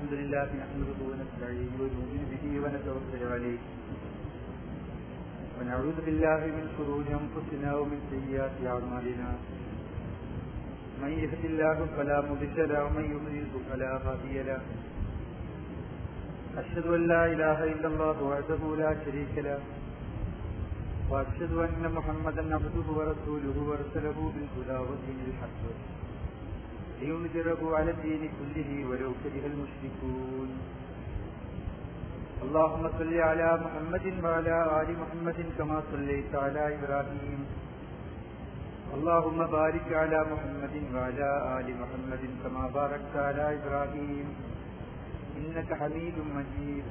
الحمد لله نحمده ونستعينه ونؤمن به ونتوكل عليه ونعوذ بالله من شرور انفسنا ومن سيئات اعمالنا من يهد الله فلا مضل له ومن يضلل فلا هادي له أشهد أن لا إله إلا الله وحده لا شريك له وأشهد أن محمدا عبده ورسوله وارسله بالهدى ودين الحق لينذره على الدين كله ولو كره المشركون اللهم صل على محمد وعلى آل محمد كما صليت على إبراهيم اللهم بارك على محمد وعلى آل محمد كما باركت على إبراهيم إنك حميد مجيد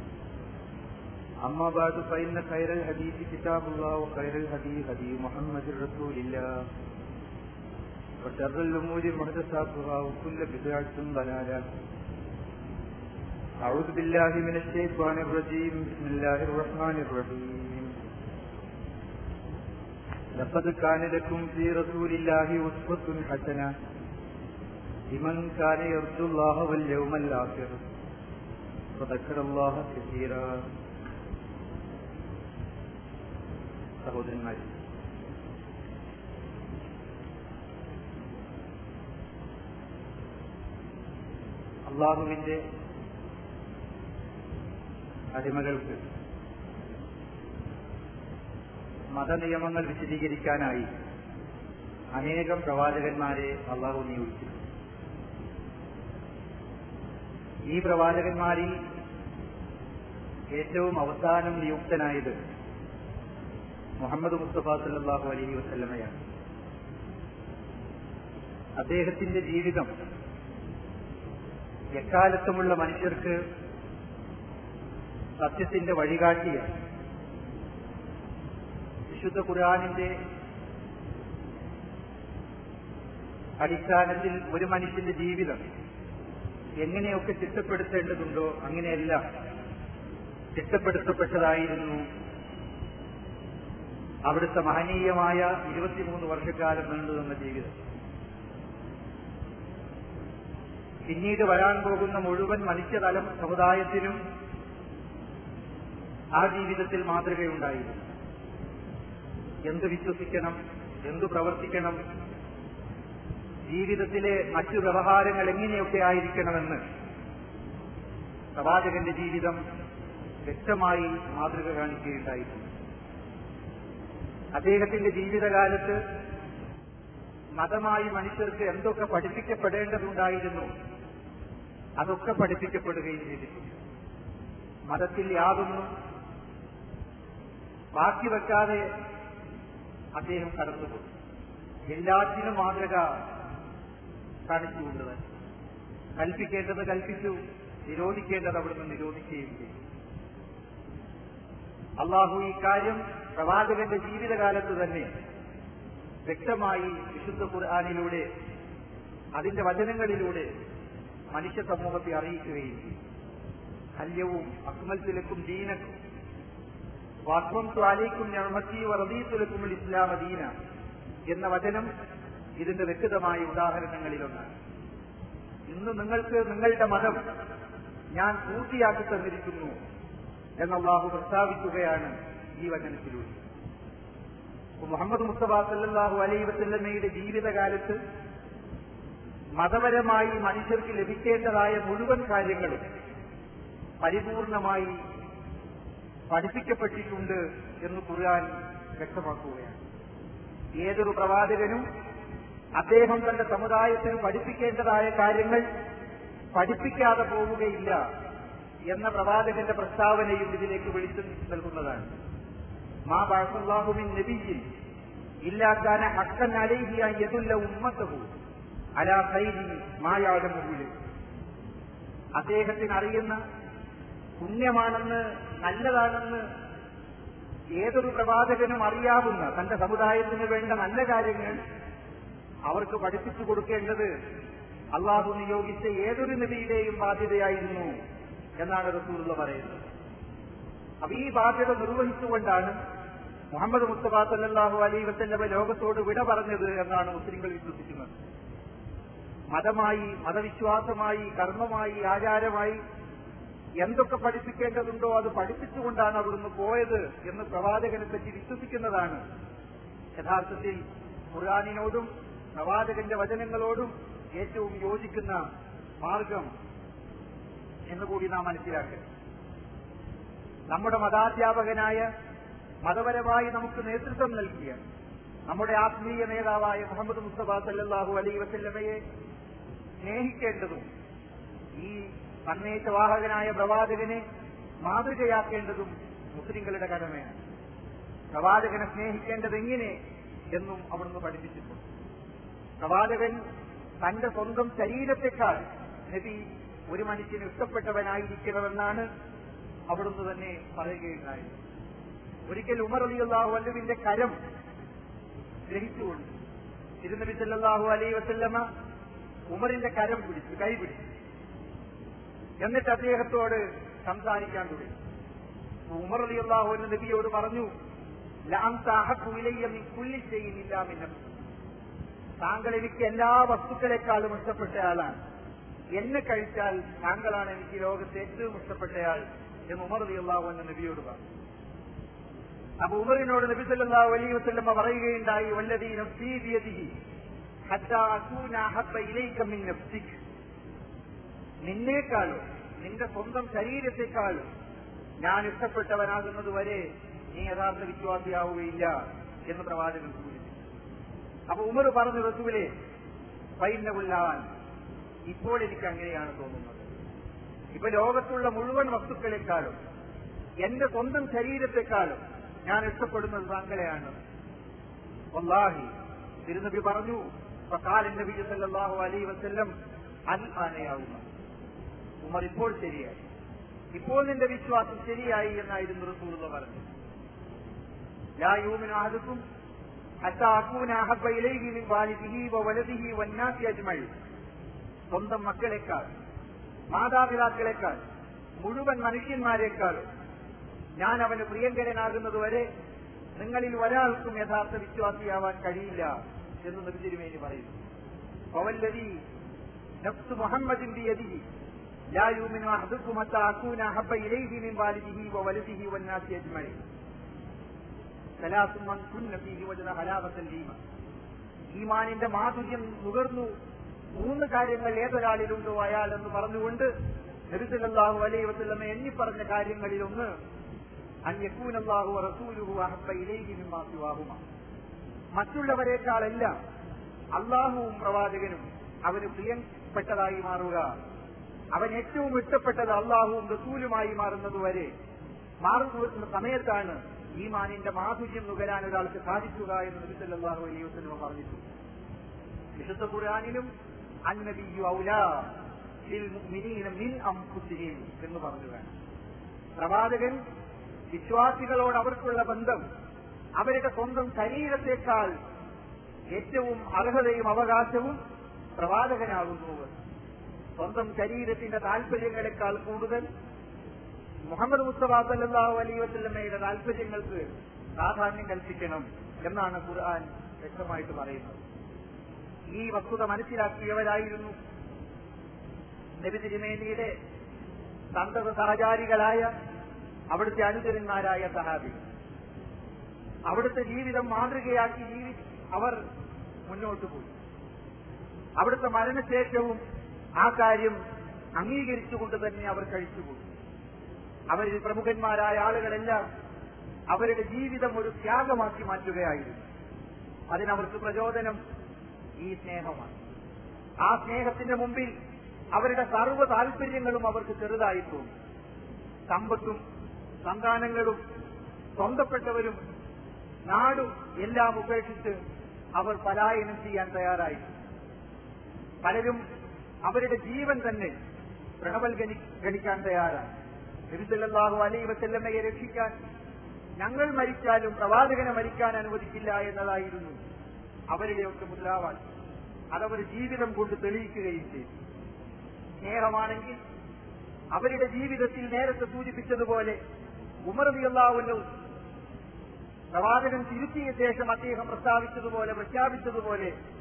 أما بعد فإن خير الحديث كتاب الله وخير الهدي هدي محمد رسول الله وشر الأمور محدثاتها وكل بدعة ضلالة أعوذ بالله من الشيطان الرجيم بسم الله الرحمن الرحيم لقد كان لكم في رسول الله أسوة حسنة لمن كان يرجو الله واليوم الآخر وذكر الله كثيرا സഹോദരന്മാർ അള്ളാഹുവിന്റെ അടിമകൾക്ക് മതനിയമങ്ങൾ വിശദീകരിക്കാനായി അനേകം പ്രവാചകന്മാരെ അള്ളാഹു നിയോഗിച്ചു ഈ പ്രവാചകന്മാരിൽ ഏറ്റവും അവസാനം നിയുക്തനായത് മുഹമ്മദ് മുസ്തഫ സല്ലാഹു അലഹി വസ്ല്ലമയാണ് അദ്ദേഹത്തിന്റെ ജീവിതം എക്കാലത്തുമുള്ള മനുഷ്യർക്ക് സത്യത്തിന്റെ വഴികാട്ടിയാണ് വിശുദ്ധ ഖുർആാനിന്റെ അടിസ്ഥാനത്തിൽ ഒരു മനുഷ്യന്റെ ജീവിതം എങ്ങനെയൊക്കെ ചിട്ടപ്പെടുത്തേണ്ടതുണ്ടോ അങ്ങനെയെല്ലാം ചിട്ടപ്പെടുത്തപ്പെട്ടതായിരുന്നു അവിടുത്തെ മഹനീയമായ ഇരുപത്തിമൂന്ന് വർഷക്കാലം നീണ്ടുനിന്ന ജീവിതം പിന്നീട് വരാൻ പോകുന്ന മുഴുവൻ മനുഷ്യതലം സമുദായത്തിനും ആ ജീവിതത്തിൽ മാതൃകയുണ്ടായിരുന്നു എന്ത് വിശ്വസിക്കണം എന്തു പ്രവർത്തിക്കണം ജീവിതത്തിലെ മറ്റു വ്യവഹാരങ്ങൾ എങ്ങനെയൊക്കെ ആയിരിക്കണമെന്ന് പ്രവാചകന്റെ ജീവിതം വ്യക്തമായി മാതൃക കാണിക്കുകയുണ്ടായിരുന്നു അദ്ദേഹത്തിന്റെ ജീവിതകാലത്ത് മതമായി മനുഷ്യർക്ക് എന്തൊക്കെ പഠിപ്പിക്കപ്പെടേണ്ടതുണ്ടായിരുന്നു അതൊക്കെ പഠിപ്പിക്കപ്പെടുകയും ചെയ്തിട്ടുണ്ട് മതത്തിൽ യാതൊന്നും ബാക്കി വെക്കാതെ അദ്ദേഹം കടന്നുപോയി എല്ലാത്തിനും മാതൃക കാണിച്ചുകൊണ്ട് തന്നെ കൽപ്പിക്കേണ്ടത് കൽപ്പിച്ചു നിരോധിക്കേണ്ടത് അവിടുന്ന് നിരോധിക്കുകയും ചെയ്തു അള്ളാഹു ഈ കാര്യം പ്രവാചകന്റെ ജീവിതകാലത്ത് തന്നെ വ്യക്തമായി വിശുദ്ധ ഖുർആാനിലൂടെ അതിന്റെ വചനങ്ങളിലൂടെ മനുഷ്യ സമൂഹത്തെ അറിയിക്കുകയും ചെയ്തു ഹല്യവും അക്മൽത്തിലക്കും ദീനക്കും വാസ്വം ത്വാലേക്കും ഞമത്തി വറദീത്തുലക്കും ഇസ്ലാമ ദീന എന്ന വചനം ഇതിന്റെ വ്യക്തമായ ഉദാഹരണങ്ങളിലൊന്നാണ് ഇന്ന് നിങ്ങൾക്ക് നിങ്ങളുടെ മതം ഞാൻ പൂർത്തിയാക്കി തന്നിരിക്കുന്നു എന്നല്ലാഹു പ്രസ്താവിക്കുകയാണ് ഈ വചനത്തിലൂടെ മുഹമ്മദ് മുസ്തഫ സല്ലാഹു അലൈ വസല്ലമ്മയുടെ ജീവിതകാലത്ത് മതപരമായി മനുഷ്യർക്ക് ലഭിക്കേണ്ടതായ മുഴുവൻ കാര്യങ്ങളും പരിപൂർണമായി പഠിപ്പിക്കപ്പെട്ടിട്ടുണ്ട് എന്ന് ഖുർആൻ വ്യക്തമാക്കുകയാണ് ഏതൊരു പ്രവാചകനും അദ്ദേഹം തന്റെ സമുദായത്തിന് പഠിപ്പിക്കേണ്ടതായ കാര്യങ്ങൾ പഠിപ്പിക്കാതെ പോവുകയില്ല എന്ന പ്രവാചകന്റെ പ്രസ്താവനയും ഇതിലേക്ക് വിളിച്ചു നൽകുന്നതാണ് മാ ബാസുല്ലാഹുമിൻ നബിയിൽ ഇല്ലാക്കാന ഹക്കൻ അലൈഹിയ യതുല്ല ഉമ്മത്തഹു അലാ സൈദി മായാടമുള്ളിൽ അദ്ദേഹത്തിന് അറിയുന്ന പുണ്യമാണെന്ന് നല്ലതാണെന്ന് ഏതൊരു പ്രവാചകനും അറിയാവുന്ന തന്റെ സമുദായത്തിന് വേണ്ട നല്ല കാര്യങ്ങൾ അവർക്ക് പഠിപ്പിച്ചു കൊടുക്കേണ്ടത് അള്ളാഹു നിയോഗിച്ച ഏതൊരു നബിയുടെയും ബാധ്യതയായിരുന്നു എന്നാണ് റസൂലുള്ള പറയുന്നത് അപ്പൊ ഈ ബാധ്യത നിർവഹിച്ചുകൊണ്ടാണ് മുഹമ്മദ് മുസ്തഫ സല്ലാഹു അലൈ വസല്ലമ ലോകത്തോട് വിട പറഞ്ഞത് എന്നാണ് മുസ്ലിങ്ങൾ വിശ്വസിക്കുന്നത് മതമായി മതവിശ്വാസമായി കർമ്മമായി ആചാരമായി എന്തൊക്കെ പഠിപ്പിക്കേണ്ടതുണ്ടോ അത് പഠിപ്പിച്ചുകൊണ്ടാണ് അവിടുന്ന് പോയത് എന്ന് പ്രവാചകനെ പറ്റി വിശ്വസിക്കുന്നതാണ് യഥാർത്ഥത്തിൽ ഖുർആാനിനോടും പ്രവാചകന്റെ വചനങ്ങളോടും ഏറ്റവും യോജിക്കുന്ന മാർഗം എന്നുകൂടി നാം മനസ്സിലാക്കുക നമ്മുടെ മതാധ്യാപകനായ മതപരമായി നമുക്ക് നേതൃത്വം നൽകിയ നമ്മുടെ ആത്മീയ നേതാവായ മുഹമ്മദ് മുസ്തഫ സല്ലാഹു അലൈ വസല്ലമയെ സ്നേഹിക്കേണ്ടതും ഈ സന്ദേശവാഹകനായ പ്രവാചകനെ മാതൃകയാക്കേണ്ടതും മുസ്ലിങ്ങളുടെ കടമയാണ് പ്രവാചകനെ സ്നേഹിക്കേണ്ടത് എങ്ങനെ എന്നും അവിടുന്ന് പഠിപ്പിച്ചിട്ടുണ്ട് പ്രവാചകൻ തന്റെ സ്വന്തം ശരീരത്തെക്കാൾ നബി ഒരു മനുഷ്യന് ഇഷ്ടപ്പെട്ടവനായിരിക്കണമെന്നാണ് അവിടുന്ന് തന്നെ പറയുകയുണ്ടായത് ഒരിക്കൽ ഉമർ അലിയുള്ളാഹു അല്ലുവിന്റെ കരം ഗ്രഹിച്ചുകൊണ്ട് തിരുനബി സല്ലാഹു അലൈ വസല്ലമ ഉമറിന്റെ കരം പിടിച്ചു കൈ പിടിച്ചു എന്നിട്ട് അദ്ദേഹത്തോട് സംസാരിക്കാൻ തുടങ്ങി ഉമർ അലിയുള്ളാഹു എന്ന നബിയോട് പറഞ്ഞു ലാം താഹക്കു ഇലയ്യ നീ കുല്ലി ചെയ്യുന്നില്ല മിന്നം താങ്കൾ എനിക്ക് എല്ലാ വസ്തുക്കളെക്കാളും ഇഷ്ടപ്പെട്ട ആളാണ് എന്നെ കഴിച്ചാൽ താങ്കളാണ് എനിക്ക് ലോകത്തെ ഏറ്റവും ഇഷ്ടപ്പെട്ടയാൾ എന്ന് ഉമർ അലിയുള്ളാഹു എന്ന നബിയോട് പറഞ്ഞു അപ്പൊ ഉമറിനോട് നബി സല്ലല്ലാഹു അലൈഹി വസല്ലമ പറയുകയുണ്ടായി വല്ലദീ നഫ്സീ ബിയദിഹി ഹത്താ അകൂന അഹബ്ബ ഇലൈക മിൻ നഫ്സിക് നിന്നേക്കാളും നിന്റെ സ്വന്തം ശരീരത്തെക്കാളും ഞാൻ ഇഷ്ടപ്പെട്ടവനാകുന്നത് വരെ നീ യഥാർത്ഥ വിശ്വാസിയാവുകയില്ല എന്ന് പ്രവാചകൻ സൂചിപ്പിച്ചു അപ്പൊ ഉമർ പറഞ്ഞു റസൂലെ പൈന്നകൊല്ലാൻ ഇപ്പോൾ എനിക്ക് അങ്ങനെയാണ് തോന്നുന്നത് ഇപ്പൊ ലോകത്തുള്ള മുഴുവൻ വസ്തുക്കളെക്കാളും എന്റെ സ്വന്തം ശരീരത്തെക്കാളും ഞാൻ ഇഷ്ടപ്പെടുന്നത് താങ്കളെയാണ് വല്ലാഹി തിരുനബി പറഞ്ഞു ഫഖാലൻ നബി സല്ലല്ലാഹു അലൈഹി വസല്ലം അൽ ആനയാവുക ഉമർ ഇപ്പോൾ ശരിയായി ഇപ്പോൾ നിന്റെ വിശ്വാസം ശരിയായി എന്നായിരുന്നു റസൂലുള്ള പറഞ്ഞു ലാ യൂമിനു അഹദുക്കും ഹത്താ അകൂന അഹബ്ബ ഇലൈഹി മിൻ വാലിദിഹി വവലദിഹി വന്നാസി അജ്മഈൻ സ്വന്തം മക്കളെക്കാൾ മാതാപിതാക്കളെക്കാൾ മുഴുവൻ മനുഷ്യന്മാരെക്കാളും ഞാൻ അവന് പ്രിയങ്കരനാകുന്നത് വരെ നിങ്ങളിൽ ഒരാൾക്കും യഥാർത്ഥ വിശ്വാസിയാവാൻ കഴിയില്ല എന്ന് നബി തിരുമേനി പറയുന്നു പവല്ലതി നഫ്സ് മുഹമ്മദിൻ ബിയദിഹി ലാ യൂമിനു അഹദുക്കും ഹത്താ അകൂന അഹബ്ബ ഇലൈഹി മിൻ വാലിദിഹി വവലദിഹി വന്നാസി അജ്മഈൻ സലാത്തും മൻ കുന്ന ഫീഹി വജദ ഹലാവത്തൽ ഈമാൻ ഈമാനിന്റെ മാധുര്യം നുകർന്നു മൂന്ന് കാര്യങ്ങൾ ഏതൊരാളിലുണ്ടോ അയാൾ എന്ന് പറഞ്ഞുകൊണ്ട് നബിസല്ലാഹു അലൈ വസ്ലമെ എണ്ണി പറഞ്ഞ കാര്യങ്ങളിലൊന്ന് അന്യക്കൂനല്ലാഹു റസൂലുഹു അഹബ്ബ ഇലൈഹി മിമ്മാ സിവാഹുമ മറ്റുള്ളവരെക്കാളെല്ലാം അള്ളാഹുവും പ്രവാചകനും അവന് പ്രിയപ്പെട്ടതായി മാറുക അവൻ ഏറ്റവും ഇഷ്ടപ്പെട്ടത് അള്ളാഹുവും റസൂലുമായി മാറുന്നതുവരെ മാറുന്ന സമയത്താണ് ഈമാനിന്റെ മാധുര്യം നുകരാൻ ഒരാൾക്ക് സാധിക്കുക എന്ന് നബിസല്ലാഹു അലൈഹി വസ്ലമ പറഞ്ഞിട്ടുണ്ട് വിശുദ്ധ ഖുർആാനിലും അന്നബിയു ഔലാ ലിൽ മുഅ്മിനീന മിൻ അൻഫുസിഹിം എന്ന് പറഞ്ഞു വേണം പ്രവാചകൻ വിശ്വാസികളോട് അവർക്കുള്ള ബന്ധം അവരുടെ സ്വന്തം ശരീരത്തെക്കാൾ ഏറ്റവും അർഹതയും അവകാശവും പ്രവാചകനാകുന്നു സ്വന്തം ശരീരത്തിന്റെ താല്പര്യങ്ങളെക്കാൾ കൂടുതൽ മുഹമ്മദ് മുസ്തഫ സല്ലാഹു അലൈ വസ്ലമയുടെ താല്പര്യങ്ങൾക്ക് പ്രാധാന്യം കൽപ്പിക്കണം എന്നാണ് ഖുർആൻ വ്യക്തമായിട്ട് പറയുന്നത് ഈ വസ്തുത മനസ്സിലാക്കിയവരായിരുന്നു നബി തിരുമേനിയുടെ സന്തത സഹചാരികളായ അവിടുത്തെ അനുചരന്മാരായ സഹാബി അവിടുത്തെ ജീവിതം മാതൃകയാക്കി ജീവി അവർ മുന്നോട്ട് പോയി അവിടുത്തെ മരണശേഷവും ആ കാര്യം അംഗീകരിച്ചുകൊണ്ട് തന്നെ അവർ കഴിച്ചുപോയി അവരിൽ പ്രമുഖന്മാരായ ആളുകളെല്ലാം അവരുടെ ജീവിതം ഒരു ത്യാഗമാക്കി മാറ്റുകയായിരുന്നു അതിനവർക്ക് പ്രചോദനം ഈ സ്നേഹമാണ് ആ സ്നേഹത്തിന്റെ മുമ്പിൽ അവരുടെ സർവ്വ താല്പര്യങ്ങളും അവർക്ക് ചെറുതായി തോന്നി സമ്പത്തും സന്താനങ്ങളും സ്വന്തപ്പെട്ടവരും നാടും എല്ലാം ഉപേക്ഷിച്ച് അവർ പലായനം ചെയ്യാൻ തയ്യാറായി പലരും അവരുടെ ജീവൻ തന്നെ പ്രണവൽഗണി ഗണിക്കാൻ തയ്യാറായി നബിസല്ലാഹു അലൈ വസല്ലമ്മയെ രക്ഷിക്കാൻ ഞങ്ങൾ മരിച്ചാലും പ്രവാചകനെ മരിക്കാൻ അനുവദിക്കില്ല എന്നതായിരുന്നു അവരുടെയൊക്കെ മുദ്രാവാക്യം അതവർ ജീവിതം കൊണ്ട് തെളിയിക്കുകയും ചെയ്തു സ്നേഹമാണെങ്കിൽ അവരുടെ ജീവിതത്തിൽ നേരത്തെ സൂചിപ്പിച്ചതുപോലെ ഉമർദിയല്ലാവുന്നു പ്രവാചകൻ തിരുത്തിയ ശേഷം അദ്ദേഹം പ്രസ്താവിച്ചതുപോലെ പ്രഖ്യാപിച്ചതുപോലെ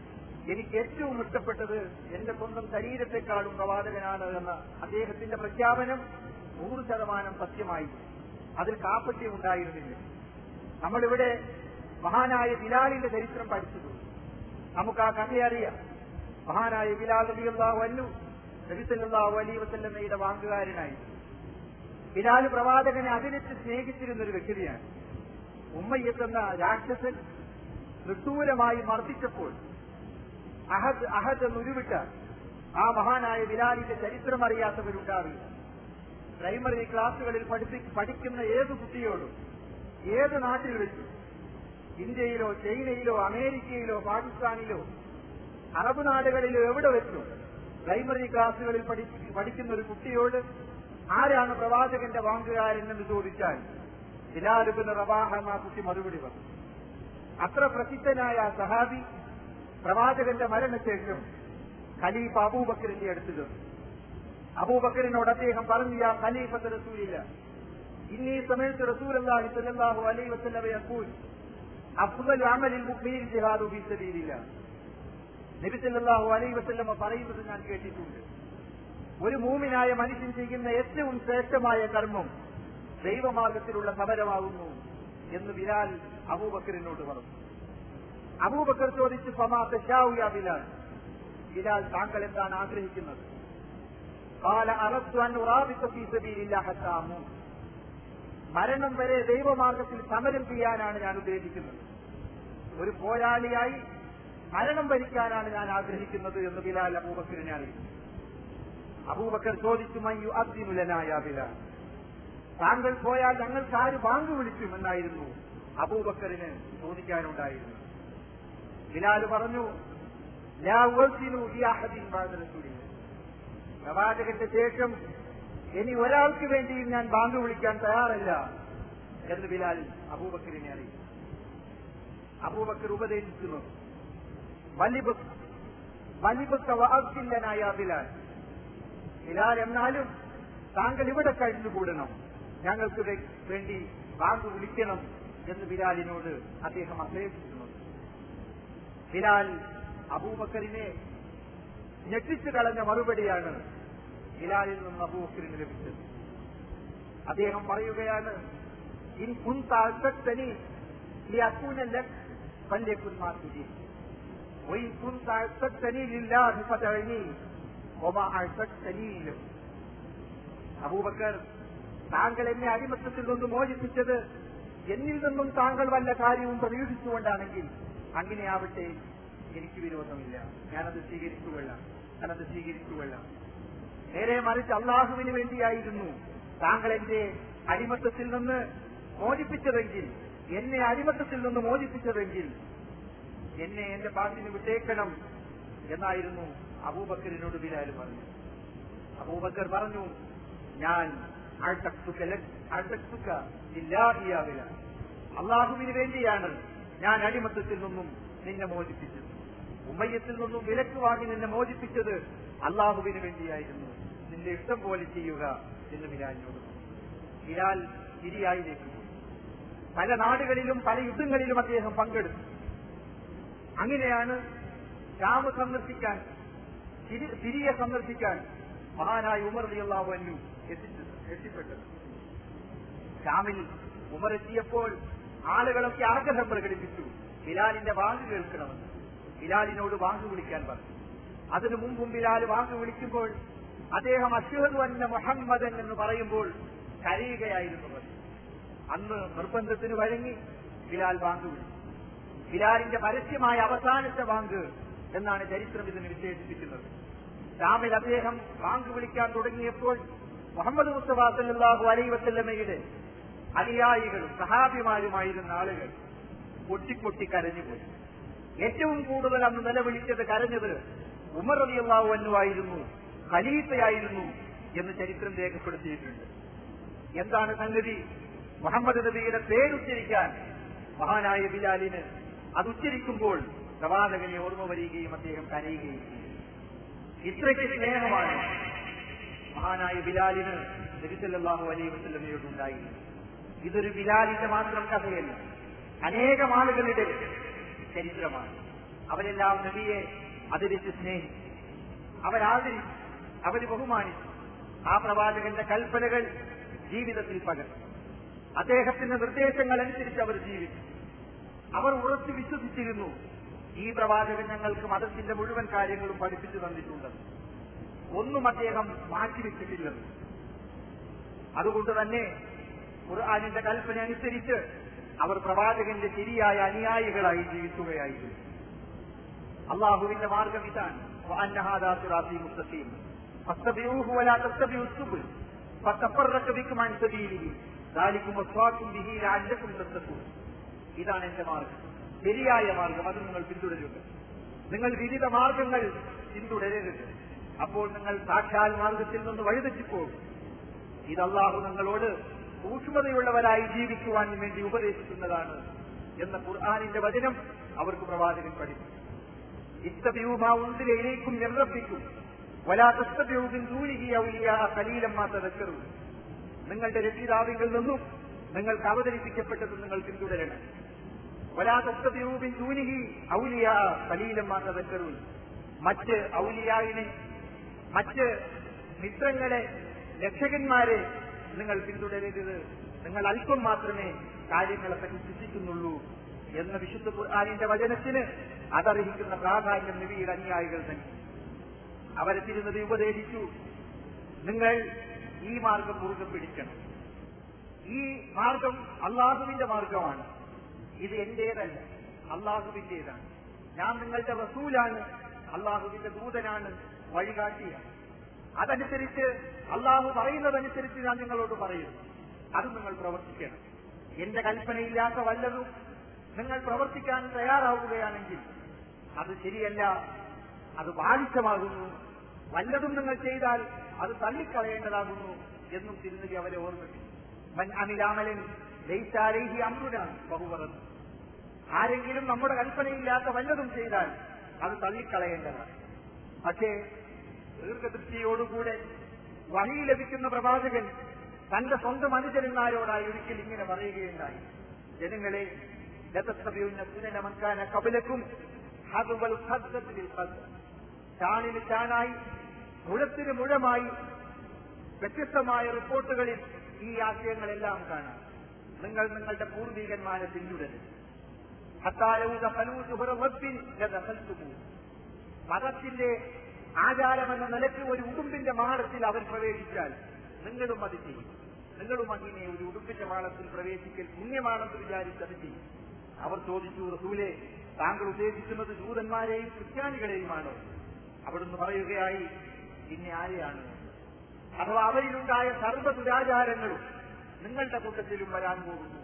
എനിക്ക് ഏറ്റവും ഇഷ്ടപ്പെട്ടത് എന്റെ സ്വന്തം ശരീരത്തെക്കാളും പ്രവാചകനാണ് എന്ന അദ്ദേഹത്തിന്റെ പ്രഖ്യാപനം നൂറ് ശതമാനം സത്യമായി അതിൽ കാപ്പറ്റ്യം ഉണ്ടായിരുന്നില്ല നമ്മളിവിടെ മഹാനായ ബിലാലിന്റെ ചരിത്രം പഠിച്ചിട്ടുണ്ട് നമുക്ക് ആ കഥയറിയാം മഹാനായ ബിലാൽ റബിയുള്ളാഹു അല്ലു നബിസല്ലാഹു അലി വസല്ലമ്മയുടെ വാങ്ങുകാരനായി ബിലാൽ പ്രവാചകനെ അതിനെച്ച് സ്നേഹിച്ചിരുന്ന ഒരു വ്യക്തിയാണ് ഉമ്മയ്യെത്തുന്ന രാക്ഷസൻ നിഷ്ഠൂരമായി മർദ്ദിച്ചപ്പോൾ അഹദ് അഹദ് എന്ന് ഉരുവിട്ട ആ മഹാനായ ബിലാലിന്റെ ചരിത്രം അറിയാത്തവരുണ്ടാവില്ല പ്രൈമറി ക്ലാസ്സുകളിൽ പഠിപ്പി പഠിക്കുന്ന ഏത് കുട്ടിയോടും ഏത് നാട്ടിൽ വെച്ചു ഇന്ത്യയിലോ ചൈനയിലോ അമേരിക്കയിലോ പാകിസ്ഥാനിലോ അറബ് നാടുകളിലോ എവിടെ വെച്ചു പ്രൈമറി ക്ലാസ്സുകളിൽ പഠി- പഠിക്കുന്ന ഒരു കുട്ടിയോട് ആരാണ് പ്രവാചകന്റെ വാങ്ങുകാരൻ എന്ന് ചോദിച്ചാൽ ബിലാലുബിന് റവാഹ എന്ന ആ കുട്ടി മറുപടി പറഞ്ഞു അത്ര പ്രസിദ്ധനായ ആ സഹാബി പ്രവാചകന്റെ മരണശേഷം ഖലീഫ അബൂബക്കറിന്റെ അടുത്ത് ചെന്നു അബൂബക്കറിനോട് അദ്ദേഹം പറഞ്ഞു യാ ഖലീഫത്ത് റസൂലില്ല ഇന്നീ സമയത്ത് റസൂലല്ലാഹി സ്വല്ലല്ലാഹു അലൈഹി വസല്ലമ യഖൂൽ അഫ്ദൽ അമലിൽ മുഅ്മിനിൻ ജിഹാദു ഫീ സബീലില്ലാ നബി സല്ലല്ലാഹു അലൈഹി വസല്ലമ പറയുന്നത് ഞാൻ കേട്ടിട്ടുണ്ട് ഒരു മൂമിനായ മനുഷ്യൻ ചെയ്യുന്ന ഏറ്റവും ശ്രേഷ്ഠമായ കർമ്മം ദൈവമാർഗത്തിലുള്ള സമരമാകുന്നു എന്ന് ബിലാൽ അബൂബക്കറിനോട് പറഞ്ഞു അബൂബക്കർ ചോദിച്ചു ഫമാ തശാഉ യാ ബിലാൽ ബിലാൽ താങ്കൾ എന്താണ് ആഗ്രഹിക്കുന്നത് قال أردت أن أرابط في سبيل الله حتى أموت മരണം വരെ ദൈവമാർഗത്തിൽ സമരം ചെയ്യാനാണ് ഞാൻ ഉദ്ദേശിക്കുന്നത് ഒരു പോരാളിയായി മരണം ഭരിക്കാനാണ് ഞാൻ ആഗ്രഹിക്കുന്നത് എന്ന് ബിലാൽ അബൂബക്കറിനെ അറിയിച്ചു അബൂബക്കർ ചോദിച്ചു മയ്യു അബ്ദിനുലനായ ബിലാൽ താങ്കൾ പോയാൽ ഞങ്ങൾക്ക് ആര് ബാങ്ക് വിളിക്കും എന്നായിരുന്നു അബൂബക്കറിന് ചോദിക്കാനുണ്ടായിരുന്നു ബിലാൽ പറഞ്ഞു ലാ ഉവ്സിനു ഫി അഹദിൻ ബഅദ റസൂലില്ലാഹ് പ്രവാചകന്റെ ശേഷം ഇനി ഒരാൾക്ക് വേണ്ടിയും ഞാൻ ബാങ്ക് വിളിക്കാൻ തയ്യാറല്ല എന്ന് ബിലാൽ അബൂബക്കറിനെ അറിയിച്ചു അബൂബക്കർ ഉപദേശിക്കുന്നു വലിബക്ക് വലിബക്ക വാക്കില്ലനായ ബിലാൽ ബിലാൽ എന്നാലും താങ്കൾ ഇവിടെ കഴിഞ്ഞുകൂടണം ഞങ്ങൾക്ക് വേ- വേണ്ടി ബാങ്ക് വിളിക്കണം എന്ന് ബിലാലിനോട് അദ്ദേഹം അപേക്ഷിക്കുന്നു ബിലാൽ അബൂബക്കറിനെ ഞെട്ടിച്ചു കളഞ്ഞ മറുപടിയാണ് ബിലാലിൽ നിന്ന് അബൂബക്കറിന് ലഭിച്ചത് അദ്ദേഹം പറയുകയാണ് ഇൻ കുന്താഴ്ത്തനി لأكون لك فليكن ما تريد وإن كنت أعتقتني لله فدعني وما أعتقتني له അബൂബക്കർ താങ്കൾ എന്നെ അടിമത്തത്തിൽ നിന്ന് മോചിപ്പിച്ചത് എന്നിൽ നിന്നും താങ്കൾ വല്ല കാര്യവും പ്രതീക്ഷിച്ചുകൊണ്ടാണെങ്കിൽ അങ്ങനെയാവട്ടെ എനിക്ക് വിരോധമില്ല ഞാനത് സ്വീകരിച്ചുകൊള്ളാം ഞാനത് സ്വീകരിച്ചുകൊള്ളാം നേരെ മറിച്ച് അള്ളാഹുവിന് വേണ്ടിയായിരുന്നു താങ്കൾ എന്റെ അടിമത്തത്തിൽ നിന്ന് മോചിപ്പിച്ചതെങ്കിൽ എന്നെ അടിമത്തത്തിൽ നിന്ന് മോചിപ്പിച്ചതെങ്കിൽ എന്നെ എന്റെ പാട്ടിന് വിട്ടേക്കണം എന്നായിരുന്നു അബൂബക്കറിനോട് ബിലാൽ പറഞ്ഞു അബൂബക്കർ പറഞ്ഞു ഞാൻ അഴ്ത്തക്തുക ലക്- അഴ്ത്തക്തുക ലില്ലാഹി യാ ബിലാൽ. അള്ളാഹുവിന് വേണ്ടിയാണ് ഞാൻ അടിമത്തത്തിൽ നിന്നും നിന്നെ മോചിപ്പിച്ചത് ഉമ്മയ്യത്തിൽ നിന്നും വിലക്ക് വാങ്ങി നിന്നെ മോചിപ്പിച്ചത് അള്ളാഹുവിന് വേണ്ടിയായിരുന്നു നിന്റെ ഇഷ്ടം പോലെ ചെയ്യുക എന്ന് ബിലാലിനോട് പറഞ്ഞു. ബിലാൽ സിരിയായിലേക്ക് പോയി പല നാടുകളിലും പല യുദ്ധങ്ങളിലും അദ്ദേഹം പങ്കെടുത്തു അങ്ങനെയാണ് ഷാമ് സന്ദർശിക്കാൻ സിരി- സിരിയ സന്ദർശിക്കാൻ മഹാനായ ഉമർ അലിയല്ലാഹു അന്നു എത്തിച്ചത് എത്തിപ്പെട്ടത് ഷാമിൽ ഉമർ എത്തിയപ്പോൾ ആളുകളൊക്കെ ആഗ്രഹം പ്രകടിപ്പിച്ചു ബിലാലിന്റെ വാങ്ങ് കേൾക്കണമെന്ന് ബിലാലിനോട് വാങ്ങ് വിളിക്കാൻ പറഞ്ഞു അതിനു മുമ്പും ബിലാൽ വാങ്ങ് വിളിക്കുമ്പോൾ അദ്ദേഹം അഷ്ഹദു അന്ന മുഹമ്മദൻ എന്ന് പറയുമ്പോൾ കരയുകയായിരുന്നു മതി അന്ന് നിർബന്ധത്തിന് വഴങ്ങി ബിലാൽ ബാങ്ക് വിളിച്ചു ബിലാലിന്റെ പരസ്യമായ അവസാനത്തെ ബാങ്ക് എന്നാണ് ചരിത്രം ഇതിന് വിശേഷിപ്പിക്കുന്നത് ഷാമിൽ അദ്ദേഹം ബാങ്ക് വിളിക്കാൻ തുടങ്ങിയപ്പോൾ മുഹമ്മദ് മുസ്തഫ സല്ലല്ലാഹു അലൈഹി വസല്ലമയുടെ അനുയായികളും സഹാബിമാരുമായിരുന്ന ആളുകൾ പൊട്ടിപ്പൊട്ടി കരഞ്ഞുപോയി ഏറ്റവും കൂടുതൽ അന്ന് നിലവിളിച്ചത് കരഞ്ഞത് ഉമർ റളിയല്ലാഹു അൻഹു ആയിരുന്നു ഖലീഫയായിരുന്നു എന്ന് ചരിത്രം രേഖപ്പെടുത്തിയിട്ടുണ്ട് എന്താണ് സംഗതി മുഹമ്മദ് നബിയുടെ പേരുച്ചരിക്കാൻ മഹാനായ ബിലാലിന് അത് ഉച്ചരിക്കുമ്പോൾ പ്രവാചകനെ ഓർമ്മ വരികയും അദ്ദേഹം കരയുകയും ചെയ്തു ഇത്രയ്ക്ക് സ്നേഹമാണ് മഹാനായ ബിലാലിന് നബിസല്ലാഹു അലൈഹി വസ്ലമയോടുണ്ടായിരുന്നു ഇതൊരു ബിലാലിന്റെ മാത്രം കഥയല്ല അനേകം ആളുകളുടെ ചരിത്രമാണ് അവരെല്ലാം നബിയെ അതിരിച്ച് സ്നേഹിച്ചു അവരാദരിച്ചു അവര് ബഹുമാനിച്ചു ആ പ്രവാചകന്റെ കൽപ്പനകൾ ജീവിതത്തിൽ പകർന്നു അദ്ദേഹത്തിന്റെ നിർദ്ദേശങ്ങൾ അനുസരിച്ച് അവർ ജീവിച്ചു അവർ ഉറച്ചു വിശ്വസിച്ചിരുന്നു ഈ പ്രവാചകൻ ഞങ്ങൾക്ക് മതത്തിന്റെ മുഴുവൻ കാര്യങ്ങളും പഠിപ്പിച്ചു തന്നിട്ടുണ്ട് ഒന്നും അദ്ദേഹം മാറ്റിവെച്ചിട്ടില്ലെന്ന് അതുകൊണ്ട് തന്നെ ഖുർആാനിന്റെ കൽപ്പന അനുസരിച്ച് അവർ പ്രവാചകന്റെ ശരിയായ അനുയായികളായി ജീവിക്കുകയായിരുന്നു അള്ളാഹുവിന്റെ മാർഗം ഇതാണ് മുസ്തഖീം فاتبعوه ولا تتبعوا السبل فتفرق بكم عن سبيله ذلكم وصاكم به لعلكم تتقون ഇതാണ് എന്റെ മാർഗം ശരിയായ മാർഗം അത് നിങ്ങൾ പിന്തുടരുക നിങ്ങൾ വിവിധ മാർഗങ്ങൾ പിന്തുടരരുത് അപ്പോൾ നിങ്ങൾ സാക്ഷാൽ മാർഗത്തിൽ നിന്ന് വഴിതെറ്റിപ്പോകും ഇത് അള്ളാഹു നിങ്ങളോട് സൂക്ഷ്മതയുള്ളവരായി ജീവിക്കുവാൻ വേണ്ടി ഉപദേശിക്കുന്നതാണ് എന്ന ഖുർആാനിന്റെ വചനം അവർക്ക് പ്രവാചകൻ പഠിപ്പിച്ചു ഇത്തബ്യൂമാവുന്തിലേക്കും നിർറപ്പിക്കും വലാത്തസ്തബ്യൂബിൻ ദൂരികി ഔലിയ കലീലമ്മ തതക്കറു നിങ്ങളുടെ രക്ഷിതാവിൽ നിന്നും നിങ്ങൾക്ക് അവതരിപ്പിക്കപ്പെട്ടത് നിങ്ങൾ പിന്തുടരണം വലാത്തസ്തബ്യൂബിൻ ദൂനിഹി ഔലിയ കലീലമ്മ തതക്കറു മറ്റ് ഔലിയാവിനെ മറ്റ് മിത്രങ്ങളെ രക്ഷകന്മാരെ നിങ്ങൾ പിന്തുടരരുത് നിങ്ങൾ അല്പം മാത്രമേ കാര്യങ്ങളെപ്പറ്റി ചിന്തിക്കുന്നുള്ളൂ എന്ന വിശുദ്ധ ഖുർആാനിന്റെ വചനത്തിന് അതർഹിക്കുന്ന പ്രാധാന്യം നബിയുടെ അനുയായികൾ തന്നെ അവരെ തിരുന്നതി ഉപദേശിച്ചു നിങ്ങൾ ഈ മാർഗം മുറുകെ പിടിക്കണം ഈ മാർഗം അള്ളാഹുവിന്റെ മാർഗമാണ് ഇത് എന്റേതല്ല അള്ളാഹുവിന്റേതാണ് ഞാൻ നിങ്ങളുടെ റസൂലാണ് അള്ളാഹുവിന്റെ ദൂതനാണ് വഴികാട്ടിയാണ് അതനുസരിച്ച് അള്ളാഹു പറയുന്നതനുസരിച്ച് ഞാൻ നിങ്ങളോട് പറയുന്നു അത് നിങ്ങൾ പ്രവർത്തിക്കണം എന്റെ കൽപ്പനയില്ലാത്ത വല്ലതും നിങ്ങൾ പ്രവർത്തിക്കാൻ തയ്യാറാവുകയാണെങ്കിൽ അത് ശരിയല്ല അത് ബാധിച്ചമാകുന്നു വല്ലതും നിങ്ങൾ ചെയ്താൽ അത് തള്ളിക്കളയേണ്ടതാകുന്നു എന്നും തിരുന്നതി അവരെ ഓർമ്മിപ്പിച്ചു മൻ അമിലാമലൻ ലൈസാരേഹി അമൃനാണ് ബഹുപറന്നു ആരെങ്കിലും നമ്മുടെ കൽപ്പനയില്ലാത്ത വല്ലതും ചെയ്താൽ അത് തള്ളിക്കളയേണ്ടതാണ് പക്ഷേ ദീർഘദൃഷ്ടിയോടുകൂടെ വഴി ലഭിക്കുന്ന പ്രവാചകൻ തന്റെ സ്വന്തം അനുചരന്മാരോടായി ഒരിക്കൽ ഇങ്ങനെ പറയുകയുണ്ടായി ജനങ്ങളെ ലതസ്തബിയുന്ന സുനനമൻകാന കപിലക്കും ഹതുവൽ ഖദ്ദത്തിൽ ഖദ്ദ ചാണിന് ചാണായി മുഴത്തിന് മുഴമായി വ്യത്യസ്തമായ റിപ്പോർട്ടുകളിൽ ഈ ആശയങ്ങളെല്ലാം കാണാം നിങ്ങൾ നിങ്ങളുടെ പൂർവികന്മാരെ പിന്തുടരും മതത്തിന്റെ ആചാരമെന്ന നിലയ്ക്ക് ഒരു ഉടുമ്പിന്റെ മാളത്തിൽ അവർ പ്രവേശിച്ചാൽ നിങ്ങളും അത് ചെയ്യും നിങ്ങളും അങ്ങനെ ഒരു ഉടുമ്പിന്റെ മാളത്തിൽ പ്രവേശിക്കൽ പുണ്യമാണെന്ന് വിചാരിച്ചത് ചെയ്യും അവർ ചോദിച്ചു റസൂലെ താങ്കൾ ഉദ്ദേശിക്കുന്നത് ജൂതന്മാരെയും ക്രിസ്ത്യാനികളെയുമാണോ അവിടുന്ന് പറയുകയായി പിന്നെ ആരെയാണ് അഥവാ അവരിലുണ്ടായ സർവ്വ ദുരാചാരങ്ങളും നിങ്ങളുടെ കൂട്ടത്തിലും വരാൻ പോകുന്നു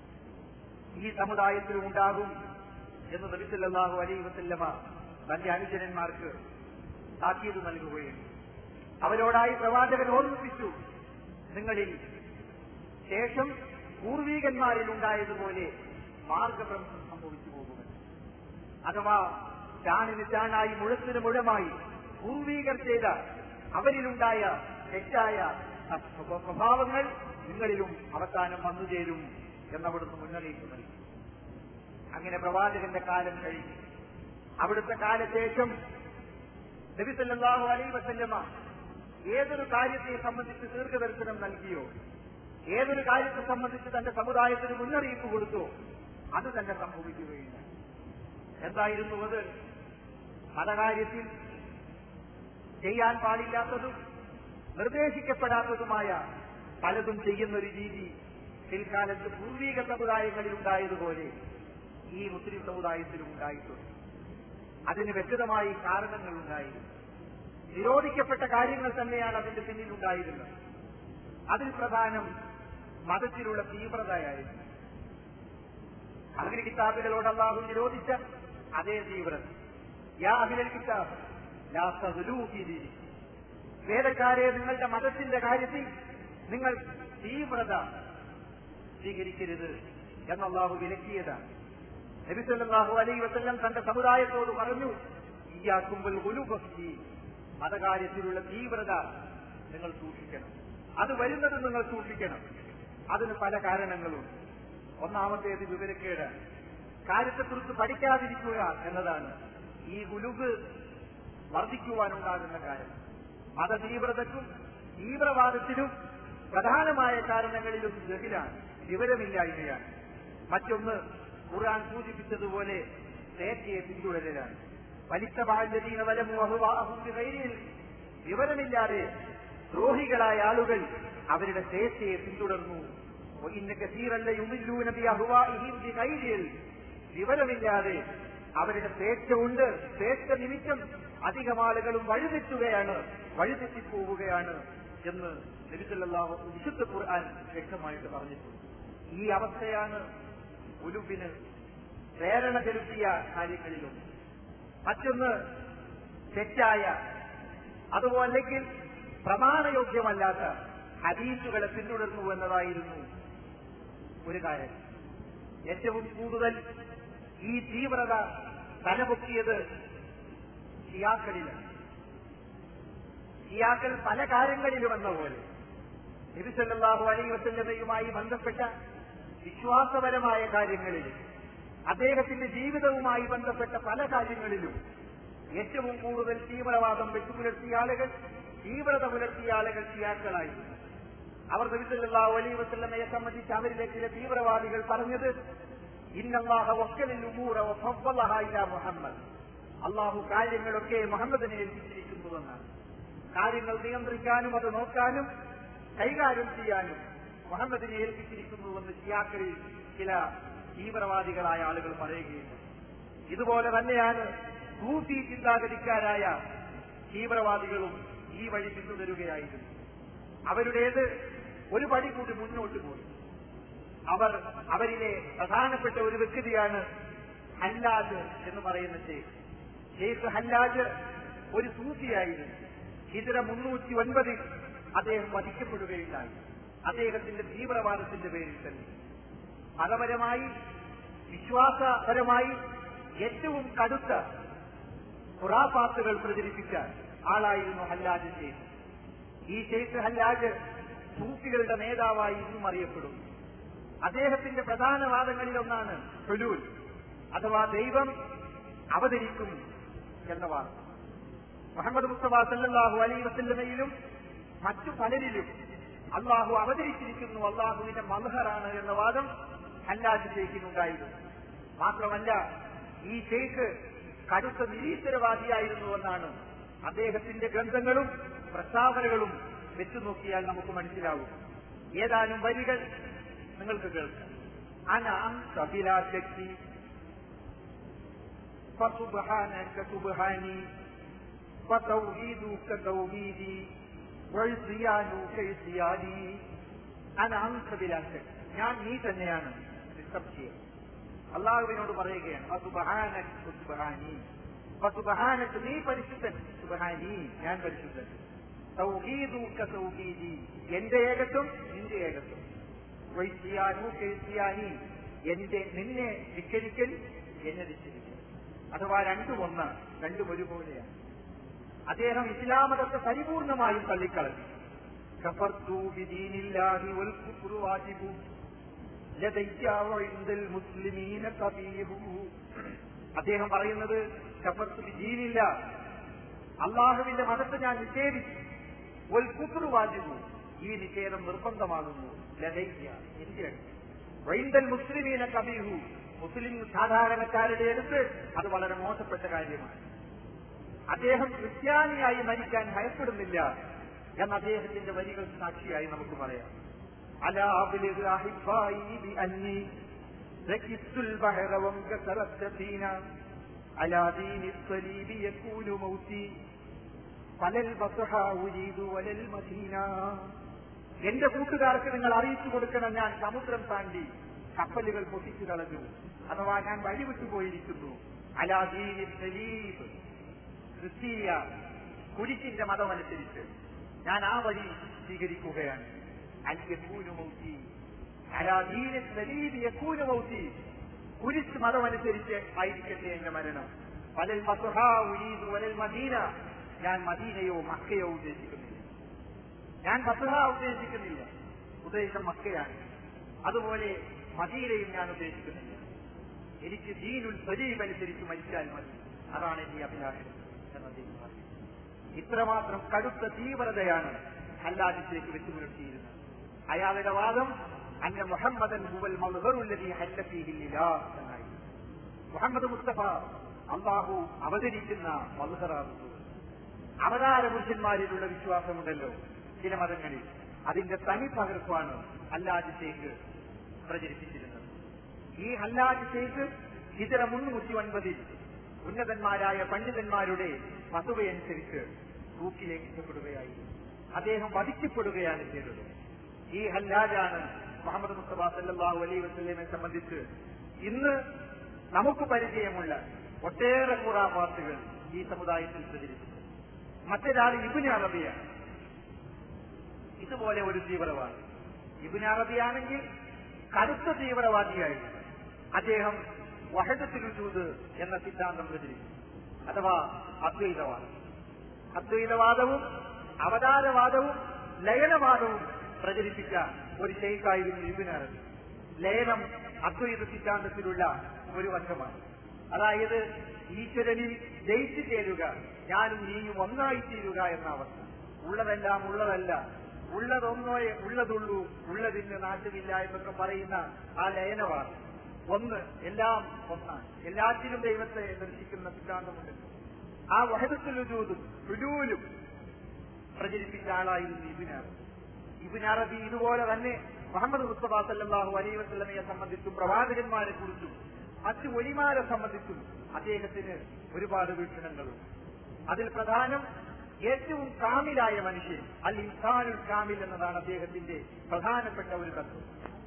ഈ സമുദായത്തിലും ഉണ്ടാകും എന്ന് നബിസല്ലാഹു അലൈ വസല്ലമ തന്റെ അനുചരന്മാർക്ക് താക്കീത് നൽകുകയും അവരോടായി പ്രവാചകൻ ഓർമ്മിപ്പിച്ചു നിങ്ങളിൽ ശേഷം പൂർവീകന്മാരിൽ ഉണ്ടായതുപോലെ മാർഗഭ്രംശം സംഭവിച്ചു പോകുക അഥവാ ചാണിന് ചാണായി മുഴത്തിന് മുഴമായി പൂർവീകർ ചെയ്ത അവരിലുണ്ടായ തെറ്റായ സ്വഭാവങ്ങൾ നിങ്ങളിലും അവസാനം വന്നുചേരും എന്നവിടുന്ന് മുന്നറിയിപ്പ് നൽകി അങ്ങനെ പ്രവാചകന്റെ കാലം കഴിഞ്ഞു അവിടുത്തെ കാലശേഷം നബിസല്ലാഹു അലൈ വസല്ലമ ഏതൊരു കാര്യത്തെ സംബന്ധിച്ച് ദീർഘദർശനം നൽകിയോ ഏതൊരു കാര്യത്തെ സംബന്ധിച്ച് തന്റെ സമുദായത്തിന് മുന്നറിയിപ്പ് കൊടുത്തോ അത് തന്നെ സംഭവിക്കുകയില്ല എന്തായിരുന്നു അത് മതകാര്യത്തിൽ ചെയ്യാൻ പാടില്ലാത്തതും നിർദ്ദേശിക്കപ്പെടാത്തതുമായ പലതും ചെയ്യുന്നൊരു രീതി പിൽക്കാലത്ത് പൂർവീക സമുദായങ്ങളിൽ ഉണ്ടായതുപോലെ ഈ മുസ്ലിം സമുദായത്തിലും ഉണ്ടായിട്ടുണ്ട് അതിന് വ്യക്തമായി കാരണങ്ങൾ ഉണ്ടായിരുന്നു നിരോധിക്കപ്പെട്ട കാര്യങ്ങൾ തന്നെയാണ് അതിന്റെ പിന്നിലുണ്ടായിരുന്നത് അതിൽ പ്രധാനം മതത്തിലുള്ള തീവ്രതയായിരുന്നു അഗ്നി കിതാബുകളോട് അള്ളാഹു നിരോധിച്ച അതേ തീവ്രത യാ അഖിലൽ കിതാബ് ലാ തഗ്ലൂ ഫീ ദീനിക്കും. വേദക്കാരെ നിങ്ങളുടെ മതത്തിന്റെ കാര്യത്തിൽ നിങ്ങൾ തീവ്രത സ്വീകരിക്കരുത് എന്നല്ലാഹു വിലക്കിയതാണ് നബിസല്ലാഹു അലൈ വസല്ലം തന്റെ സമുദായത്തോട് പറഞ്ഞു ഇയാക്കുമ്പോൾ ഗുലുഭക്തി മതകാര്യത്തിലുള്ള തീവ്രത നിങ്ങൾ സൂക്ഷിക്കണം അത് വരുന്നത് നിങ്ങൾ സൂക്ഷിക്കണം അതിന് പല കാരണങ്ങളുണ്ട് ഒന്നാമത്തേത് വിവരക്കേട് കാര്യത്തെക്കുറിച്ച് പഠിക്കാതിരിക്കുക എന്നതാണ് ഈ ഗുലുബ് വർദ്ധിക്കുവാനുണ്ടാകുന്ന കാരണം മതതീവ്രതയ്ക്കും തീവ്രവാദത്തിനും പ്രധാനമായ കാരണങ്ങളിലും ജഹിലാണ് വിവരമില്ലായ്മയാണ് മറ്റൊന്ന് ഖുർആൻ സൂചിപ്പിച്ചതുപോലെ നേർച്ചയെ പിന്തുടരലാണ് വലിച്ച ബാല്യതീന വലമു അഹുവാഹുൽ വിവരമില്ലാതെ ദ്രോഹികളായ ആളുകൾ അവരുടെ സ്വേച്ഛയെ പിന്തുടർന്നു ഇന്ന കസീറല്ല യുമില്ലൂന ബി അഹ്വാഇഹിം ബി ഗൈരിൽ വിവരമില്ലാതെ അവരുടെ സ്വേച്ഛ ഉണ്ട് സ്വേച്ഛ നിമിത്തം അധികം ആളുകളും വഴിതെറ്റുകയാണ് വഴിതെറ്റിപ്പോവുകയാണ് എന്ന് നബിസല്ലാഹു വിശുദ്ധ ഖുർആൻ വ്യക്തമായിട്ട് പറഞ്ഞിട്ടുണ്ട് ഈ അവസ്ഥയാണ് ഉലുബിന് പ്രേരണ ചെലുത്തിയ കാര്യങ്ങളിലും മറ്റൊന്ന് തെറ്റായ അതുപോലെ പ്രമാണയോഗ്യമല്ലാത്ത ഹദീസുകളെ പിന്തുടർന്നു എന്നതായിരുന്നു ഒരു കാര്യം ഏറ്റവും കൂടുതൽ ഈ തീവ്രത തലപൊക്കിയത് ഷിയാക്കളിലാണ് ഷിയാക്കൾ പല കാര്യങ്ങളിലും എന്ന പോലെ നബിസല്ലാഹു അലൈ വസല്ലമയുമായി ബന്ധപ്പെട്ട വിശ്വാസപരമായ കാര്യങ്ങളിൽ അദ്ദേഹത്തിന്റെ ജീവിതവുമായി ബന്ധപ്പെട്ട പല കാര്യങ്ങളിലും ഏറ്റവും കൂടുതൽ തീവ്രവാദം വെച്ചുപുലർത്തിയ ആളുകൾ തീവ്രത പുലർത്തിയ ആളുകൾ ഷിയാക്കളായിരുന്നു അവർ നബിസല്ലാഹു അലൈ വസല്ലമയെ സംബന്ധിച്ച് അവരിലെ ചില തീവ്രവാദികൾ പറഞ്ഞത് ഇന്നല്ലാഹ വക്കലിൽ ഉമൂറ വഫവ്വലഹ ഇലാ മുഹമ്മദ് അള്ളാഹു കാര്യങ്ങളൊക്കെ മുഹമ്മദിനെ ഏൽപ്പിച്ചിരിക്കുന്നുവെന്നാണ് കാര്യങ്ങൾ നിയന്ത്രിക്കാനും അത് നോക്കാനും കൈകാര്യം ചെയ്യാനും മുഹമ്മദിനെ ഏൽപ്പിച്ചിരിക്കുന്നുവെന്ന് ഷിയാക്കളിൽ ചില തീവ്രവാദികളായ ആളുകൾ പറയുകയുണ്ട് ഇതുപോലെ തന്നെയാണ് സൂഫി ചിന്താഗതിക്കാരായ തീവ്രവാദികളും ഈ വഴി പിന്തുടരുകയായിരുന്നു അവരുടേത് ഒരു പടി കൂടി മുന്നോട്ട് പോയി അവർ അവരിലെ പ്രധാനപ്പെട്ട ഒരു വ്യക്തിയാണ് ഹല്ലാജ് എന്ന് പറയുന്ന ഷെയ്ഖ് ഷെയ്ഖ് ഹല്ലാജ് ഒരു സൂഫിയായിരുന്നു ഹിജറ മുന്നൂറ്റി ഒൻപതിൽ അദ്ദേഹം വധിക്കപ്പെടുകയുണ്ടായി അദ്ദേഹത്തിന്റെ തീവ്രവാദത്തിന്റെ പേരിൽ തന്നെ മതപരമായി വിശ്വാസപരമായി ഏറ്റവും കടുത്ത ഖുറാഫാത്തുകൾ പ്രചരിപ്പിച്ച ആളായിരുന്നു ഹല്ലാജ് ഷെയ്ഖ് ഈ ഷെയ്ഖ് ഹല്ലാജ് സൂഫികളുടെ നേതാവായി ഇന്നും അറിയപ്പെടുന്നു അദ്ദേഹത്തിന്റെ പ്രധാന വാദങ്ങളിലൊന്നാണ് ഹുലൂൽ അഥവാ ദൈവം അവതരിക്കും എന്ന വാദം മുഹമ്മദ് മുസ്തഫ സല്ലാഹു അലൈ വസല്ലമയിലും മറ്റു പലരിലും അള്ളാഹു അവതരിച്ചിരിക്കുന്നു അള്ളാഹുവിന്റെ മൽഹറാണ് എന്ന വാദം ഹല്ലാജ് ഷെയ്ഖിനുണ്ടായിരുന്നു മാത്രമല്ല ഈ ഷെയ്ഖ് കടുത്ത നിരീശ്വരവാദിയായിരുന്നുവെന്നാണ് അദ്ദേഹത്തിന്റെ ഗ്രന്ഥങ്ങളും പ്രസ്താവനകളും വെച്ചു നോക്കിയാൽ നമുക്ക് മനസ്സിലാവും ഏതാനും വരികൾ നിങ്ങൾക്ക് കേൾക്കാം അനാം കപിലാശക്തി فسبحانك سبحاني وتوحيدك توحيدي وعصيانك عصياني أنا أنت بلا شك ഞാൻ നീ തന്നെയാണ് നിസ്സംശയം അള്ളാഹുവിനോട് പറയുകയാണ് വസുബഹാനക് സുബഹാനി വസുബഹാനക് നീ പരിശുദ്ധൻ സുബഹാനി ഞാൻ പരിശുദ്ധൻ സൗഹീദൂക്ക സൗഹീദി എന്റെ ഏകത്വം നിന്റെ ഏകത്വം വൈസിയാനു കേസിയാനി എന്റെ നിന്നെ ധിക്കരിക്കൽ എന്നെ ധിക്കരിക്കൽ അഥവാ രണ്ടും ഒന്നാണ് രണ്ടും ഒരുപോലെയാണ് അദ്ദേഹം ഇസ്ലാമതത്തെ പരിപൂർണമായും തള്ളിക്കളഞ്ഞു കഫർത്തു ബിദീനില്ലാഹി വൽ കുഫ്റു വാജിബു ലദയ്യ വഇൻദൽ മുസ്ലിമീന കബീഹു അദ്ദേഹം പറയുന്നത് കഫർത്തു ബിദീനില്ല അള്ളാഹുവിന്റെ മതത്തെ ഞാൻ നിഷേധിച്ചു വൽ കുഫ്റു വാജിബു ഈ നിഷേധം നിർബന്ധമാകുന്നു ലദയ്യ എന്റെ വൈൻദൽ മുസ്ലിമീന കബീഹു മുസ്ലിം സാധാരണക്കാരുടെ അടുത്ത് അത് വളരെ മോശപ്പെട്ട കാര്യമാണ് അദ്ദേഹം ക്രിസ്ത്യാനിയായി മരിക്കാൻ ഭയപ്പെടുന്നില്ല എന്ന അദ്ദേഹത്തിന്റെ വരികൾ സാക്ഷിയായി നമുക്ക് പറയാം അലാബിലിഗ് അഹിബായി ബി അന്നി രകിസ്തുൽ ബഹറ വംകസറത്ത സീന അലാ ദീനി الصليب يكون موتي ഫലൽ ബസഹ ഉരീദു വലൽ മദീന എന്റെ കൂട്ടുകാർക്ക് നിങ്ങൾ അറിയിച്ചു കൊടുക്കണം ഞാൻ സമുദ്രം താണ്ടി കപ്പലുകൾ പൊട്ടിച്ചു കളഞ്ഞു അഥവാ ഞാൻ വഴിവിട്ടു പോയിരിക്കുന്നു അലാദീനി സലീബ് ക്രിസ്തീയ കുരിശിന്റെ മതമനുസരിച്ച് ഞാൻ ആ വഴി സ്വീകരിക്കുകയാണ് അല്യക്കൂനുമൗത്തി അലാദീനി സലീബ് യക്കൂനുമൗത്തി കുരിശ് മതമനുസരിച്ച് ആയിരിക്കട്ടെ എന്റെ മരണം വലൽ മസുഹ ഉരീദു വലൽ മദീന ഞാൻ മദീനയോ മക്കയോ ഉദ്ദേശിക്കുന്നില്ല ഞാൻ മസുഹ ഉദ്ദേശിക്കുന്നില്ല ഉദ്ദേശം മക്കയാണ് അതുപോലെ മദീനയും ഞാൻ ഉദ്ദേശിക്കുന്നില്ല എനിക്ക് ദീനുൽ സലീബ് അനുസരിച്ച് മരിച്ചാൽ മതി അതാണ് എന്റെ അഭിലാഷം എന്ന് അദ്ദേഹം പറഞ്ഞു ഇത്രമാത്രം കടുത്ത തീവ്രതയാണ് ഹല്ലാജിലേക്ക് വെച്ചു പുലർത്തിയിരുന്നത് അയാളുടെ വാദം അന്ന മുഹമ്മദൻ ഹുവൽ മൽഹറുല്ലദീ ഹല്ല ഫീഹിൽ ഇലാഹ് എന്നായി മുഹമ്മദ് മുസ്തഫ അള്ളാഹു അവതരിക്കുന്ന മൽഹറാകുന്നു അവതാര പുരുഷന്മാരിലുള്ള വിശ്വാസമുണ്ടല്ലോ ചില മതങ്ങളിൽ അതിന്റെ തനി പകർപ്പാണ് ഹല്ലാജ് ഷെയ്ഖ് പ്രചരിപ്പിച്ചിരുന്നത് ഈ ഹല്ലാജ് ഷെയ്ഖ് ഇതര മുന്നൂറ്റി ഒൻപതിൽ ഉന്നതന്മാരായ പണ്ഡിതന്മാരുടെ പതുവയനുസരിച്ച് തൂക്കിലേക്ക് ഇഷ്ടപ്പെടുകയായി അദ്ദേഹം വധിക്കപ്പെടുകയാണ് ചെയ്തത് ഈ ഹല്ലാജാണ് മുഹമ്മദ് മുസ്തഫ സല്ലാഹു അലൈ വസ്ലമെ സംബന്ധിച്ച് ഇന്ന് നമുക്ക് പരിചയമുള്ള ഒട്ടേറെ ഖുറാഫാത്തുകൾ ഈ സമുദായത്തിൽ പ്രചരിച്ചു മറ്റൊരാൾ ഇബിന് അറബിയാണ് ഇതുപോലെ ഒരു തീവ്രവാദി ഇബിന് അറബിയാണെങ്കിൽ കടുത്ത തീവ്രവാദിയായിരുന്നു അദ്ദേഹം വഹദത്തിലുജൂത് എന്ന സിദ്ധാന്തം പ്രചരിച്ചു അഥവാ അദ്വൈതവാദം അദ്വൈതവാദവും അവതാരവാദവും ലയനവാദവും പ്രചരിപ്പിച്ച ഒരു ഷെയ്ഖായിരുന്നു ഇബിൻ അറബി ലയനം അദ്വൈത സിദ്ധാന്തത്തിലുള്ള ഒരു വശമാണ് അതായത് ഈശ്വരനിൽ ലയിച്ചു ചേരുക ഞാനും നീയും ഒന്നായി തീരുക എന്ന അവസ്ഥ ഉള്ളതെല്ലാം ഉള്ളതല്ല ഉള്ളതൊന്നോ ഉള്ളതുള്ളൂ ഉള്ളതിന് നാശമില്ല എന്നൊക്കെ പറയുന്ന ആ ലയനവാദം ഒന്ന് എല്ലാം ഒന്നാണ് എല്ലാറ്റിലും ദൈവത്തെ ദർശിക്കുന്ന സിദ്ധാന്തമുണ്ട് ആ വഹദത്തുലും റുലൂലും പ്രചരിപ്പിച്ച ആളായിരുന്നു ഇബിനാർ ഇബിനാറബി ഇതുപോലെ തന്നെ മുഹമ്മദ് മുസ്തഫ സല്ലാഹു അലൈ വസ്ലമയെ സംബന്ധിച്ചും പ്രവാചകന്മാരെ കുറിച്ചും മറ്റു ഒലിമാരെ സംബന്ധിച്ചും അദ്ദേഹത്തിന് ഒരുപാട് വീക്ഷണങ്ങളുണ്ട് അതിൽ പ്രധാനം ഏറ്റവും കാമിലായ മനുഷ്യൻ അൽ ഇൻസാനുൽ കാമിൽ എന്നതാണ് അദ്ദേഹത്തിന്റെ പ്രധാനപ്പെട്ട ഒരു തത്വം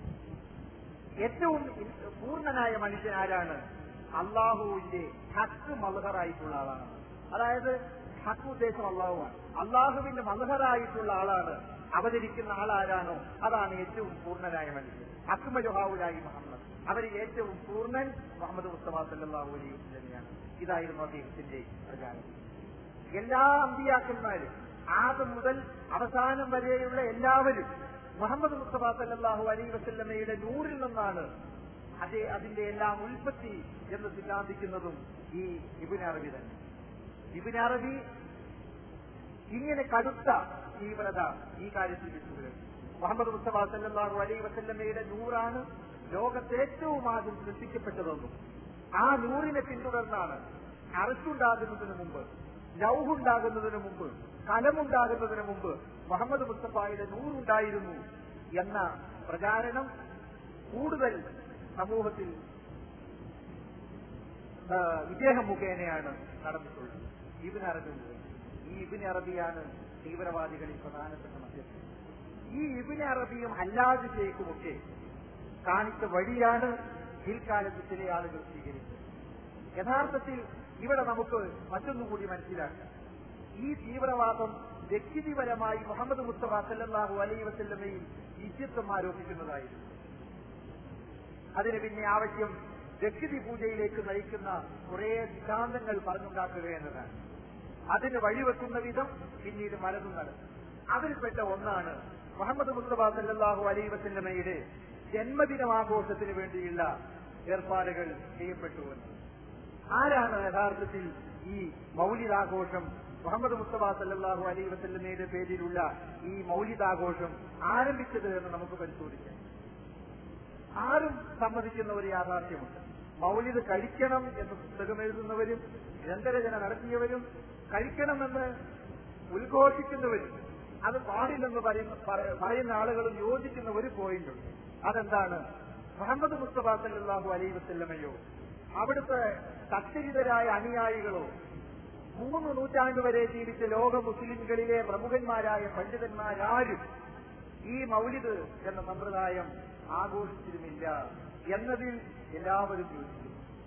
ഏറ്റവും പൂർണ്ണനായ മനുഷ്യൻ ആരാണ് അള്ളാഹുവിന്റെ ഹക്ക് മലഹറായിട്ടുള്ള ആളാണ് അതായത് ഹക്ക് ഉദ്ദേശം അള്ളാഹുവാണ് അള്ളാഹുവിന്റെ മലഹറായിട്ടുള്ള ആളാണ് അവതരിക്കുന്ന ആളാരാണോ അതാണ് ഏറ്റവും പൂർണ്ണനായ മനുഷ്യൻ അക്മലുഹാവുലായി മുഹമ്മദ് അവരിൽ ഏറ്റവും പൂർണ്ണൻ മുഹമ്മദ് മുസ്തഫ സല്ലാഹു അലൈഹി വസ്ലമിയാണ് ഇതായിരുന്നു അദ്ദേഹത്തിന്റെ പ്രചാരം എല്ലാ അമ്പിയാക്കന്മാരും ആദ്യം മുതൽ അവസാനം വരെയുള്ള എല്ലാവരും മുഹമ്മദ് മുസ്തഫ സല്ലാഹു അലൈ വസല്ലമയുടെ നൂറിൽ നിന്നാണ് അതേ അതിന്റെ എല്ലാം ഉൽപ്പത്തി എന്ന് സിദ്ധാന്തിക്കുന്നതും ഈ ഇബിൻ അറബി തന്നെ ഇബിൻ അറബി ഇങ്ങനെ കടുത്ത തീവ്രത ഈ കാര്യത്തിൽ വിട്ടുപുലർത്തി മുഹമ്മദ് മുസ്തഫ സല്ലാഹു അലൈ വസല്ലമയുടെ നൂറാണ് ലോകത്തെ ഏറ്റവും ആദ്യം സൃഷ്ടിക്കപ്പെട്ടതെന്നും ആ നൂറിനെ പിന്തുടർന്നാണ് അറച്ചുണ്ടാകുന്നതിന് മുമ്പ് ലൗഹുണ്ടാകുന്നതിന് മുമ്പ് കലമുണ്ടാകുന്നതിന് മുമ്പ് മുഹമ്മദ് മുസ്തഫായുടെ നൂറുണ്ടായിരുന്നു എന്ന പ്രചാരണം കൂടുതൽ സമൂഹത്തിൽ ഇദ്ദേഹം മുഖേനയാണ് നടന്നിട്ടുള്ളത് ഇബിൻ അറബി മുഖേന ഈ ഇബിൻ അറബിയാണ് തീവ്രവാദികളിൽ പ്രധാനപ്പെട്ട മധ്യസ്ഥൻ ഈ ഇബിൻ അറബിയും അല്ലാതെ ഷെയ്ഖുമൊക്കെ കാണിച്ച വഴിയാണ് പിൽക്കാലത്ത് ചില ആളുകൾ സ്വീകരിച്ചത് യഥാർത്ഥത്തിൽ ഇവിടെ നമുക്ക് മറ്റൊന്നുകൂടി മനസ്സിലാക്കാം ഈ തീവ്രവാദം വ്യക്തിപരമായി മുഹമ്മദ് മുസ്തഫ സല്ലാഹു അലൈ വസല്ലമയിൽ ഈജിപ്തം ആരോപിക്കുന്നതായിരുന്നു അതിന് പിന്നെ ആവശ്യം വ്യക്തി പൂജയിലേക്ക് നയിക്കുന്ന കുറെ സിദ്ധാന്തങ്ങൾ പറഞ്ഞുണ്ടാക്കുക എന്നതാണ് അതിന് വഴിവെക്കുന്ന വിധം പിന്നീട് മലതും നടക്കും അതിൽപ്പെട്ട ഒന്നാണ് മുഹമ്മദ് മുസ്തഫ സല്ലാഹു അലൈ വസല്ലമയുടെ ജന്മദിനമാഘോഷത്തിന് വേണ്ടിയുള്ള ഏർപ്പാടുകൾ ചെയ്യപ്പെട്ടുവെന്ന് ആരാണ് യഥാർത്ഥത്തിൽ ഈ മൗലിദാഘോഷം മുഹമ്മദ് മുസ്തഫ സല്ലാഹു അലൈ വസല്ലമയുടെ പേരിലുള്ള ഈ മൗലിദാഘോഷം ആരംഭിച്ചത് എന്ന് നമുക്ക് പരിശോധിക്കാം ആരും സമ്മതിക്കുന്ന ഒരു യാഥാർത്ഥ്യമുണ്ട് മൗലിദ് കഴിക്കണം എന്ന് പുസ്തകം എഴുതുന്നവരും ഗ്രന്ഥരചന നടത്തിയവരും കഴിക്കണമെന്ന് ഉദ്ഘോഷിക്കുന്നവരും അത് പാടില്ലെന്ന് പറയുന്ന പറയുന്ന ആളുകളും യോജിക്കുന്ന ഒരു പോയിന്റുണ്ട് അതെന്താണ് മുഹമ്മദ് മുസ്തഫ സല്ലാഹു അലൈ വസല്ലമയോ അവിടുത്തെ സത്യരിതരായ അനുയായികളോ മൂന്ന് നൂറ്റാണ്ട് വരെ ജീവിച്ച ലോക മുസ്ലിംകളിലെ പ്രമുഖന്മാരായ പണ്ഡിതന്മാരാരും ഈ മൗലിദ് എന്ന സമ്പ്രദായം ആഘോഷിച്ചിരുന്നില്ല എന്നതിൽ എല്ലാവരും യോജിച്ചു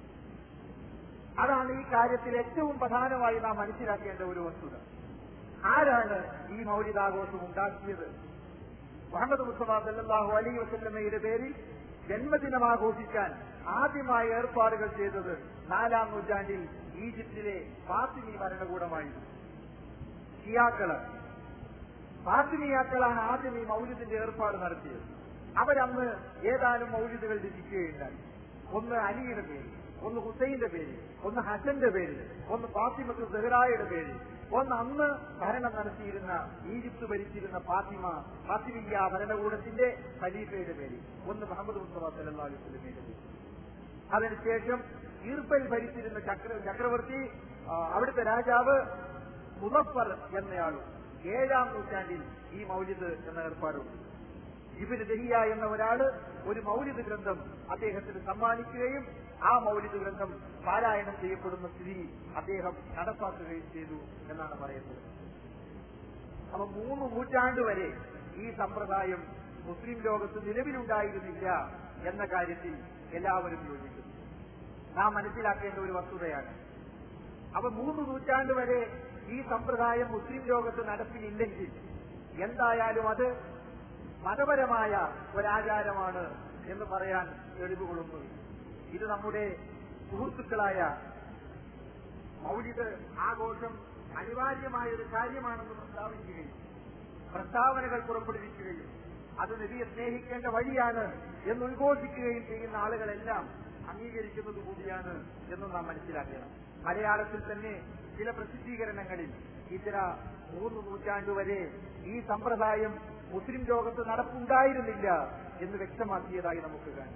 അതാണ് ഈ കാര്യത്തിൽ ഏറ്റവും പ്രധാനമായി നാം മനസ്സിലാക്കേണ്ട ഒരു വസ്തുത ആരാണ് ഈ മൗലിദാഘോഷം ഉണ്ടാക്കിയത് മുഹമ്മദ് മുസ്തഫ സല്ലാഹു അലൈ വസല്ലമ്മയുടെ പേരിൽ ജന്മദിനം ആഘോഷിക്കാൻ ആദ്യമായി ഏർപ്പാടുകൾ ചെയ്തത് നാലാം നൂറ്റാണ്ടിൽ ഈജിപ്തിലെ ഫാത്തിമി ഭരണകൂടമായിരുന്നു ഷിയാക്കള് ഫാത്തിമിയാക്കളാണ് ആദ്യം ഈ മൗലിദിന്റെ ഏർപ്പാട് നടത്തിയത് അവരന്ന് ഏതാനും മൗലിദുകൾ രചിക്കുകയുണ്ടായി ഒന്ന് അലിയുടെ പേരിൽ ഒന്ന് ഹുസൈന്റെ പേരിൽ ഒന്ന് ഹസന്റെ പേരിൽ ഒന്ന് ഫാത്തിമത്ത് സെഹ്റായുടെ പേരിൽ ഒന്ന് അന്ന് ഭരണം നടത്തിയിരുന്ന ഈജിപ്ത് ഭരിച്ചിരുന്ന ഫാത്തിമ ഫാത്തിമിയ ഭരണകൂടത്തിന്റെ ഖലീഫയുടെ പേരിൽ ഒന്ന് മുഹമ്മദ് മുസ്തഫ സല്ലല്ലാഹു അലൈഹി വസല്ലമയുടെ പേരിൽ അതിനുശേഷം ഈർപ്പൽ ഭരിച്ചിരുന്ന ചക്ര ചക്രവർത്തി ആ, അവിടുത്തെ രാജാവ് മുസഫർ എന്നയാളും ഏഴാം നൂറ്റാണ്ടിൽ ഈ മൗലിദ് എന്ന ഏർപ്പാടുണ്ട് ഇബിന് ദഹിയ എന്ന ഒരാള് ഒരു മൗലിദ് ഗ്രന്ഥം അദ്ദേഹത്തിന് സമ്മാനിക്കുകയും ആ മൗലിദ് ഗ്രന്ഥം പാരായണം ചെയ്യപ്പെടുന്ന സ്ഥിതി അദ്ദേഹം നടപ്പാക്കുകയും ചെയ്തു എന്നാണ് പറയുന്നത് അപ്പൊ മൂന്ന് നൂറ്റാണ്ട് വരെ ഈ സമ്പ്രദായം മുസ്ലിം ലോകത്ത് നിലവിലുണ്ടായിരുന്നില്ല എന്ന കാര്യത്തിൽ എല്ലാവരും യോജിക്കുന്നു നാം മനസ്സിലാക്കേണ്ട ഒരു വസ്തുതയാണ് അപ്പൊ മൂന്ന് നൂറ്റാണ്ട് വരെ ഈ സമ്പ്രദായം മുസ്ലിം ലോകത്ത് നടപ്പിലില്ലെങ്കിൽ എന്തായാലും അത് മതപരമായ ഒരാചാരമാണ് എന്ന് പറയാൻ തെളിവുകളൊന്നുമില്ല ഇത് നമ്മുടെ സുഹൃത്തുക്കളായ മൗലിക ആഘോഷം അനിവാര്യമായ ഒരു കാര്യമാണെന്ന് പ്രസ്താവിക്കുകയും പ്രസ്താവനകൾ പുറപ്പെടുവിക്കുകയും അത് നബിയെ സ്നേഹിക്കേണ്ട വഴിയാണ് എന്ന് ഉദ്ഘോഷിക്കുകയും ചെയ്യുന്ന ആളുകളെല്ലാം അംഗീകരിക്കുന്നത് കൂടിയാണ് എന്ന് നാം മനസ്സിലാക്കണം മലയാളത്തിൽ തന്നെ ചില പ്രസിദ്ധീകരണങ്ങളിൽ ഇത്തര മൂന്ന് നൂറ്റാണ്ട് വരെ ഈ സമ്പ്രദായം മുസ്ലിം ലോകത്ത് നടപ്പുണ്ടായിരുന്നില്ല എന്ന് വ്യക്തമാക്കിയതായി നമുക്ക് കാണാം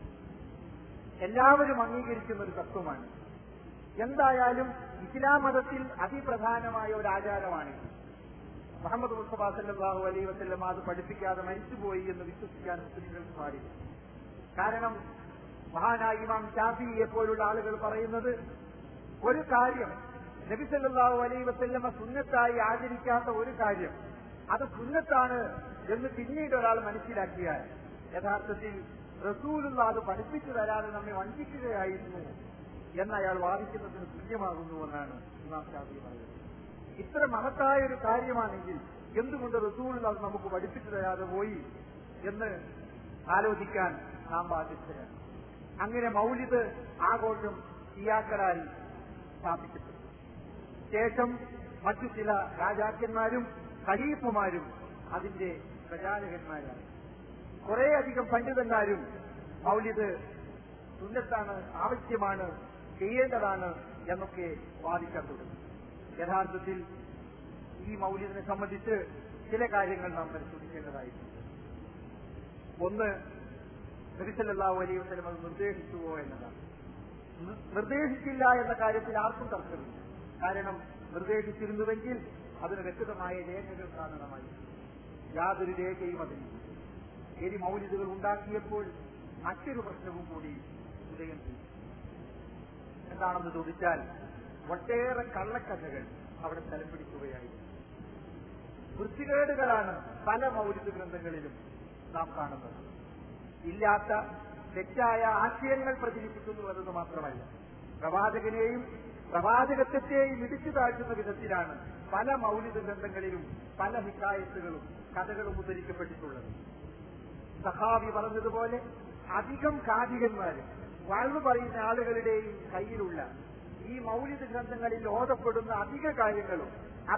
എല്ലാവരും അംഗീകരിക്കുന്ന ഒരു തത്വമാണ് എന്തായാലും ഇസ്ലാം മതത്തിൽ അതിപ്രധാനമായ ഒരു ആചാരമാണ് മുഹമ്മദ് മുസ്തഫ സല്ലാഹു അലൈ വസ്ലം അത് പഠിപ്പിക്കാതെ മരിച്ചുപോയി എന്ന് വിശ്വസിക്കാൻ മുസ്ലിങ്ങൾക്ക് പാടില്ല കാരണം മഹാനായ ഇമാം ഷാഫിയെ പോലുള്ള ആളുകൾ പറയുന്നത് ഒരു കാര്യം നബി സല്ലല്ലാഹു അലൈഹി വസല്ലമ സുന്നത്തായി ആചരിക്കാത്ത ഒരു കാര്യം അത് സുന്നത്താണ് എന്ന് പിന്നീട് ഒരാൾ മനസ്സിലാക്കിയാൽ യഥാർത്ഥത്തിൽ റസൂലുള്ള അത് പഠിപ്പിച്ചു തരാതെ നമ്മെ വഞ്ചിക്കുകയായിരുന്നു എന്ന് അയാൾ വാദിക്കുന്നതിന് തുല്യമാകുന്നുവെന്നാണ് ഇമാം ഷാഫി പറയുന്നത് ഇത്ര മഹത്തായ ഒരു കാര്യമാണെങ്കിൽ എന്തുകൊണ്ട് റസൂൾ അത് നമുക്ക് പഠിപ്പിച്ചു തരാതെ പോയി എന്ന് ആലോചിക്കാൻ നാം ബാധ്യസ്ഥരാണ് അങ്ങനെ മൗലിദ് ആഘോഷം ഇയാക്കലാൽ സ്ഥാപിക്കപ്പെട്ടു ശേഷം മറ്റു ചില രാജാക്കന്മാരും ഖലീഫുമാരും അതിന്റെ പ്രചാരകന്മാരാണ് കുറേയധികം പണ്ഡിതന്മാരും മൗലിദ് സുന്നത്താണ് ആവശ്യമാണ് ചെയ്യേണ്ടതാണ് എന്നൊക്കെ വാദിക്കാൻ തുടങ്ങി യഥാർത്ഥത്തിൽ ഈ മൗലിദിനെ സംബന്ധിച്ച് ചില കാര്യങ്ങൾ നാം പരിശോധിക്കേണ്ടതായിട്ടുണ്ട് ഒന്ന് നബിസല്ലാഹു അലൈഹി വസ്ലം അത് നിർദ്ദേശിച്ചുവോ എന്നതാണ് നി- നിർദ്ദേശിച്ചില്ല എന്ന കാര്യത്തിൽ ആർക്കും തർക്കമില്ല കാരണം നിർദ്ദേശിച്ചിരുന്നുവെങ്കിൽ അതിന് വ്യക്തമായ രേഖകൾ കാണണമായി യാതൊരു രേഖയും അതിനില്ല ഇനി മൗലിദുകൾ ഉണ്ടാക്കിയപ്പോൾ മറ്റൊരു പ്രശ്നവും കൂടി ഉദയം ചെയ്തു എന്താണെന്ന് ചോദിച്ചാൽ ഒട്ടേറെ കള്ളക്കഥകൾ അവിടെ സ്ഥലം പിടിക്കുകയായിരുന്നു വൃത്തികേടുകളാണ് പല മൗലിക ഗ്രന്ഥങ്ങളിലും നാം കാണുന്നത് ഇല്ലാത്ത തെറ്റായ ആശയങ്ങൾ പ്രചരിപ്പിക്കുന്നു എന്നത് മാത്രമല്ല പ്രവാചകനെയും പ്രവാചകത്വത്തെയും ഇടിച്ചു താഴ്ത്തുന്ന വിധത്തിലാണ് പല മൗലിക ഗ്രന്ഥങ്ങളിലും പല ഹിക്കായത്തുകളും കഥകളും ഉദ്ധരിക്കപ്പെട്ടിട്ടുള്ളത് സഹാബി പറഞ്ഞതുപോലെ അധികം കാതികന്മാര് വാഴ്ന്നു പറയുന്ന ആളുകളുടെയും കയ്യിലുള്ള ഈ മൗലിക ഗ്രന്ഥങ്ങളിൽ ഓതപ്പെടുന്ന അധിക കാര്യങ്ങളും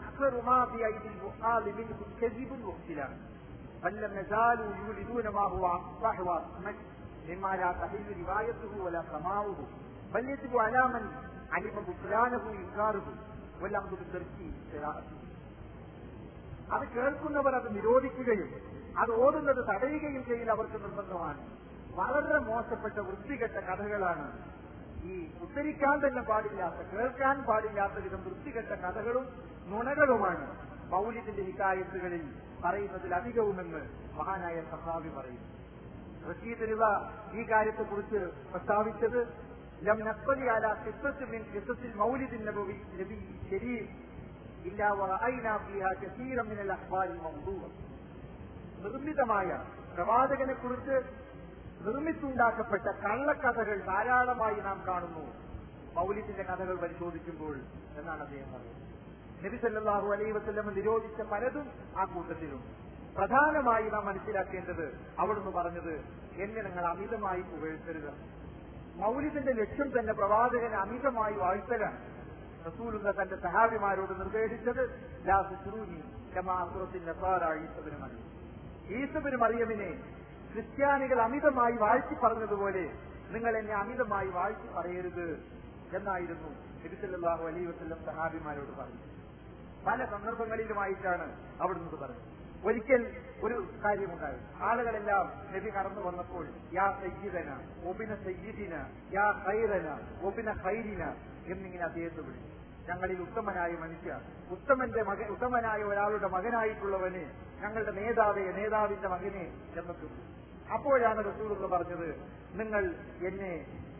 അക്സറുമാതിയാണ് فلم يزالوا يولدون ما هو أصبح وأصمت مما لا تحل روايته ولا سماعه بل يجب على من علم بطلانه إنكاره والأمر بالترك قراءته അത് കേൾക്കുന്നവർ അത് നിരോധിക്കുകയും അത് ഓടുന്നത് തടയുകയും ചെയ്യൽ അവർക്ക് നിർബന്ധമാണ് വളരെ മോശപ്പെട്ട വൃത്തികെട്ട കഥകളാണ് ഈ ഉദ്ധരിക്കാൻ തന്നെ പാടില്ലാത്ത കേൾക്കാൻ പാടില്ലാത്ത വിധം വൃത്തികെട്ട കഥകളും നുണകളുമാണ് മൗലിദിന്റെ ഹിക്കായത്തുകളിൽ പറയുന്നതിൽ അധികവുമെന്ന് മഹാനായ സഹാബി പറയുന്നു റഷീദ് ഈ കാര്യത്തെക്കുറിച്ച് പ്രസ്താവിച്ചത് ലം നസ്ബലി അല ഖിസ്സത്ത് മിൻ ഖിസ്സത്തിൽ മൗലിദിൻ നബവി നബി ശരീഫ് ഇല്ലാ വറഅയ്നാ ഫീഹാ കസീറൻ മിനൽ അഖ്ബാരിൽ മൗദൂഅ നിർമ്മിതമായ പ്രവാചകനെ കുറിച്ച് നിർമ്മിച്ചുണ്ടാക്കപ്പെട്ട കള്ളക്കഥകൾ ധാരാളമായി നാം കാണുന്നു മൗലിദിന്റെ കഥകൾ പരിശോധിക്കുമ്പോൾ എന്നാണ് അദ്ദേഹം പറയുന്നത് നബി സല്ലല്ലാഹു അലൈഹി വസല്ലം നിരോധിച്ച പലതും ആ കൂട്ടത്തിലുണ്ട് പ്രധാനമായി നാം മനസ്സിലാക്കേണ്ടത് അവിടുന്ന് പറഞ്ഞത് എന്നെ നിങ്ങൾ അമിതമായി പുകഴ്ത്തരുത് മൗലിദിന്റെ ലക്ഷ്യം തന്നെ പ്രവാചകനെ അമിതമായി വാഴ്ത്തലാണ് റസൂലുള്ള തന്റെ സഹാബിമാരോട് നിർദ്ദേശിച്ചത് ലാ സുസ്രൂനി കമാസുറത്തിന്റെ ഈസബിന് മറിയം ഈസബിന് മറിയമിനെ ക്രിസ്ത്യാനികൾ അമിതമായി വാഴ്ത്തി പറഞ്ഞതുപോലെ നിങ്ങൾ എന്നെ അമിതമായി വാഴ്ത്തി പറയരുത് എന്നായിരുന്നു നബിസല്ലാഹു അലൈ വസ്ലം സഹാബിമാരോട് പറഞ്ഞത് പല സന്ദർഭങ്ങളിലുമായിട്ടാണ് അവിടുന്ന് പറഞ്ഞത് ഒരിക്കൽ ഒരു കാര്യമുണ്ടായി ആളുകളെല്ലാം നബി കടന്നു വന്നപ്പോൾ യാ സയ്യിദന ഒബിന സയ്യിദിന യാ ഖൈറന ഒബിന ഖൈരിന എന്നിങ്ങനെ അദ്ദേഹത്തെ വിളിച്ചു ഞങ്ങളിൽ ഉത്തമനായ മനുഷ്യ ഉത്തമന്റെ മകൻ ഉത്തമനായ ഒരാളുടെ മകനായിട്ടുള്ളവന് ഞങ്ങളുടെ നേതാവേ നേതാവിന്റെ മകനെ എന്നൊക്കെ വിളിച്ചു. അപ്പോഴാണ് റസൂലുള്ള പറഞ്ഞത് നിങ്ങൾ എന്നെ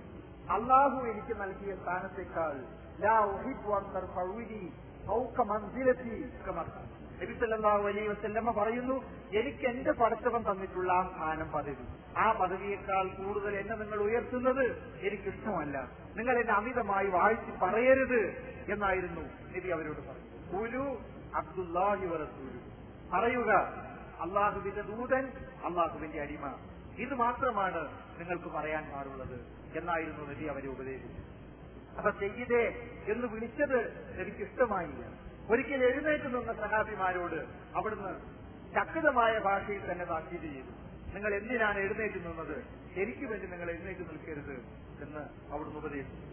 അള്ളാഹു എനിക്ക് നൽകിയ സ്ഥാനത്തേക്കാൾ ലാ ഉഹിബ്ബു അൻ തർഫഉനി ഫൗക മൻസിലതി കമാ ഖാല. നബി സല്ലല്ലാഹു അലൈഹി വസല്ലമ പറയുന്നു എനിക്ക് എന്റെ പടച്ചവൻ തന്നിട്ടുള്ള ആ സ്ഥാനം പദവി ആ പദവിയേക്കാൾ കൂടുതൽ എന്നെ നിങ്ങൾ ഉയർത്തുന്നത് എനിക്കിഷ്ടമല്ല നിങ്ങൾ എന്നെ അമിതമായി വാഴ്ത്തി പറയരുത് എന്നായിരുന്നു നബി അവരോട് പറഞ്ഞു ഖുലു അബ്ദുല്ലാഹി വറസൂലു പറയുക അള്ളാഹുവിന്റെ ദൂതൻ അള്ളാഹുവിന്റെ അടിമ ഇത് മാത്രമാണ് നിങ്ങൾക്ക് പറയാൻ പാടുള്ളത് എന്നായിരുന്നു നബി അവരെ ഉപദേശിച്ചത് അപ്പൊ ചെയ്യതേ എന്ന് വിളിച്ചത് എനിക്ക് ഇഷ്ടമായില്ല ഒരിക്കൽ എഴുന്നേറ്റ് നിന്ന സഹാബിമാരോട് അവിടുന്ന് ശക്തമായ ഭാഷയിൽ തന്നെ താക്കീത് ചെയ്തു നിങ്ങൾ എന്തിനാണ് എഴുന്നേറ്റ് നിന്നത് എനിക്ക് വേണ്ടി നിങ്ങൾ എഴുന്നേറ്റ് നിൽക്കരുത് എന്ന് അവിടുന്ന് ഉപദേശിച്ചു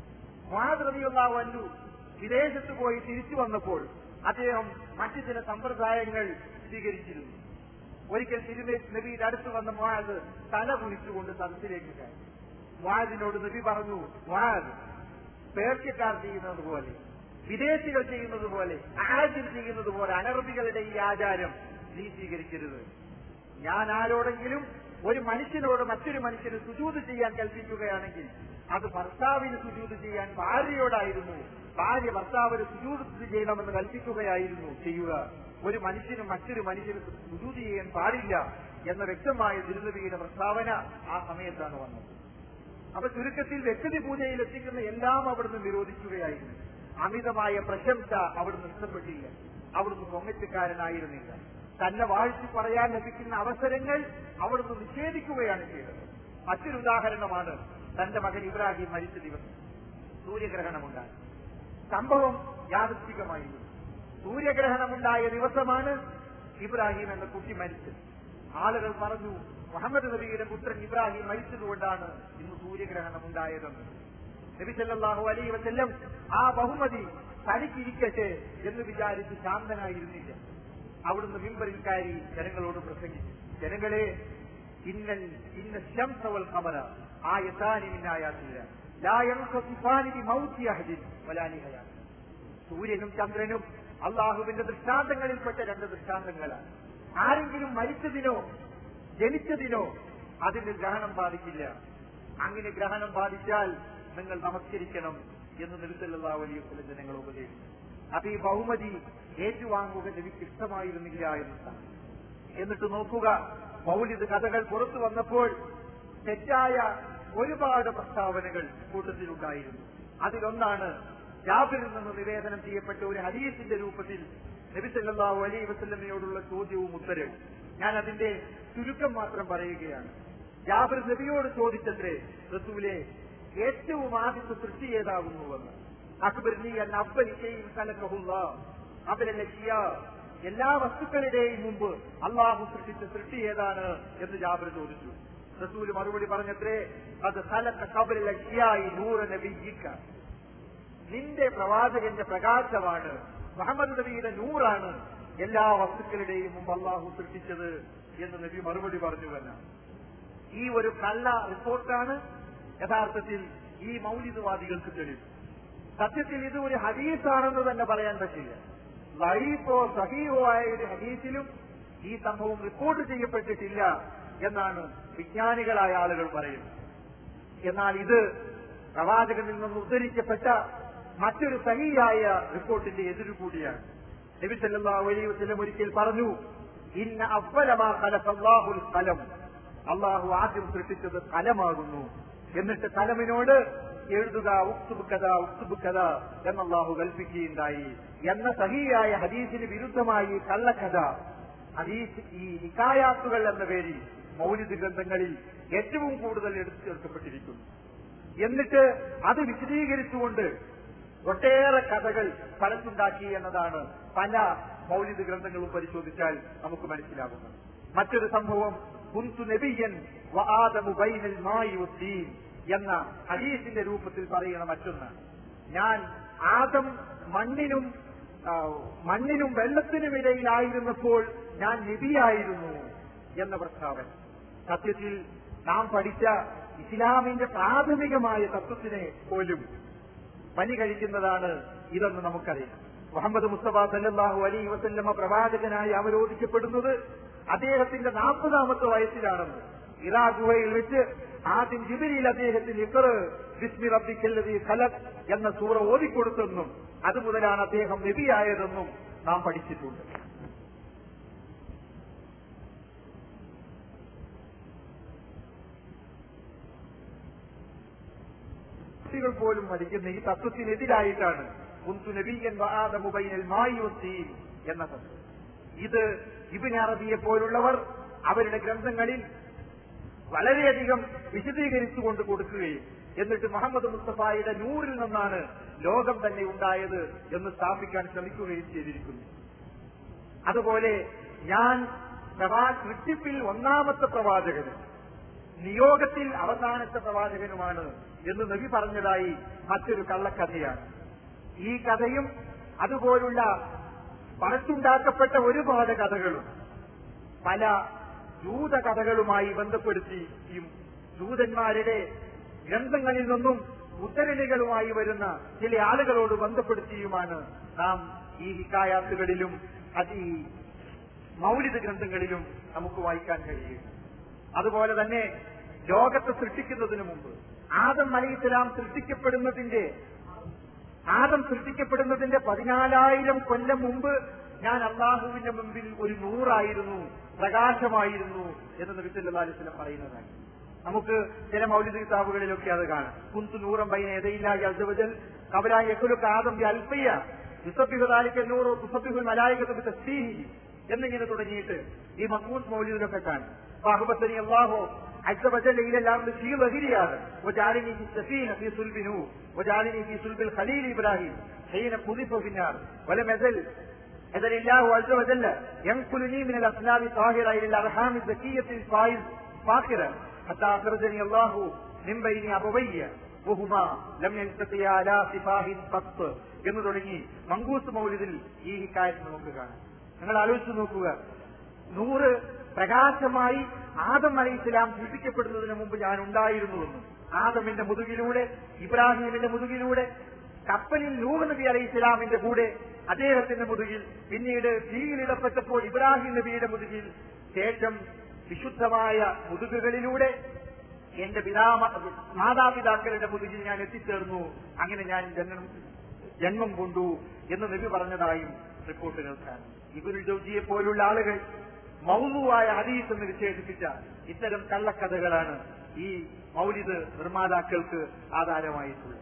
മാതൃതിയുള്ള വല്ലു വിദേശത്ത് പോയി തിരിച്ചു വന്നപ്പോൾ അദ്ദേഹം മറ്റു ചില സമ്പ്രദായങ്ങൾ സ്വീകരിച്ചിരുന്നു ഒരിക്കൽ തിരുമേ നബിയുടെ അടുത്ത് വന്ന മുഹാദ് തല കുനിച്ചുകൊണ്ട് സദസ്സിലേക്ക് കയറി മുഹാദിനോട് നബി പറഞ്ഞു മുഹാദ് പേർഷ്യക്കാർ ചെയ്യുന്നത് പോലെ വിദേശികൾ ചെയ്യുന്നത് പോലെ ആദ്യം ചെയ്യുന്നത് പോലെ അനർബികളുടെ ഈ ആചാരം നീ സ്വീകരിക്കരുത് ഞാൻ ആരോടെങ്കിലും ഒരു മനുഷ്യനോട് മറ്റൊരു മനുഷ്യന് സുജൂത് ചെയ്യാൻ കൽപ്പിക്കുകയാണെങ്കിൽ അത് ഭർത്താവിന് സുജൂത് ചെയ്യാൻ ഭാര്യയോടായിരുന്നു ഭാര്യ ഭർത്താവിന് സുജൂത് ചെയ്യണമെന്ന് കൽപ്പിക്കുകയായിരുന്നു ചെയ്യുക ഒരു മനുഷ്യനും മറ്റൊരു മനുഷ്യന് സുജൂത് ചെയ്യാൻ പാടില്ല എന്ന വ്യക്തമായ തിരുനബിയുടെ പ്രസ്താവന ആ സമയത്താണ് വന്നത് അപ്പൊ ചുരുക്കത്തിൽ വ്യക്തി പൂജയിൽ എത്തിക്കുന്ന എല്ലാം അവിടുന്ന് നിരോധിക്കുകയായിരുന്നു അമിതമായ പ്രശംസ അവിടുന്ന് ഇഷ്ടപ്പെട്ടില്ല അവിടുന്ന് പൊങ്ങച്ചക്കാരനായിരുന്നില്ല തന്നെ വാഴ്ത്തി പറയാൻ ലഭിക്കുന്ന അവസരങ്ങൾ അവിടുന്ന് നിഷേധിക്കുകയാണ് ചെയ്തത് മറ്റൊരു ഉദാഹരണമാണ് തന്റെ മകൻ ഇബ്രാഹിം മരിച്ച ദിവസം സൂര്യഗ്രഹണമുണ്ടായി സംഭവം യാദൃച്ഛികമായിരുന്നു സൂര്യഗ്രഹണമുണ്ടായ ദിവസമാണ് ഇബ്രാഹിം എന്ന കുട്ടി മരിച്ചത് ആളുകൾ പറഞ്ഞു മുഹമ്മദ് നബിയുടെ പുത്രൻ ഇബ്രാഹിം മരിച്ചതുകൊണ്ടാണ് ഇന്ന് സൂര്യഗ്രഹണം ഉണ്ടായതെന്ന് നബി സല്ലല്ലാഹു അലൈഹി വസല്ലം ആ ബഹുമതി തനിക്കിരിക്കട്ടെ എന്ന് വിചാരിച്ച് ശാന്തനായിരുന്നില്ല അവിടുന്ന് മിമ്പറിൽ കയറി ജനങ്ങളോട് പ്രസംഗിച്ചു ജനങ്ങളെ ഇന്നൽ ഇന്ന ശംസവൽ കമല ആ യഥാനിമിനായാത്തില്ല സൂര്യനും ചന്ദ്രനും അള്ളാഹുവിന്റെ ദൃഷ്ടാന്തങ്ങളിൽപ്പെട്ട രണ്ട് ദൃഷ്ടാന്തങ്ങളാണ് ആരെങ്കിലും മരിച്ചതിനോ ജനിച്ചതിനോ അതിന് ഗ്രഹണം ബാധിക്കില്ല അങ്ങനെ ഗ്രഹണം ബാധിച്ചാൽ നിങ്ങൾ നമസ്കരിക്കണം എന്ന് നിർത്തലുള്ള വലിയ ജനങ്ങൾ ഉപദേശിച്ചു അപ്പൊ ഈ ബഹുമതി ഏറ്റുവാങ്ങുക എനിക്ക് ഇഷ്ടമായിരുന്നില്ല എന്നതാണ് എന്നിട്ട് നോക്കുക മൗലിദ് കഥകൾ പുറത്തു വന്നപ്പോൾ തെറ്റായ ഒരുപാട് പ്രസ്താവനകൾ കൂട്ടത്തിലുണ്ടായിരുന്നു അതിലൊന്നാണ് ജാബിറിൽ നിന്ന് നിവേദനം ചെയ്യപ്പെട്ട ഒരു ഹദീസിന്റെ രൂപത്തിൽ നബി സല്ലല്ലാഹു അലൈഹി വസല്ലമയോടുള്ള ചോദ്യവും ഉത്തരവും ഞാൻ അതിന്റെ ചുരുക്കം മാത്രം പറയുകയാണ് ജാബിർ നബിയോട് ചോദിച്ചത്രേ റസൂലെ ഏറ്റവും ആദ്യത്തെ സൃഷ്ടി ഏതാകുന്നുവെന്ന് അക്ബർനി എന്ന അബ്ബലിക്കയും കലക്കഹുള്ള അവരലക്കിയ എല്ലാ വസ്തുക്കളുടെയും മുമ്പ് അള്ളാഹു സൃഷ്ടിച്ച സൃഷ്ടി ഏതാണ് എന്ന് ജാബിർ ചോദിച്ചു റസൂല് മറുപടി പറഞ്ഞത്രേ അത് കലക്ക കബലിലക്കിയായി നൂറ നബിയിക്ക നിന്റെ പ്രവാചകന്റെ പ്രകാശമാണ് മുഹമ്മദ് നബിയുടെ നൂറാണ് എല്ലാ വസ്തുക്കളുടെയും മുമ്പ് അള്ളാഹു സൃഷ്ടിച്ചത് എന്ന് നബി മറുപടി പറഞ്ഞു തന്നെ ഈ ഒരു കള്ള റിപ്പോർട്ടാണ് യഥാർത്ഥത്തിൽ ഈ മൗലികവാദികൾക്ക് തെളിവ് സത്യത്തിൽ ഇത് ഒരു ഹദീസാണെന്ന് തന്നെ പറയാൻ പറ്റില്ല ലൈഫോ സഹീഹോ ആയ ഒരു ഹദീസിലും ഈ സംഭവം റിപ്പോർട്ട് ചെയ്യപ്പെട്ടിട്ടില്ല എന്നാണ് വിജ്ഞാനികളായ ആളുകൾ പറയുന്നത് എന്നാൽ ഇത് പ്രവാചകനിൽ നിന്ന് ഉദ്ധരിക്കപ്പെട്ട മറ്റൊരു സഹിയായ റിപ്പോർട്ടിന്റെ എതിരു കൂടിയാണ് നബി സല്ലല്ലാഹു അലൈഹി വസല്ലം ഒരിക്കൽ പറഞ്ഞു ഇന്ന അവലമാ ഖലഖല്ലാഹുൽ ഖലം അള്ളാഹു ആദ്യം സൃഷ്ടിച്ചത് കലമാകുന്നു എന്നിട്ട് കലമിനോട് എഴുതുക ഉക്തുബ് കഥ ഉക്തുബ് കഥ എന്നല്ലാഹു കൽപ്പിക്കുകയുണ്ടായി എന്ന സഹിയായ ഹദീസിന് വിരുദ്ധമായി കള്ളക്കഥ ഹദീസ് ഈ നിക്കായാത്തുകൾ എന്ന പേരിൽ മൗലിക ഗ്രന്ഥങ്ങളിൽ ഏറ്റവും കൂടുതൽ എടുത്തു ചേർക്കപ്പെട്ടിരിക്കുന്നു എന്നിട്ട് അത് വിശദീകരിച്ചുകൊണ്ട് ഒട്ടേറെ കഥകൾ പലതുണ്ടാക്കി എന്നതാണ് പല മൗലിക ഗ്രന്ഥങ്ങളും പരിശോധിച്ചാൽ നമുക്ക് മനസ്സിലാകുന്നത് മറ്റൊരു സംഭവം കുന്തു നബിയൻ വആദമു ബൈനൽ മായി വദ്ദീൻ എന്ന ഹദീസിന്റെ രൂപത്തിൽ പറയുന്ന മറ്റൊന്ന് ഞാൻ ആദം മണ്ണിനും ആ, മണ്ണിനും വെള്ളത്തിനും ഇടയിലായിരുന്നപ്പോൾ ഞാൻ നബിയായിരുന്നു എന്ന പ്രസ്താവന സത്യത്തിൽ നാം പഠിച്ച ഇസ്ലാമിന്റെ പ്രാഥമികമായ തത്വത്തിനെ പോലും പനി കഴിക്കുന്നതാണ് ഇതെന്ന് നമുക്കറിയാം മുഹമ്മദ് മുസ്തഫ സല്ലല്ലാഹു അലൈഹി വസല്ലമ പ്രവാചകനായി അവരോധിക്കപ്പെടുന്നത് അദ്ദേഹത്തിന്റെ നാൽപ്പതാമത്തെ വയസ്സിലാണെന്ന് ഇറാ ഗുഹയിൽ വെച്ച് ആദ്യം ജിബിരിയിൽ അദ്ദേഹത്തിന് ഇക്കറ് ബിസ്മി റബ്ബിക്കല്ലതി ഖലഖ് എന്ന സൂറ ഓതിക്കൊടുത്തെന്നും അതുമുതലാണ് അദ്ദേഹം നബിയായതെന്നും നാം പഠിച്ചിട്ടുണ്ട് കുട്ടികൾ പോലും പഠിക്കുന്ന ഈ തത്വത്തിനെതിരായിട്ടാണ് കുന്തു നബീയൻ വആദമുബൈനൽ മായി വസ്സീൻ എന്ന തത്വം ഇത് ഇബിൻ അറബിയെ പോലുള്ളവർ അവരുടെ ഗ്രന്ഥങ്ങളിൽ വളരെയധികം വിശദീകരിച്ചുകൊണ്ട് കൊടുക്കുകയും എന്നിട്ട് മുഹമ്മദ് മുസ്തഫായുടെ നൂറിൽ നിന്നാണ് ലോകം തന്നെ ഉണ്ടായത് എന്ന് സ്ഥാപിക്കാൻ ശ്രമിക്കുകയും ചെയ്തിരിക്കുന്നു അതുപോലെ ഞാൻ പ്രവാ സൃഷ്ടിപ്പിൽ ഒന്നാമത്തെ പ്രവാചകനും നിയോഗത്തിൽ അവസാനത്തെ പ്രവാചകനുമാണ് എന്ന് നബി പറഞ്ഞതായി മറ്റൊരു കള്ളക്കഥയാണ് ഈ കഥയും അതുപോലുള്ള പണത്തുണ്ടാക്കപ്പെട്ട ഒരുപാട് കഥകളും പല ജൂത കഥകളുമായി ബന്ധപ്പെടുത്തിയും ജൂതന്മാരുടെ ഗ്രന്ഥങ്ങളിൽ നിന്നും ഉദ്ധരണികളുമായി വരുന്ന ചില ആളുകളോട് ബന്ധപ്പെടുത്തിയുമാണ് നാം ഈ ഹിക്കായാത്തുകളിലും അത് ഈ മൗലിക ഗ്രന്ഥങ്ങളിലും നമുക്ക് വായിക്കാൻ കഴിയും അതുപോലെ തന്നെ ലോകത്തെ സൃഷ്ടിക്കുന്നതിന് മുമ്പ് ആദം അലൈഹിസ്ലാം സൃഷ്ടിക്കപ്പെടുന്നതിന്റെ ആദം സൃഷ്ടിക്കപ്പെടുന്നതിന്റെ പതിനാലായിരം കൊല്ലം മുമ്പ് ഞാൻ അള്ളാഹുവിന്റെ മുമ്പിൽ ഒരു നൂറായിരുന്നു പ്രകാശമായിരുന്നു എന്ന് നബി സല്ലല്ലാഹു അലൈഹി വസല്ലം പറയുന്നതാണ് നമുക്ക് ചില മൗലിക കിതാബുകളിലൊക്കെ അത് കാണാം കുന്തു നൂറം ബൈന എതയില്ലാഹി അസ്വജൽ കബലായി യക്കുലുക ആദം ബി അൽഫിയ യുസബ്ബിഹു ദാലിക നൂറു തുസബ്ബിഹു മലായികത്തു ബി തസ്ബീഹി എന്നിങ്ങനെ തുടങ്ങിയിട്ട് ഈ മക്കൂസ് മൗലിദിലൊക്കെ കാണും ഫാഹുബത്തനി അല്ലാഹു عز وجل إلى الأرض في ظهرها وجعلني في السفينة في صلب نوح وجعلني في صلب الخليل إبراهيم حين قذف في النار ولم يزل إذن الله عز وجل ينقلني من الأصنام الطاهرة إلى الأرحام الزكية الفائز فاخرة حتى أخرجني الله من بين أبوي وهما لم يلتقيا لا سفاه قط എന്ന് തുടങ്ങി മങ്കൂസ് മൗലിദിൽ ഈ ഹിക്കായത്ത് നമുക്ക് കാണാം നിങ്ങൾ ആലോചിച്ച് നോക്കുക നൂറ് പ്രകാശമായി ആദം അലി ഇസ്ലാം സൃഷ്ടിക്കപ്പെടുന്നതിന് മുമ്പ് ഞാൻ ഉണ്ടായിരുന്നുവെന്നും ആദമിന്റെ മുതുകിലൂടെ ഇബ്രാഹിമിന്റെ മുതുകിലൂടെ കപ്പലിൽ നൂഹ് നബി അലൈഹി ഇസ്ലാമിന്റെ കൂടെ അദ്ദേഹത്തിന്റെ മുതുകിൽ പിന്നീട് തീയിലിടപ്പെട്ടപ്പോൾ ഇബ്രാഹിം നബിയുടെ മുതുകിൽ ശേഷം വിശുദ്ധമായ മുതുകുകളിലൂടെ എന്റെ പിതാ മാതാപിതാക്കളുടെ മുതുകിൽ ഞാൻ എത്തിച്ചേർന്നു അങ്ങനെ ഞാൻ ജന്മം ജന്മം കൊണ്ടു എന്ന് നബി പറഞ്ഞതായും റിപ്പോർട്ടുകൾ കാണും ഇബുൽ ജൗജിയെ പോലുള്ള ആളുകൾ മൗലുവായ ഹദീസ് എന്ന് വിശേഷിപ്പിച്ച ഇത്തരം കള്ളക്കഥകളാണ് ഈ മൗലിദ് നിർമ്മാതാക്കൾക്ക് ആധാരമായിട്ടുള്ളത്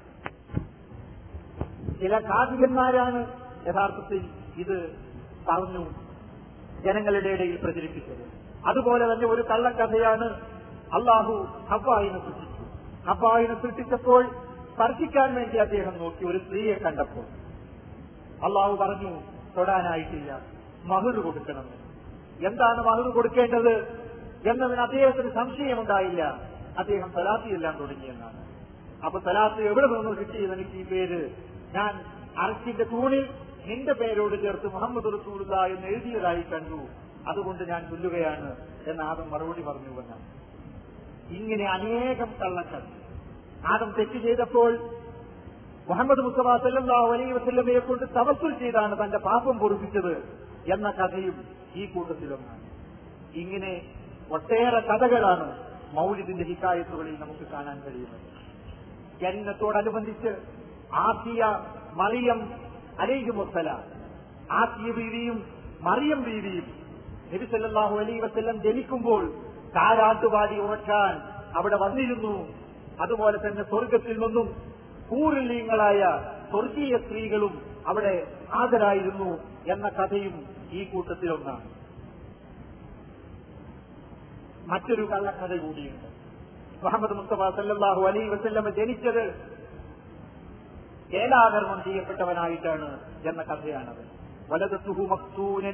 ചില സാധികന്മാരാണ് യഥാർത്ഥത്തിൽ ഇത് പറഞ്ഞു ജനങ്ങളുടെ ഇടയിൽ പ്രചരിപ്പിച്ചത് അതുപോലെ തന്നെ ഒരു കള്ളക്കഥയാണ് അള്ളാഹു ഹബ്ബായിനെ സൃഷ്ടിച്ചു ഹബ്ബായിനെ സൃഷ്ടിച്ചപ്പോൾ സ്പർശിക്കാൻ വേണ്ടി അദ്ദേഹം നോക്കി ഒരു സ്ത്രീയെ കണ്ടപ്പോൾ അള്ളാഹു പറഞ്ഞു തൊടാനായിട്ടില്ല മഹുർ കൊടുക്കണം എന്താണ് മഹുർ കൊടുക്കേണ്ടത് എന്നതിന് അദ്ദേഹത്തിന് സംശയമുണ്ടായില്ല അദ്ദേഹം സലാത്തിയെല്ലാം തുടങ്ങിയെന്നാണ് അപ്പൊ സലാത്ത് എവിടെ നിന്ന് കിട്ടിയത് എനിക്ക് ഈ പേര് ഞാൻ അറക്കിന്റെ തൂണിൽ നിന്റെ പേരോട് ചേർത്ത് മുഹമ്മദ് റസൂല എന്ന് എഴുതിയതായി കണ്ടു അതുകൊണ്ട് ഞാൻ ചൊല്ലുകയാണ് എന്ന് ആദം മറുപടി പറഞ്ഞു എന്നാണ് ഇങ്ങനെ അനേകം കള്ളക്കഥ ആദം തെറ്റ് ചെയ്തപ്പോൾ മുഹമ്മദ് മുസ്തഫ സല്ലല്ലാഹു അലൈഹി വസല്ലമയെ കൊണ്ട് തവസ്സുൽ ചെയ്താണ് തന്റെ പാപം പൊറുപ്പിച്ചത് എന്ന കഥയും ഈ കൂട്ടത്തിലൊന്നാണ് ഇങ്ങനെ ഒട്ടേറെ കഥകളാണ് മൗലിദിന്റെ ഹിക്കായത്തുകളിൽ നമുക്ക് കാണാൻ കഴിയുന്നത് ജന്നത്തോടനുബന്ധിച്ച് ആസിയ മറിയം അലൈഹി മുസ്സല ആസിയ ബീവിയും മറിയം ബീവിയും നബി സല്ലല്ലാഹു അലൈഹി വസല്ലം ജനിക്കുമ്പോൾ താരാട്ടുപാടി ഉറക്കാൻ അവിടെ വന്നിരുന്നു അതുപോലെ തന്നെ സ്വർഗത്തിൽ നിന്നും പൂർലീങ്ങളായ സ്വർഗീയ സ്ത്രീകളും അവിടെ ഹാജരായിരുന്നു എന്ന കഥയും ഈ കൂട്ടത്തിലൊന്നാണ് മറ്റൊരു കള്ളക്കഥ കൂടിയുണ്ട് മുഹമ്മദ് മുസ്തഫ സല്ലല്ലാഹു അലൈഹി വസല്ലമ ജനിച്ചത് ഏലാകർമ്മം ചെയ്യപ്പെട്ടവനായിട്ടാണ് എന്ന കഥയാണത് വലതത്തുഹു മക്തൂനൻ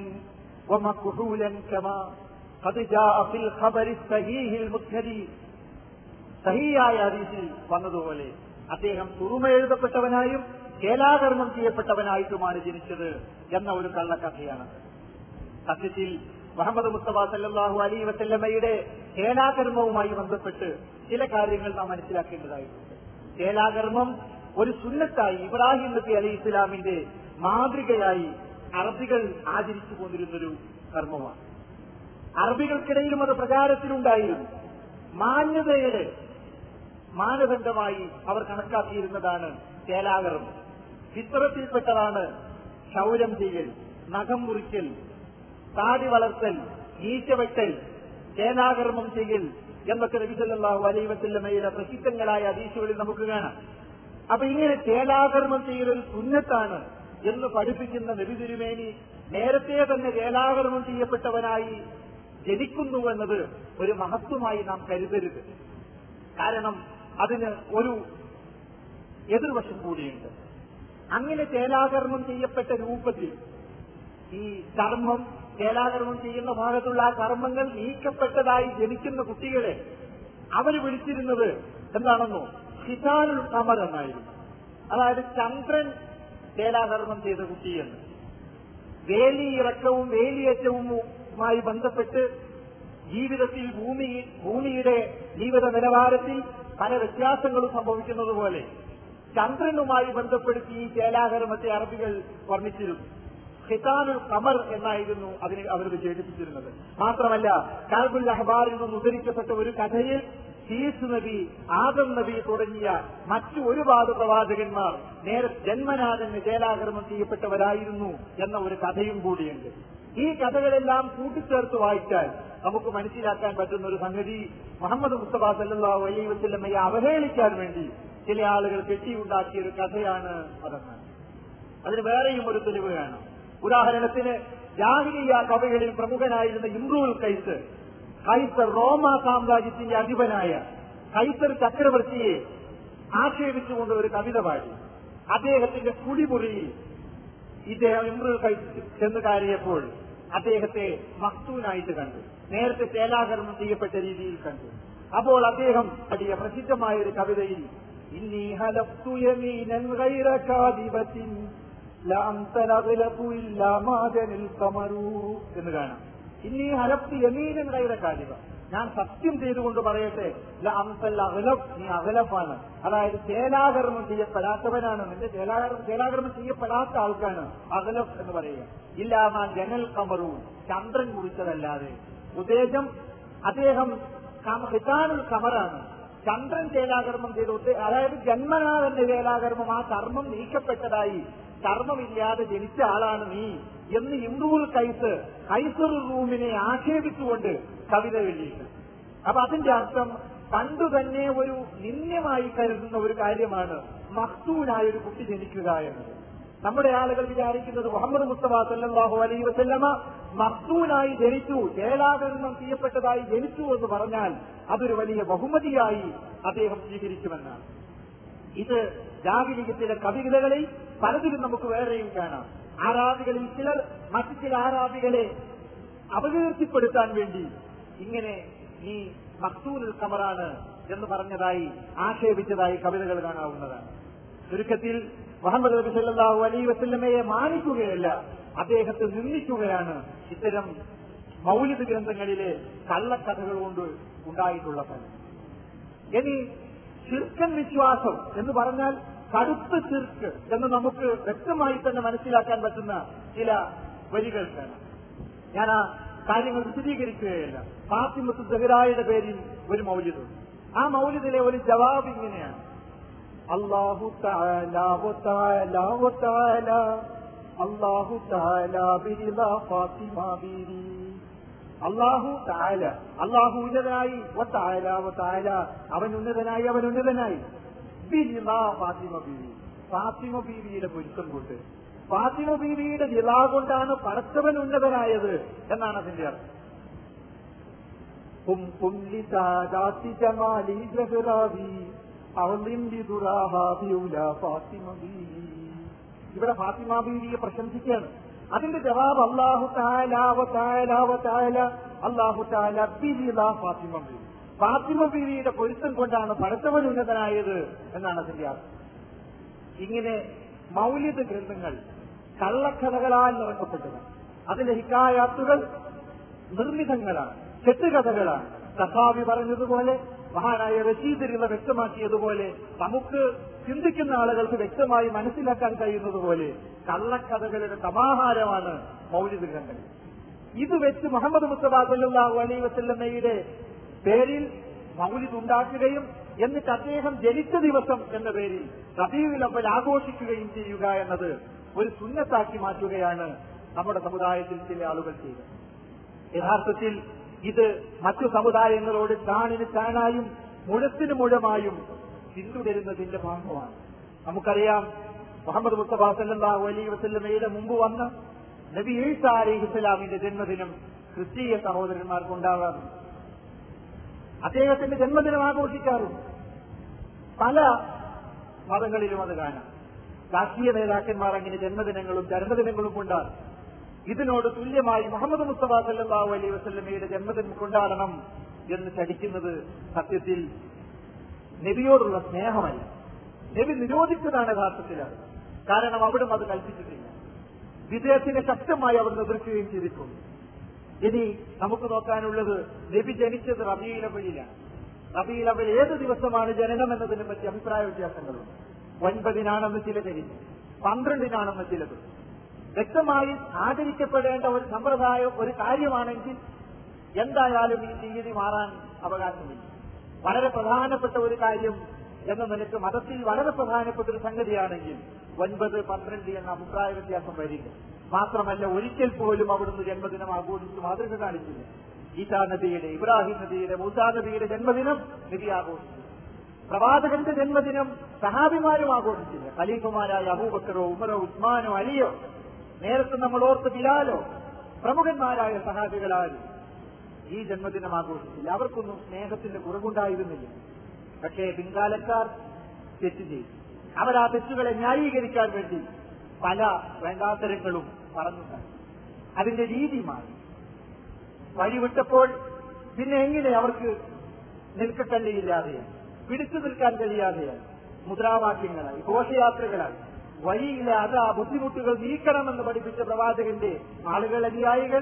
ومكحولا كما قد جاء في الخبر الصحيح المسند സഹിയായ ഹദീസിൽ വന്നതുപോലെ അദ്ദേഹം തുറുമ എഴുതപ്പെട്ടവനായും ചേലാകർമ്മം ചെയ്യപ്പെട്ടവനായിട്ടുമാണ് ജനിച്ചത് എന്ന ഒരു കള്ളക്കഥയാണ് സത്യത്തിൽ മുഹമ്മദ് മുസ്തഫ സല്ലാഹു അലി വസല്ലമ്മയുടെ ചേലാകർമ്മവുമായി ബന്ധപ്പെട്ട് ചില കാര്യങ്ങൾ നാം മനസ്സിലാക്കേണ്ടതായിട്ടുണ്ട് ചേലാകർമ്മം ഒരു സുന്നത്തായി ഇബ്രാഹിം നബി അലി ഇസ്ലാമിന്റെ മാതൃകയായി അറബികൾ ആചരിച്ചു പോന്നിരുന്നൊരു കർമ്മമാണ് അറബികൾക്കിടയിലും അത് പ്രചാരത്തിലുണ്ടായിരുന്നു മാന്യതയുടെ മാനദണ്ഡമായി അവർ കണക്കാക്കിയിരുന്നതാണ് ചേലാകർമ്മം ചിത്രത്തിൽപ്പെട്ടതാണ് ക്ഷൗരം ചെയ്യൽ നഖം മുറിക്കൽ താടി വളർത്തൽ ഈശവെട്ടൽ ചേനാകർമ്മം ചെയ്യൽ എന്നൊക്കെ നബിസല്ലാഹു അലൈവത്തില്ലമ്മയുടെ പ്രസിദ്ധങ്ങളായ അതീശുകളിൽ നമുക്ക് കാണാം അപ്പൊ ഇങ്ങനെ ചേലാകർമ്മം ചെയ്യൽ ഒരു സുന്നത്താണ് എന്ന് പഠിപ്പിക്കുന്ന നബി തിരുമേനി നേരത്തെ തന്നെ ചേലാകർമ്മം ചെയ്യപ്പെട്ടവനായി ജനിക്കുന്നു എന്നത് ഒരു മഹത്വമായി നാം കരുതരുത് കാരണം അതിന് ഒരു എതിർവശം കൂടിയുണ്ട് അങ്ങനെ ചേലാകർമ്മം ചെയ്യപ്പെട്ട രൂപത്തിൽ ഈ കർമ്മം ചേലാകർമ്മം ചെയ്യുന്ന ഭാഗത്തുള്ള ആ കർമ്മങ്ങൾ നീക്കപ്പെട്ടതായി ജനിക്കുന്ന കുട്ടികളെ അവര് വിളിച്ചിരുന്നത് എന്താണെന്നോ ഹിതാനുൽ കമർ എന്നായിരുന്നു അതായത് ചന്ദ്രൻ ചേലാകർമ്മം ചെയ്ത കുട്ടിയെന്ന് വേലിയിറക്കവും വേലിയേറ്റവുമായി ബന്ധപ്പെട്ട് ജീവിതത്തിൽ ഭൂമി ഭൂമിയുടെ ജീവിത നിലവാരത്തിൽ പല വ്യത്യാസങ്ങളും സംഭവിക്കുന്നത് പോലെ ചന്ദ്രനുമായി ബന്ധപ്പെടുത്തി ഈ ചേലാകർമ്മത്തെ അറബികൾ വർണ്ണിച്ചിരുന്നു ഖിതാനുൽ കമർ എന്നായിരുന്നു അതിനെ അവർ വിശേഷിപ്പിച്ചിരുന്നത് മാത്രമല്ല കാൽബുൽ അഹ്ബാറിൽ നിന്ന് ഉദ്ധരിക്കപ്പെട്ട ഒരു കഥയിൽ സീസ് നബി ആദം നബി തുടങ്ങിയ മറ്റു ഒരുപാട് പ്രവാചകന്മാർ നേരെ ജന്മനാഥന് ചേലാകർമ്മം ചെയ്യപ്പെട്ടവരായിരുന്നു എന്ന ഒരു കഥയും കൂടിയുണ്ട് ഈ കഥകളെല്ലാം കൂട്ടിച്ചേർത്ത് വായിച്ചാൽ നമുക്ക് മനസ്സിലാക്കാൻ പറ്റുന്ന ഒരു സംഗതി മുഹമ്മദ് മുസ്തഫ സല്ലാഹു അലൈ വസ്ല്ലമ്മയെ അവഹേളിക്കാൻ വേണ്ടി ചില ആളുകൾ കെട്ടിയുണ്ടാക്കിയ ഒരു കഥയാണ് അതെന്നാണ് അതിന് വേറെയും ഒരു തെളിവ് കാണാം ഉദാഹരണത്തിന് ജാഹിലിയ കവികളിൽ പ്രമുഖനായിരുന്ന ഇമ്രൂൽ കൈസ് കൈസർ റോമ സാമ്രാജ്യത്തിന്റെ അധിപനായ കൈസർ ചക്രവർത്തിയെ ആക്ഷേപിച്ചുകൊണ്ട് ഒരു കവിത പാടി അദ്ദേഹത്തിന്റെ കുടിമുറിയിൽ ഇദ്ദേഹം ഇമ്രുൽ കൈസ് ചെന്ന് കയറിയപ്പോൾ അദ്ദേഹത്തെ മക്തൂനായിട്ട് കണ്ടു നേരത്തെ ചേലാകർമ്മം ചെയ്യപ്പെട്ട രീതിയിൽ കണ്ടു അപ്പോൾ അദ്ദേഹം അടിയ പ്രസിദ്ധമായ ഒരു കവിതയിൽ ഇന്നീ ഹലഫ്തു യമീനൻ ഗൈറ കാദിബത്തിൻ എന്ന് കാണാം ഇനി ഹലപ്തി യമീനൻ കൈര കാലിക ഞാൻ സത്യം ചെയ്തുകൊണ്ട് പറയട്ടെ അഹലഫ് നീ അഹലഫാണ് അതായത് ചേലാകർമ്മം ചെയ്യപ്പെടാത്തവനാണ് നിന്റെ ചേലാകർമ്മം ചേലാകർമ്മം ചെയ്യപ്പെടാത്ത ആൾക്കാണ് അഹലഫ് എന്ന് പറയുക ഇല്ലാമാ ജനൽ കമറു ചന്ദ്രൻ കുറിച്ചതല്ലാതെ ഉദ്ദേശം അദ്ദേഹം ഹിതാനുൽ കമറാണ് ചന്ദ്രൻ ചേലാകർമ്മം ചെയ്തു അതായത് ജന്മനാ തന്നെ ചേലാകർമ്മം ആ കർമ്മം നീക്കപ്പെട്ടതായി കർമ്മമില്ലാതെ ജനിച്ച ആളാണ് നീ എന്ന് ഇമ്രൂൽ കൈസ് കൈസർ റൂമിനെ ആക്ഷേപിച്ചുകൊണ്ട് കവിത എഴുതിയിട്ട് അപ്പൊ അതിന്റെ അർത്ഥം പണ്ടു തന്നെ ഒരു നിന്ദ്യമായി കരുതുന്ന ഒരു കാര്യമാണ് മക്തൂനായ ഒരു കുട്ടി ജനിക്കുക എന്നത് നമ്മുടെ ആളുകൾ വിചാരിക്കുന്നത് മുഹമ്മദ് മുസ്തഫ സല്ലാഹു അലൈ വസല്ലമ മക്തൂനായി ജനിച്ചു ചേലാകരണം ചെയ്യപ്പെട്ടതായി ജനിച്ചു എന്ന് പറഞ്ഞാൽ അതൊരു വലിയ ബഹുമതിയായി അദ്ദേഹം സ്വീകരിക്കുമെന്നാണ് ഇത് ജാഗരികത്തിലെ കവിതകളിൽ പലതിലും നമുക്ക് വേറെയും കാണാം ആരാധികളിൽ ചിലർ മറ്റു ചില ആരാധികളെ അപകീർത്തിപ്പെടുത്താൻ വേണ്ടി ഇങ്ങനെ നീ മക്തൂനുൽ കമറാണ് എന്ന് പറഞ്ഞതായി ആക്ഷേപിച്ചതായി കവിതകൾ കാണാവുന്നതാണ് ചുരുക്കത്തിൽ മുഹമ്മദ് നബി സല്ലാഹു അലൈ വസല്ലമയെ മാനിക്കുകയല്ല അദ്ദേഹത്തെ നിന്ദിക്കുകയാണ് ഇത്തരം മൗലിക ഗ്രന്ഥങ്ങളിലെ കള്ളക്കഥകൾ കൊണ്ട് ഉണ്ടായിട്ടുള്ള ഫലം ഇനി ചിർക്കൻ വിശ്വാസം എന്ന് പറഞ്ഞാൽ കടുത്ത ചിർക്ക് എന്ന് നമുക്ക് വ്യക്തമായി തന്നെ മനസ്സിലാക്കാൻ പറ്റുന്ന ചില വരികൾക്കാണ് ഞാൻ ആ കാര്യങ്ങൾ വിശദീകരിക്കുകയല്ല ഫാത്തിമത്ത് ദഹരായുടെ പേരിൽ ഒരു മൗലിദുണ്ട് ആ മൗലിദിലെ ഒരു ജവാബ് ഇങ്ങനെയാണ് അള്ളാഹു അള്ളാഹു ഫാത്തിമ ബീരി അള്ളാഹു താല അള്ളാഹു ഉന്നതനായി ഒത്തായ ഒത്തായ അവൻ ഉന്നതനായി അവൻ ഉന്നതനായി ബിരിമാ ഫാത്തിമ ബീവി ഫാത്തിമ ബീവിയുടെ പൊരുത്തം കൊണ്ട് ഫാത്തിമ ബീവിയുടെ നിലാ കൊണ്ടാണ് പടച്ചവൻ ഉന്നതനായത് എന്നാണ് അതിന്റെ അർത്ഥം കും കുല്ലി സാദാത്തി ജമാലി ജഹറാവി അവളിൻ ബിദുറാഹാബിയുല ഫാത്തിമ ബീവി ഇവിടെ ഫാത്തിമ ബീവിയെ പ്രശംസിക്കുകയാണ് അതിന്റെ ജവാബ് അള്ളാഹു താലാവ താലാവ താല അള്ളാഹു താല ബിരില ഫാത്തിമ ബീവി ഫാത്തിമ ബീവിയുടെ പൊരുത്തം കൊണ്ടാണ് പടച്ചവൻ ഉന്നതനായത് എന്നാണ് അതിന്റെ അർത്ഥം ഇങ്ങനെ മൗലിക ഗ്രന്ഥങ്ങൾ കള്ളക്കഥകളാൽ നിറക്കപ്പെട്ടത് അതിലെ ഹിക്കായാത്തുകൾ നിർമ്മിതങ്ങളാണ് കെട്ടുകഥകളാണ് സഹാബി പറഞ്ഞതുപോലെ മഹാനായ റഷീദിരുന്ന വ്യക്തമാക്കിയതുപോലെ നമുക്ക് ചിന്തിക്കുന്ന ആളുകൾക്ക് വ്യക്തമായി മനസ്സിലാക്കാൻ കഴിയുന്നതുപോലെ കള്ളക്കഥകളുടെ സമാഹാരമാണ് മൗലിക ഗ്രന്ഥങ്ങൾ ഇത് വെച്ച് മുഹമ്മദ് മുസ്തഫ സല്ലാഹു അലൈ വസല്ലമ്മയുടെ പേരിൽ മൗലിദ് ഉണ്ടാക്കുകയും എന്നിട്ട് അദ്ദേഹം ജനിച്ച ദിവസം എന്ന പേരിൽ റബീഉൽ അവൽ ആഘോഷിക്കുകയും ചെയ്യുക എന്നത് ഒരു സുന്നത്താക്കി മാറ്റുകയാണ് നമ്മുടെ സമുദായത്തിൽ ചില ആളുകൾ ചെയ്തത് യഥാർത്ഥത്തിൽ ഇത് മറ്റു സമുദായങ്ങളോട് ചാണിന് ചാണായും മുഴത്തിന് മുഴമായും പിന്തുടരുന്നതിന്റെ ഭാഗമാണ് നമുക്കറിയാം മുഹമ്മദ് മുസ്തഫ സല്ലാഹു അലൈ വസല്ലമയുടെ മുമ്പ് വന്ന് നബി ഈസ അലൈഹി ഇസ്ലാമിന്റെ ജന്മദിനം ക്രിസ്തീയ സഹോദരന്മാർക്ക് ഉണ്ടാകാറുണ്ട് അദ്ദേഹത്തിന്റെ ജന്മദിനം ആഘോഷിക്കാറുണ്ട് പല മതങ്ങളിലും അത് കാണാം രാഷ്ട്രീയ നേതാക്കന്മാർ അങ്ങനെ ജന്മദിനങ്ങളും ചരമദിനങ്ങളും കൊണ്ടാടും ഇതിനോട് തുല്യമായി മുഹമ്മദ് മുസ്തഫ സല്ലാഹു അലൈഹി വസ്ലമയുടെ ജന്മദിനം കൊണ്ടാടണം എന്ന് ചടിക്കുന്നത് സത്യത്തിൽ നബിയോടുള്ള സ്നേഹമല്ല നബി നിരോധിച്ചതാണ് യഥാർത്ഥത്തിലാണ് കാരണം അവിടും അത് കൽപ്പിച്ചിട്ടില്ല വിജയത്തിനെ ശക്തമായി അവർ എതിർക്കുകയും ചെയ്തിട്ടുണ്ട് ഇനി നമുക്ക് നോക്കാനുള്ളത് നബി ജനിച്ചത് റബീലവലിലാണ് റബീലവൽ ഏത് ദിവസമാണ് ജനനം എന്നതിനെ പറ്റി അഭിപ്രായ വ്യത്യാസങ്ങളുണ്ട് ഒൻപതിനാണെന്ന് ചില കഴിഞ്ഞു പന്ത്രണ്ടിനാണെന്ന് ചിലത് വ്യക്തമായി ആദരിക്കപ്പെടേണ്ട ഒരു സമ്പ്രദായം ഒരു കാര്യമാണെങ്കിൽ എന്തായാലും ഈ തീയതി മാറാൻ അവകാശമില്ല വളരെ പ്രധാനപ്പെട്ട ഒരു കാര്യം എന്ന നിലക്ക് മതത്തിൽ വളരെ പ്രധാനപ്പെട്ട ഒരു സംഗതിയാണെങ്കിൽ ഒൻപത് പന്ത്രണ്ട് എന്ന അഭിപ്രായ വ്യത്യാസം വരിക മാത്രമല്ല ഒരിക്കൽ പോലും അവിടുന്ന് ജന്മദിനം ആഘോഷിച്ച് മാതൃക കാണിച്ചില്ല ഈസാ നബിയുടെ ഇബ്രാഹിം നബിയുടെ മൂസാ നബിയുടെ ജന്മദിനം നബി ആഘോഷിച്ചു പ്രവാചകന്റെ ജന്മദിനം സഹാബിമാരും ആഘോഷിച്ചില്ല ഖലീഫുമാരായ അബൂബക്കറോ ഉമറോ ഉസ്മാനോ അലിയോ നേരത്തെ നമ്മൾ ഓർത്ത് ബിലാലോ പ്രമുഖന്മാരായ സഹാബികളാരും ഈ ജന്മദിനം ആഘോഷിച്ചില്ല അവർക്കൊന്നും സ്നേഹത്തിന്റെ കുറവുണ്ടായിരുന്നില്ല പക്ഷേ പിൻകാലക്കാർ തെറ്റ് ചെയ്തു അവർ ആ തെറ്റുകളെ ന്യായീകരിക്കാൻ വേണ്ടി പല വേണ്ടാത്തരങ്ങളും പറഞ്ഞുണ്ടായി അതിന്റെ രീതി മാറി വഴിവിട്ടപ്പോൾ പിന്നെ എങ്ങനെ അവർക്ക് നിൽക്കക്കല്ലിയില്ലാതെയായി പിടിച്ചു നിൽക്കാൻ കഴിയാതെയായി മുദ്രാവാക്യങ്ങളായി ഘോഷയാത്രകളായി വഴിയിലെ അത് ആ ബുദ്ധിമുട്ടുകൾ നീക്കണമെന്ന് പഠിപ്പിച്ച പ്രവാചകന്റെ ആളുകൾ അനുയായികൾ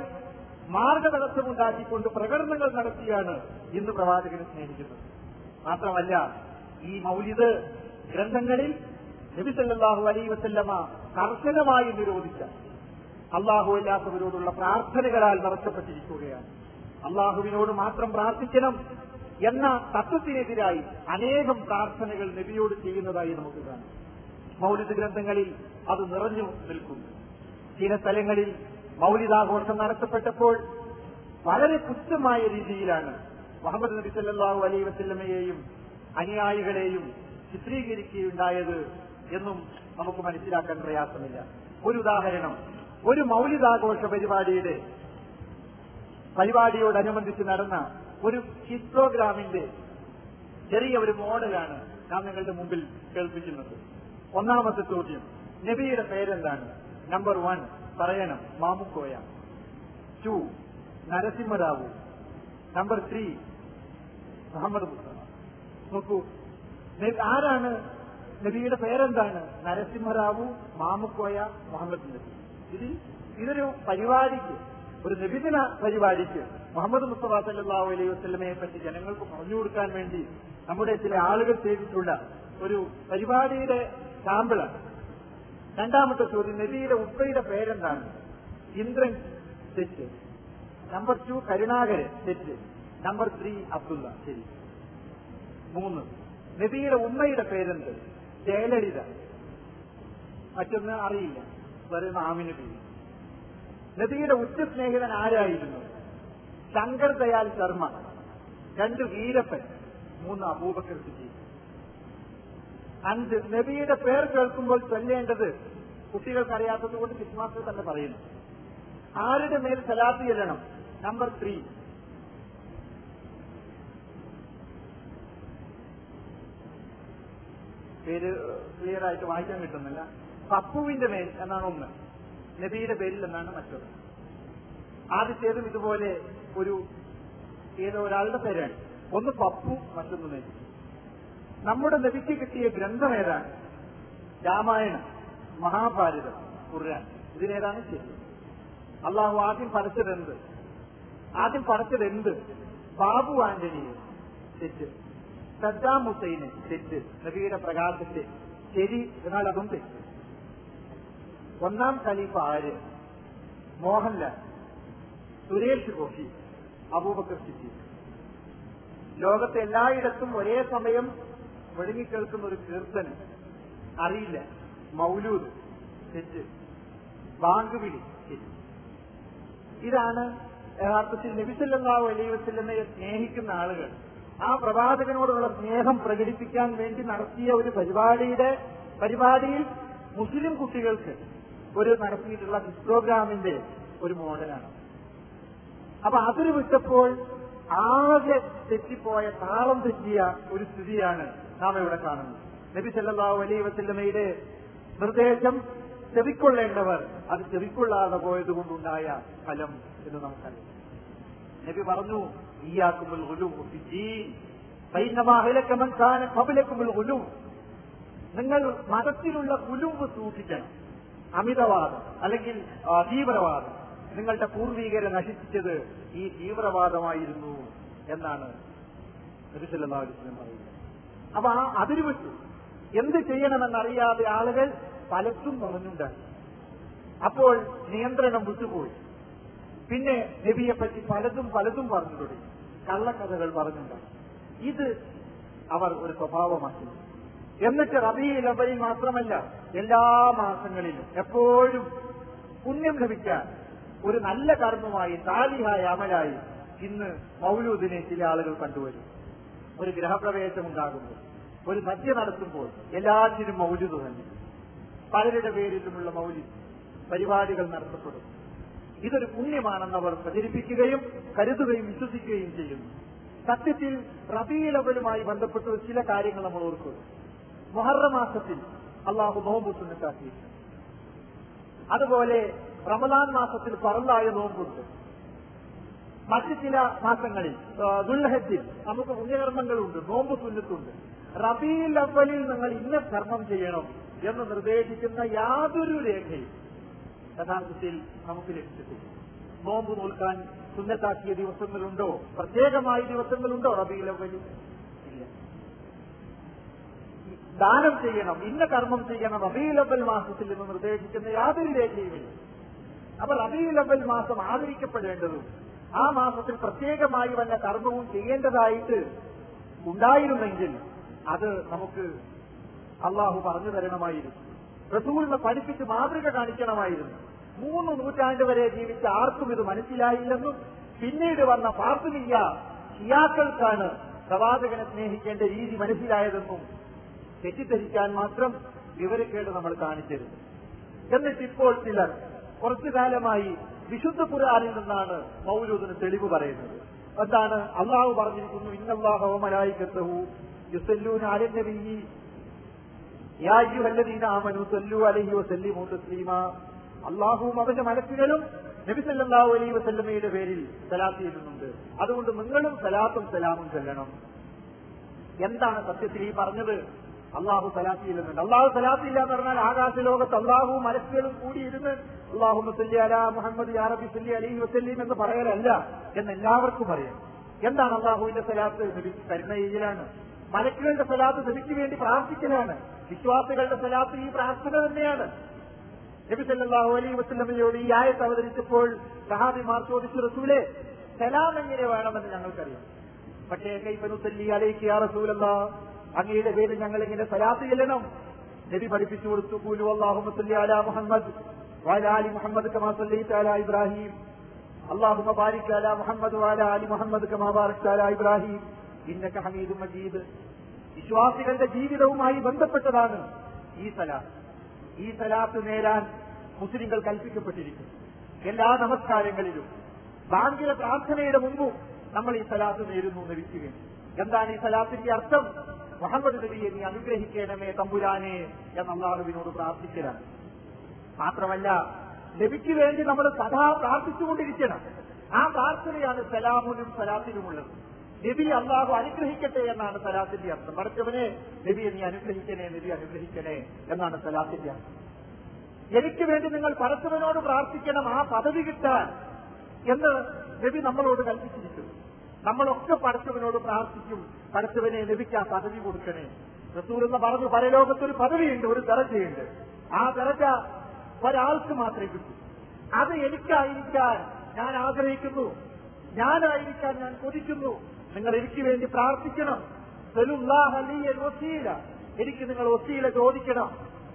മാർഗതടസ്സമുണ്ടാക്കിക്കൊണ്ട് പ്രകടനങ്ങൾ നടത്തിയാണ് ഇന്ന് പ്രവാചകനെ സ്നേഹിക്കുന്നത് മാത്രമല്ല ഈ മൗലിദ് ഗ്രന്ഥങ്ങളിൽ നബിസല്ലാഹു അലൈ വസല്ലമ കർശനമായി നിരോധിച്ച അള്ളാഹു അല്ലാത്തവരോടുള്ള പ്രാർത്ഥനകളാൽ നിറച്ചപ്പെട്ടിരിക്കുകയാണ് അള്ളാഹുവിനോട് മാത്രം പ്രാർത്ഥിക്കണം എന്ന തത്വത്തിനെതിരായി അനേകം പ്രാർത്ഥനകൾ നബിയോട് ചെയ്യുന്നതായി നമുക്ക് കാണാം മൗലിദ് ഗ്രന്ഥങ്ങളിൽ അത് നിറഞ്ഞു നിൽക്കുന്നു ചില സ്ഥലങ്ങളിൽ മൗലിദാഘോഷം നടത്തപ്പെട്ടപ്പോൾ വളരെ തുച്ഛമായ രീതിയിലാണ് മുഹമ്മദ് നബി സല്ലാഹു അലൈ വസല്ലമയെയും അനുയായികളെയും ചിത്രീകരിക്കുകയുണ്ടായത് എന്നും നമുക്ക് മനസ്സിലാക്കാൻ പ്രയാസമില്ല ഒരു ഉദാഹരണം ഒരു മൗലികാഘോഷ പരിപാടിയുടെ പരിപാടിയോടനുബന്ധിച്ച് നടന്ന ഒരു ഹിസ്റ്റോഗ്രാമിന്റെ ചെറിയ ഒരു മോഡലാണ് നാം നിങ്ങളുടെ മുമ്പിൽ കേൾപ്പിക്കുന്നത് ഒന്നാമത്തെ ചോദ്യം നബിയുടെ പേരെന്താണ് നമ്പർ വൺ പറയണം Mamukkoya two Narasimha Rao number three Muhammad Mustafa നോക്കൂ നബി- ആരാണ് നബിയുടെ പേരെന്താണ് നരസിംഹറാവു മാമുക്കോയ മുഹമ്മദ് നബി ഇതിൽ ഇതൊരു പരിപാടിക്ക് ഒരു നബിദിന പരിപാടിക്ക് മുഹമ്മദ് മുസ്തഫ സല്ലാഹു അലൈഹി വസ്ലമയെ പറ്റി ജനങ്ങൾക്ക് പറഞ്ഞു കൊടുക്കാൻ വേണ്ടി നമ്മുടെ ചില ആളുകൾ ചെയ്തിട്ടുള്ള ഒരു പരിപാടിയുടെ സാമ്പിളാണ് രണ്ടാമത്തെ ചോദ്യം നബിയുടെ ഉപ്പയുടെ പേരെന്താണ് ഇന്ദ്രൻ തെറ്റ് നമ്പർ ടു കരുണാകരൻ തെറ്റ് നമ്പർ ത്രീ അബ്ദുള്ള ശരി മൂന്ന് നബിയുടെ ഉമ്മയുടെ പേരെന്ത് ജയലളിത മറ്റൊന്ന് അറിയില്ല വെറും ആമിന ബീവി നബിയുടെ ഉച്ച സ്നേഹിതൻ ആരായിരുന്നു ശങ്കർ ദയാൽ ശർമ്മ രണ്ട് വീരപ്പൻ മൂന്ന് അബൂബക്കർ സിദ്ദീഖ് അഞ്ച് നബിയുടെ പേർ കേൾക്കുമ്പോൾ ചൊല്ലേണ്ടത് കുട്ടികൾക്ക് അറിയാത്തത് കൊണ്ട് ക്രിസ്മാസ് തന്നെ പറയുന്നു ആരുടെ മേൽ സലാത്ത് ചെല്ലണം നമ്പർ ത്രീ പേര് ക്ലിയർ ആയിട്ട് വായിക്കാൻ കിട്ടുന്നില്ല പപ്പുവിന്റെ മേൽ എന്നാണ് ഒന്ന് നബിയുടെ പേരിൽ എന്നാണ് മറ്റൊന്ന് ആദ്യത്തേതും ഇതുപോലെ ഒരു ഏതോ ഒരാളുടെ പേരാണ് ഒന്ന് പപ്പു മറ്റൊന്ന് നബി നമ്മുടെ നബിക്ക് കിട്ടിയ ഗ്രന്ഥം ഏതാണ് രാമായണം മഹാഭാരതം ഖുർആൻ ഇതിനേതാണ് ശരി അള്ളാഹു ആദ്യം പഠിച്ചത് എന്ത് ആദ്യം പഠിച്ചത് എന്ത് ബാബു ആന്റണിയെ തെറ്റ് സദ്ദാം ഹുസൈന് തെറ്റ് നബിയുടെ പ്രകാശത്തെ ശരി എന്നാൽ അതും തെറ്റ് ഒന്നാം ഖലീഫ ആര് മോഹൻലാൽ സുരേഷ് ഗോപി അബൂബക്കർ സിദ്ദീഖ് ലോകത്തെ എല്ലായിടത്തും ഒരേ സമയം മുഴങ്ങിക്കേൾക്കുന്ന ഒരു കീർത്തനം അറിയില്ല മൗലൂദ് തെറ്റ് ബാങ്ക് വിളി ശരി ഇതാണ് യഥാർത്ഥത്തിൽ നബിസല്ലാഹു അലൈഹി വസ്ലമയെ സ്നേഹിക്കുന്ന ആളുകൾ ആ പ്രവാചകനോടുള്ള സ്നേഹം പ്രകടിപ്പിക്കാൻ വേണ്ടി നടത്തിയ ഒരു പരിപാടിയുടെ പരിപാടിയിൽ മുസ്ലിം കുട്ടികൾക്ക് ഒരു നടത്തിയിട്ടുള്ള ഹിസ്റ്റോഗ്രാമിന്റെ ഒരു മോഡലാണ് അപ്പൊ അതിന് വിട്ടപ്പോൾ ആകെ തെറ്റിപ്പോയ താളം തെറ്റിയ ഒരു സ്ഥിതിയാണ് നാം ഇവിടെ കാണുന്നത് നബി സല്ലല്ലാഹു അലൈഹി വസല്ലമയുടെ നിർദ്ദേശം ചെവിക്കൊള്ളേണ്ടവർ അത് ചെവിക്കൊള്ളാതെ പോയത് കൊണ്ടുണ്ടായ ഫലം എന്ന് നമുക്കറിയാം നബി പറഞ്ഞു ഈയാക്കുമുൽ ഗുലൂം ഫിദ്ദീൻ ഫൈന്നമാ അഹ്ലക മൻ കാന ഖബ്ലകുമുൽ ഗുലൂം നിങ്ങൾ മതത്തിലുള്ള കുലുമ്പ് സൂക്ഷിക്കണം അമിതവാദം അല്ലെങ്കിൽ ആ, തീവ്രവാദം നിങ്ങളുടെ പൂർവീകരെ നശിപ്പിച്ചത് ഈ തീവ്രവാദമായിരുന്നു എന്നാണ് നബി സല്ലല്ലാഹു അലൈഹി വസല്ലം പറയുന്നത് അപ്പൊ ആ അതിര് വിട്ടു എന്ത് ചെയ്യണമെന്നറിയാതെ ആളുകൾ പലത്തും പറഞ്ഞുണ്ടായി അപ്പോൾ നിയന്ത്രണം വിട്ടുപോയി പിന്നെ നബിയെപ്പറ്റി പലതും പലതും പറഞ്ഞു തുടങ്ങി കള്ളക്കഥകൾ പറഞ്ഞുണ്ടായി ഇത് അവർ ഒരു സ്വഭാവമാക്കി എന്നിട്ട് റബിയിൽ അവരിൽ മാത്രമല്ല എല്ലാ മാസങ്ങളിലും എപ്പോഴും പുണ്യം ലഭിക്കാൻ ഒരു നല്ല കർമ്മമായി താലിഹായ അമലായി ഇന്ന് മൗലൂദിനെ ചില ആളുകൾ കണ്ടുവരും ഒരു ഗ്രഹപ്രവേശം ഉണ്ടാകുമ്പോൾ ഒരു സദ്യ നടത്തുമ്പോൾ എല്ലാത്തിനും മൗലൂദ് തന്നെ പലരുടെ പേരിലുമുള്ള മൗലിക് പരിപാടികൾ നടത്തപ്പെടും ഇതൊരു പുണ്യമാണെന്ന് അവർ പ്രചരിപ്പിക്കുകയും കരുതുകയും വിശ്വസിക്കുകയും ചെയ്യുന്നു സത്യത്തിൽ റബീലവലുമായി ബന്ധപ്പെട്ട ഒരു ചില കാര്യങ്ങൾ നമ്മൾ ഓർക്കുക മൊഹറ മാസത്തിൽ അള്ളാഹു നോമ്പ് സുന്നത്താക്കിയിട്ടുണ്ട് അതുപോലെ റമദാൻ മാസത്തിൽ പറലായ നോമ്പുണ്ട് മറ്റ് ചില മാസങ്ങളിൽ ആ, ദുൽഹജ്ജിൽ നമുക്ക് പുണ്യകർമ്മങ്ങളുണ്ട് നോമ്പ് സുന്നത്തുണ്ട് റബീൽ അവലിൽ നിങ്ങൾ ഇന്ന കർമ്മം ചെയ്യണം എന്ന് നിർദ്ദേശിക്കുന്ന യാതൊരു രേഖയും യഥാർത്ഥത്തിൽ നമുക്ക് ലഭിച്ചിട്ടില്ല നോമ്പ് നോൽക്കാൻ സുന്നത്താക്കിയ ദിവസങ്ങളുണ്ടോ പ്രത്യേകമായ ദിവസങ്ങളുണ്ടോ റബീൽ അവലിൽ ഇല്ല ദാനം ചെയ്യണം ഇന്ന കർമ്മം ചെയ്യണം റബീൽ അവൽ മാസത്തിൽ എന്ന് നിർദ്ദേശിക്കുന്ന യാതൊരു രേഖയുമില്ല അപ്പൊ റബീൽ അവൽ മാസം ആദരിക്കപ്പെടേണ്ടതും ആ മാസത്തിൽ പ്രത്യേകമായി വല്ല കർമ്മവും ചെയ്യേണ്ടതായിട്ട് ഉണ്ടായിരുന്നെങ്കിൽ അത് നമുക്ക് അള്ളാഹു പറഞ്ഞു തരണമായിരുന്നു റസൂലിനെ പഠിപ്പിച്ച് മാതൃക കാണിക്കണമായിരുന്നു മൂന്ന് നൂറ്റാണ്ട് വരെ ജീവിച്ച ആർക്കും ഇത് മനസ്സിലായില്ലെന്നും പിന്നീട് വന്ന ഫാത്തിമിയ ഷിയാക്കൾക്കാണ് പ്രവാചകനെ സ്നേഹിക്കേണ്ട രീതി മനസ്സിലായതെന്നും തെറ്റിദ്ധരിക്കാൻ മാത്രം വിവരക്കേട് നമ്മൾ കാണിച്ചിരുന്നു എന്നിട്ട് ഇപ്പോൾ ചിലർ കുറച്ചു കാലമായി വിശുദ്ധ ഖുർആനിൽ നിന്നാണ് മൗലൂദിന് തെളിവ് പറയുന്നത് എന്താണ് അള്ളാഹു പറഞ്ഞിരിക്കുന്നു ഇന്നല്ലാഹവമലായിക്കത്തഹു യുസല്ലൂന അലൻ നബിയി യാ അയ്യുഹല്ലദീന ആമനു സല്ലു അലൈഹി വസല്ലിമു തസ്ലീമാ അള്ളാഹുവും അവന്റെ മലക്കുകളും നബി സല്ലല്ലാഹു അലൈഹി വസല്ലമയുടെ പേരിൽ സലാത്ത് ചെയ്യുന്നുണ്ട് അതുകൊണ്ട് നിങ്ങളും സലാത്തും സലാമും ചൊല്ലണം എന്താണ് സത്യത്തിൽ ഈ പറഞ്ഞത് അള്ളാഹു സലാത്തിയില്ലെന്നുണ്ട് അള്ളാഹു സലാത്തില്ല എന്ന് പറഞ്ഞാൽ ആകാശ ലോകത്ത് അള്ളാഹുവും മലക്കുകളും കൂടിയിരുന്ന് അള്ളാഹു മുസല്ലി അല മുഹമ്മദ് യാറബി സല്ലി അലൈഹി വസല്ലീം എന്ന് പറയലല്ല എന്ന് എല്ലാവർക്കും അറിയാം എന്താണ് അള്ളാഹുവിന്റെ സലാത്ത് നബി കരുണയിലാണ് മലക്കുകളുടെ സലാത്ത് നബിക്ക് വേണ്ടി പ്രാർത്ഥിക്കലാണ് വിശ്വാസികളുടെ സലാത്ത് ഈ പ്രാർത്ഥന തന്നെയാണ് നബി സല്ലല്ലാഹു അലൈഹി വസല്ലമയോട് ഈ ആയത്ത് അവതരിച്ചപ്പോൾ സഹാബിമാർ ചോദിച്ചു റസൂലെ സലാം എങ്ങനെ വേണമെന്ന് ഞങ്ങൾക്കറിയാം പക്ഷേ കൈപ്പനുസല്ലി അലൈക്ക് യാ റസൂലല്ലാ അങ്ങയുടെ പേരിൽ ഞങ്ങൾ ഇങ്ങനെ സലാത്ത് ചെല്ലണം നബി പഠിപ്പിച്ചു കൊടുത്തു കൂലു അള്ളാഹു സല്ലി അലാ മുഹമ്മദ് وعلى آل محمد كما صليت على إبراهيم اللهم بارك على محمد وعلى آل محمد كما باركت على إبراهيم إنك حميد مجيد വിശ്വാസികളുടെ ജീവിതവുമായി ബന്ധപ്പെട്ടതാണ് ഈ സലാത്ത് ഈ സലാത്ത് നേരാൻ മുസ്ലിങ്ങൾ കൽപ്പിക്കപ്പെട്ടിരിക്കുന്നു എല്ലാ നമസ്കാരങ്ങളിലും ബാങ്കിലെ പ്രാർത്ഥനയുടെ മുമ്പും നമ്മൾ ഈ സലാത്ത് നേരുന്നു നബിക്ക് വേണ്ടി എന്താണ് ഈ സലാത്തിന്റെ അർത്ഥം മുഹമ്മദ് നബിയെ നീ അനുഗ്രഹിക്കണമേ തമ്പുരാനെ എന്ന അള്ളാഹുവിനോട് പ്രാർത്ഥിക്കലാണ് മാത്രമല്ല നബിക്ക് വേണ്ടി നമ്മൾ സദാ പ്രാർത്ഥിച്ചുകൊണ്ടിരിക്കണം ആ പ്രാർത്ഥനയാണ് സലാമുനും സലാത്തിനുമുള്ളത് നബി അള്ളാഹു അനുഗ്രഹിക്കട്ടെ എന്നാണ് സലാത്തിന്റെ അർത്ഥം പഠിച്ചവനെ നബിയെ നീ അനുഗ്രഹിക്കണേ നബി അനുഗ്രഹിക്കണേ എന്നാണ് സലാത്തിന്റെ അർത്ഥം എനിക്ക് വേണ്ടി നിങ്ങൾ പരസ്പരനോട് പ്രാർത്ഥിക്കണം ആ പദവി കിട്ടാൻ എന്ന് നബി നമ്മളോട് കൽപ്പിച്ചിരിക്കുന്നു നമ്മളൊക്കെ പടച്ചവനോട് പ്രാർത്ഥിക്കും പടച്ചവനെ നബിക്ക് ആ പദവി കൊടുക്കണേ റസൂൽ എന്ന് പറഞ്ഞു പരലോകത്തൊരു പദവിയുണ്ട് ഒരു ദറജയുണ്ട് ആ ദറജ ഒരാൾക്ക് മാത്രമേ കിട്ടൂ അത് എനിക്കായിരിക്കാൻ ഞാൻ ആഗ്രഹിക്കുന്നു ഞാനായിരിക്കാൻ ഞാൻ കൊതിക്കുന്നു നിങ്ങൾ എനിക്ക് വേണ്ടി പ്രാർത്ഥിക്കണം സലുല്ലാഹ് അലിയൽ വസീല എനിക്ക് നിങ്ങൾ വസീല ചോദിക്കണം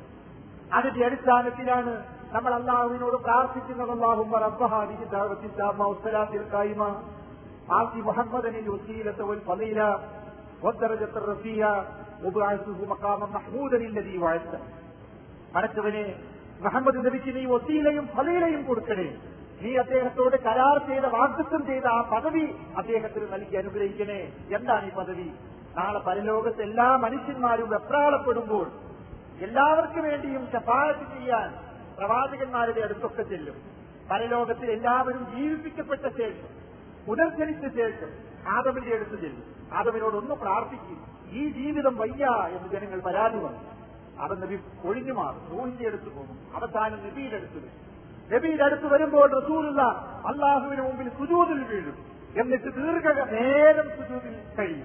അതിന്റെ അടിസ്ഥാനത്തിലാണ് നമ്മൾ അള്ളാഹുവിനോട് പ്രാർത്ഥിക്കുന്നത് അള്ളാഹുമ്മ റബ്ബഹാദിഹി ദഅവത്തി താമ്മ വസ്സലാത്തിൽ ഖായിമ ആത്തി മുഹമ്മദനിൽ വസീലത വൽ ഫളീല والدرجة الرفيعة وبعثه مقاما محمودا الذي وعدته പടച്ചവനെ മുഹമ്മദ് നബിക്ക് നീ വസീലയും ഫലീലയും കൊടുക്കണേ നീ അദ്ദേഹത്തോട് കരാർ ചെയ്ത വാഗ്ദത്വം ചെയ്ത ആ പദവി അദ്ദേഹത്തിന് നൽകി അനുഗ്രഹിക്കണേ എന്താണ് ഈ പദവി നാളെ പരലോകത്ത് എല്ലാ മനുഷ്യന്മാരും വെപ്രാളപ്പെടുമ്പോൾ എല്ലാവർക്കും വേണ്ടിയും ശപാഴത്ത് ചെയ്യാൻ പ്രവാചകന്മാരുടെ അടുത്തൊക്കെ ചെല്ലും പരലോകത്തിൽ എല്ലാവരും ജീവിപ്പിക്കപ്പെട്ട ശേഷം പുനർജനിച്ച ശേഷം ആദമിന്റെ അടുത്ത് ചെല്ലും ആദമിനോട് ഒന്ന് പ്രാർത്ഥിക്കും ഈ ജീവിതം വയ്യ എന്ന് ജനങ്ങൾ പരാതി വന്നു അത് നബി ഒഴിഞ്ഞു മാറും റൂഹിന്റെ അടുത്ത് പോകും അവസാനം നബിയുടെ അടുത്ത് വരും നബിയുടെ അടുത്ത് വരുമ്പോൾ റസൂലുള്ള അള്ളാഹുവിന് മുമ്പിൽ സുജൂതിൽ വീഴും എന്നിട്ട് ദീർഘ നേരം സുജൂതിൽ കഴിയും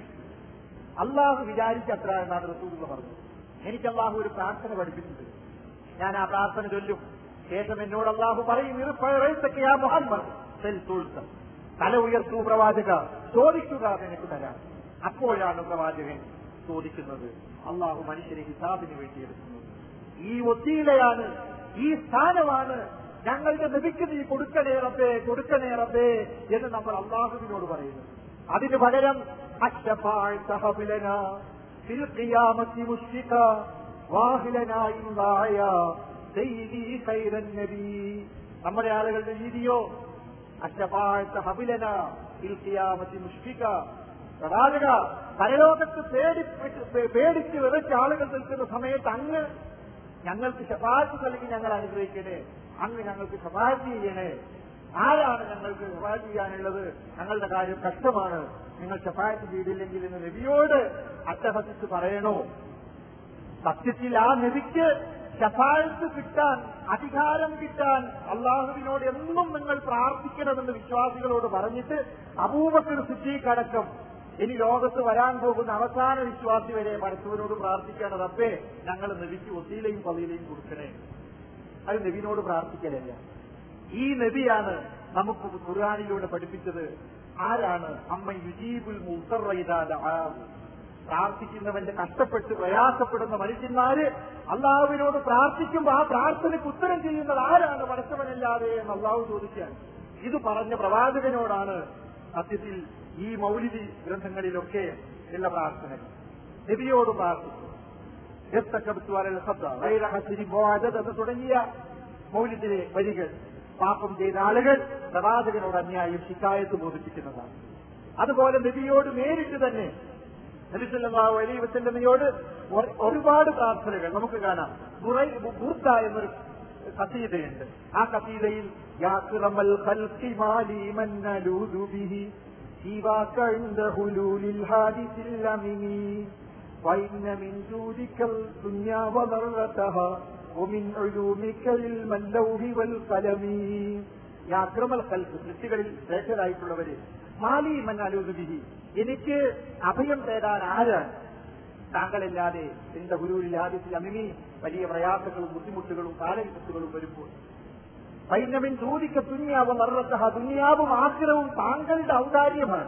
അള്ളാഹു വിചാരിച്ചത്ര എന്നാണ് റസൂലുള്ള പറഞ്ഞത് എനിക്ക് അള്ളാഹു ഒരു പ്രാർത്ഥന പഠിപ്പിച്ചത് ഞാൻ ആ പ്രാർത്ഥന ചൊല്ലും ശേഷം എന്നോട് അള്ളാഹു പറയും ഇറുപ്പഴത്തക്കെയാ മുഹമ്മദ് സെൽ തുൾത്ത തല ഉയർത്തൂ പ്രവാചക ചോദിക്കുക നിനക്ക് തരാം അപ്പോഴാണ് പ്രവാചകൻ ചോദിക്കുന്നത് അള്ളാഹു മനുഷ്യരെ ഹിസാബിന് വേണ്ടി എടുക്കുന്നത് ഈ ഒത്തീലയാണ് ഈ സ്ഥാനമാണ് ഞങ്ങളുടെ നബിക്ക് നീ കൊടുക്കണേ റബ്ബേ കൊടുക്കണേ റബ്ബേ എന്ന് നമ്മൾ അള്ളാഹുവിനോട് പറയുന്നു അതിന് പകരം അശ്ശഫാഅത്തഹബിലന ഫിൽ ഖിയാമത്തി മുശ്രിക വാഹിലന ഇല്ലായ സയ്യിദി ഖൈറൻ നബി നമ്മുടെ ആളുകളുടെ രീതിയോ അശ്ശഫാഅത്തഹബിലന ഫിൽ ഖിയാമത്തി മുശ്രിക പ്രവാചക പരലോകത്ത് പേടി പേടിച്ച് വിറച്ച ആളുകൾ നിൽക്കുന്ന സമയത്ത് അങ്ങ് ഞങ്ങൾക്ക് ശപാത്ത് നൽകി ഞങ്ങൾ അനുഗ്രഹിക്കണേ അങ്ങ് ഞങ്ങൾക്ക് ശപാത്ത് ചെയ്യണേ ആരാണ് ഞങ്ങൾക്ക് ശപാത്ത് ചെയ്യാനുള്ളത് ഞങ്ങളുടെ കാര്യം കഷ്ടമാണ് നിങ്ങൾ ശപാത്ത് ചെയ്തില്ലെങ്കിൽ എന്ന് നബിയോട് അട്ടഹസിച്ച് പറയണോ സത്യത്തിൽ ആ നബിക്ക് ശഫായത്ത് കിട്ടാൻ അധികാരം കിട്ടാൻ അള്ളാഹുവിനോട് എന്നും നിങ്ങൾ പ്രാർത്ഥിക്കണമെന്ന് വിശ്വാസികളോട് പറഞ്ഞിട്ട് അബൂബക്കർ സിദ്ദീഖ് അടക്കം ഇനി ലോകത്ത് വരാൻ പോകുന്ന അവസാന വിശ്വാസി വരെ പരസ്പരനോട് പ്രാർത്ഥിക്കണം റബ്ബേ ഞങ്ങൾ നബിക്ക് ഒസീലയും പതിയിലയും കൊടുക്കണേ അത് നബിനോട് പ്രാർത്ഥിക്കലല്ല ഈ നബിയാണ് നമുക്ക് ഖുർആാനിലൂടെ പഠിപ്പിച്ചത് ആരാണ് അമ്മ യുജീബുൽ മുസറൈദാദ പ്രാർത്ഥിക്കുന്നവന്റെ കഷ്ടപ്പെട്ട് പ്രയാസപ്പെടുന്ന മനുഷ്യന്മാര് അള്ളാഹുവിനോട് പ്രാർത്ഥിക്കുമ്പോൾ ആ പ്രാർത്ഥനയ്ക്ക് ഉത്തരം ചെയ്യുന്നത് ആരാണ് പടച്ചവനല്ലാതെ എന്ന് അള്ളാഹു ചോദിക്കാൻ ഇത് പറഞ്ഞ പ്രവാചകനോടാണ് സത്യത്തിൽ ഈ മൗലിദി ഗ്രന്ഥങ്ങളിലൊക്കെ ഉള്ള പ്രാർത്ഥന നബിയോട് പ്രാർത്ഥിച്ചു എന്ന് തുടങ്ങിയ മൗലിദിലെ വരികൾ പാപം ചെയ്ത ആളുകൾ പ്രവാചകനോട് അന്യായം ശിക്കായത്ത് ബോധിപ്പിക്കുന്നതാണ് അതുപോലെ നബിയോട് നേരിട്ട് തന്നെ നബിസല്ലാഹു അലൈ വസല്ലമയോട് ഒരുപാട് പ്രാർത്ഥനകൾ നമുക്ക് കാണാം ബുർദ എന്നൊരു കസീതയുണ്ട് ആ കസീതയിൽ യാക്രമൽ ഖൽഖി മാലി മൻ നലൂദു ബിഹി سواك عند حلول الحادث الأمن وإن من جودك الدنيا وضرتها ومن علومك علم اللوح والقلم يا أكرم الخلق സൃഷ്ടികളിൽ ശ്രേഷ്ഠരായിട്ടുള്ളവര് മാലി മന്നാലൂതുബിഹി എനിക്ക് അഭയം തേടാൻ ആരാണ് താങ്കളില്ലാതെ എന്റെ ഗുരുവിൽ ആദ്യത്തിൽ അമിമി വലിയ പ്രയാസങ്ങളും ബുദ്ധിമുട്ടുകളും കാലവിപത്തുകളും വരുമ്പോൾ പൈനവിൻ ദൂതിക്ക തുനിയാവും നർറത്തഹ ദുനിയാവും ആഗ്രഹവും താങ്കളുടെ ഔദാര്യമാണ്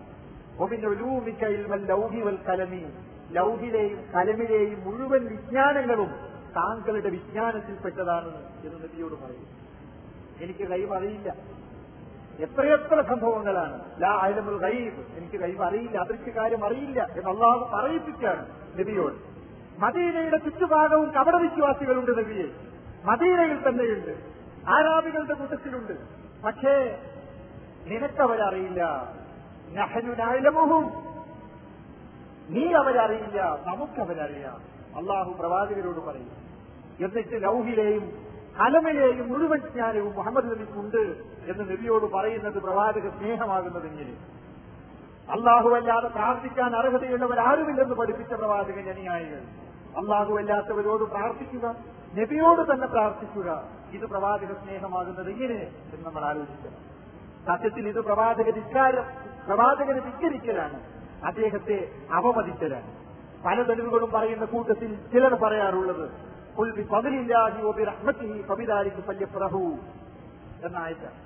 ലൗഹിവൽ കലമി ലൗഹിലെയും കലമിലെയും മുഴുവൻ വിജ്ഞാനങ്ങളും താങ്കളുടെ വിജ്ഞാനത്തിൽപ്പെട്ടതാണ് എന്ന് നബിയോട് പറയും എനിക്ക് കൈവ് അറിയില്ല എത്രയെത്ര സംഭവങ്ങളാണ് ലാ അയലമുൽ ഗൈബ് എനിക്ക് കൈവ് അറിയില്ല അദൃശ്യ കാര്യം അറിയില്ല എന്ന് അള്ളാഹു പറയിപ്പിച്ചാണ് നബിയോട് മദീനയുടെ ചുറ്റുഭാഗവും കപടവിശ്വാസികളുണ്ട് നബിയെ മദീനയിൽ തന്നെയുണ്ട് ആരാധികളുടെ കൂട്ടത്തിലുണ്ട് പക്ഷേ നിനക്കവരറിയില്ല നഹനുനായാലമുഹും നീ അവരറിയില്ല നമുക്കവരറിയാം അള്ളാഹു പ്രവാചകരോട് പറയും എന്നിട്ട് ലൗഹിലെയും കലമിലെയും മുഴുവൻ ജ്ഞാനവും മുഹമ്മദ് നബിക്കുണ്ട് എന്ന് നബിയോട് പറയുന്നത് പ്രവാചക സ്നേഹമാകുന്നതെങ്ങനെ അള്ളാഹു അല്ലാതെ പ്രാർത്ഥിക്കാൻ അർഹതയുള്ളവരാരുമില്ലെന്ന് പഠിപ്പിച്ച പ്രവാചകൻ അനുയായികൾ അള്ളാഹു അല്ലാത്തവരോട് പ്രാർത്ഥിക്കുക നബിയോട് തന്നെ പ്രാർത്ഥിക്കുക ഇത് പ്രവാചക സ്നേഹമാകുന്നത് എങ്ങനെ എന്ന് നമ്മൾ ആലോചിക്കണം സത്യത്തിൽ ഇത് പ്രവാചക ധിക്കാരം പ്രവാചകനെ ധിക്കരിക്കലാണ് അദ്ദേഹത്തെ അവമതിക്കലാണ് പല തെളിവുകളും പറയുന്ന കൂട്ടത്തിൽ ചിലർ പറയാറുള്ളത് "ഖുൽ ബിഫദ്ലില്ലാഹി വബിറഹ്മതിഹി ഫബിദാലിക ഫല്യഫ്റഹൂ" എന്നായിട്ടാണ്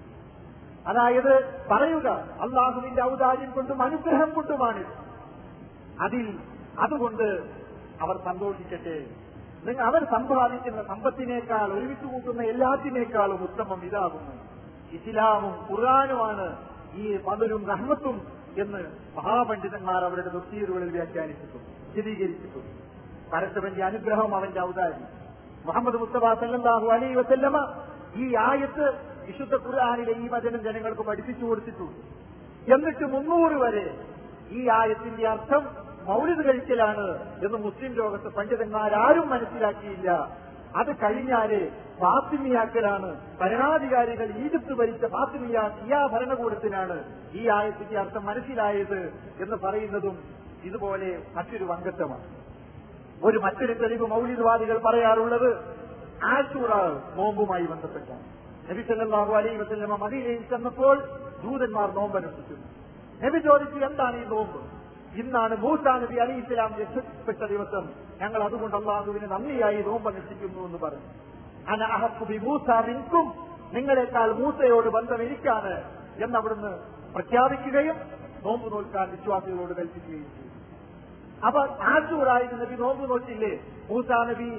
അതായത് പറയുക അള്ളാഹുവിന്റെ ഔദാര്യം കൊണ്ടും അനുഗ്രഹം കൊണ്ടുമാണിത് അതിൽ അതുകൊണ്ട് അവർ സന്തോഷിക്കട്ടെ നിങ്ങൾ അവർ സമ്പാദിക്കുന്ന സമ്പത്തിനേക്കാൾ ഒരുമിച്ച് കൂട്ടുന്ന എല്ലാത്തിനേക്കാളും ഉത്തമം ഇതാകുന്നു ഇസ്ലാമും ഖുർആാനുമാണ് ഈ പതിലും റഹ്മത്തും എന്ന് മഹാപണ്ഡിതന്മാർ അവരുടെ തഫ്സീറുകളിൽ വ്യാഖ്യാനിച്ചിട്ടുണ്ട് വിശദീകരിച്ചിട്ടുണ്ട് പരസ്പരന്റെ അനുഗ്രഹം അവന്റെ ഔദാര്യം മുഹമ്മദ് മുസ്തഫ സല്ലല്ലാഹു അലൈഹി വസല്ലമ ഈ ആയത്ത് വിശുദ്ധ ഖുർആാനിലെ ഈ വചനം ജനങ്ങൾക്ക് പഠിപ്പിച്ചു കൊടുത്തിട്ടുണ്ട് എന്നിട്ട് മുന്നൂറ് വരെ ഈ ആയത്തിന്റെ അർത്ഥം മൗലിക കഴിക്കലാണ് എന്ന് മുസ്ലിം ലോകത്ത് പണ്ഡിതന്മാരാരും മനസ്സിലാക്കിയില്ല അത് കഴിഞ്ഞാല് ഫാത്തിമിയാക്കലാണ് ഭരണാധികാരികൾ ഈജിപ്ത് ഭരിച്ച ഫാത്തിമിയ ഷിയാ ഭരണകൂടത്തിനാണ് ഈ ആയത്തിന്റെ അർത്ഥം മനസ്സിലായത് എന്ന് പറയുന്നതും ഇതുപോലെ മറ്റൊരു വങ്കത്വമാണ് ഒരു മറ്റൊരു തെളിവ് മൗലികവാദികൾ പറയാറുള്ളത് ആശൂറ നോമ്പുമായി ബന്ധപ്പെട്ടാണ് നബി സല്ലല്ലാഹു അലൈഹി വസല്ലമ മദീനയിൽ ചെന്നപ്പോൾ ദൂതന്മാർ നോമ്പനുഷ്ഠിക്കുന്നു നബി ചോദിച്ചു എന്താണ് ഈ നോമ്പ് ഇന്നാണ് മൂസാ നബി അലി ഇസ്ലാം രക്ഷപ്പെട്ട ദിവസം ഞങ്ങൾ അതുകൊണ്ട് അള്ളാഹുവിന് നന്ദിയായി നോമ്പ് അനുഷ്ഠിക്കുന്നു എന്ന് പറഞ്ഞു അന അഹക്കുബി മൂസ മിൻകും നിങ്ങളെക്കാൾ മൂസയോട് ബന്ധം എനിക്കാണ് എന്നവിടുന്ന് പ്രഖ്യാപിക്കുകയും നോമ്പ് നോൽക്കാൻ വിശ്വാസികളോട് കൽപ്പിക്കുകയും ചെയ്തു അപ്പൊ ആശൂറായിട്ട് നബി നോമ്പ് നോക്കില്ലേ മൂസാ നബി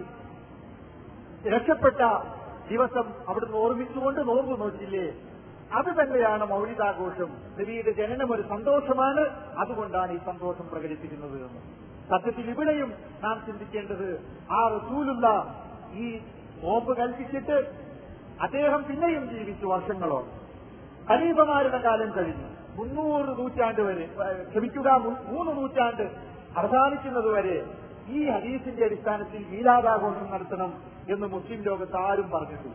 രക്ഷപ്പെട്ട ദിവസം അവിടുന്ന് ഓർമ്മിച്ചുകൊണ്ട് നോമ്പ് നോക്കില്ലേ അത് തന്നെയാണ് മൗലികാഘോഷം നബിയുടെ ജനനം ഒരു സന്തോഷമാണ് അതുകൊണ്ടാണ് ഈ സന്തോഷം പ്രകടിപ്പിക്കുന്നത് എന്ന് സത്യത്തിൽ ഇവിടെയും നാം ചിന്തിക്കേണ്ടത് ആ റസൂലുള്ള ഈ നോമ്പ് കൽപ്പിച്ചിട്ട് അദ്ദേഹം പിന്നെയും ജീവിച്ചു വർഷങ്ങളോളം ഖലീഫമാരുടെ കാലം കഴിഞ്ഞു മുന്നൂറ് നൂറ്റാണ്ട് വരെ ഏഹ്, ക്ഷമിക്കുക മു- മൂന്ന് നൂറ്റാണ്ട് അവസാനിക്കുന്നത് വരെ ഈ ഹദീസിന്റെ അടിസ്ഥാനത്തിൽ മീലാദാഘോഷം നടത്തണം എന്ന് മുസ്ലിം ലോകത്ത് ആരും പറഞ്ഞിട്ടില്ല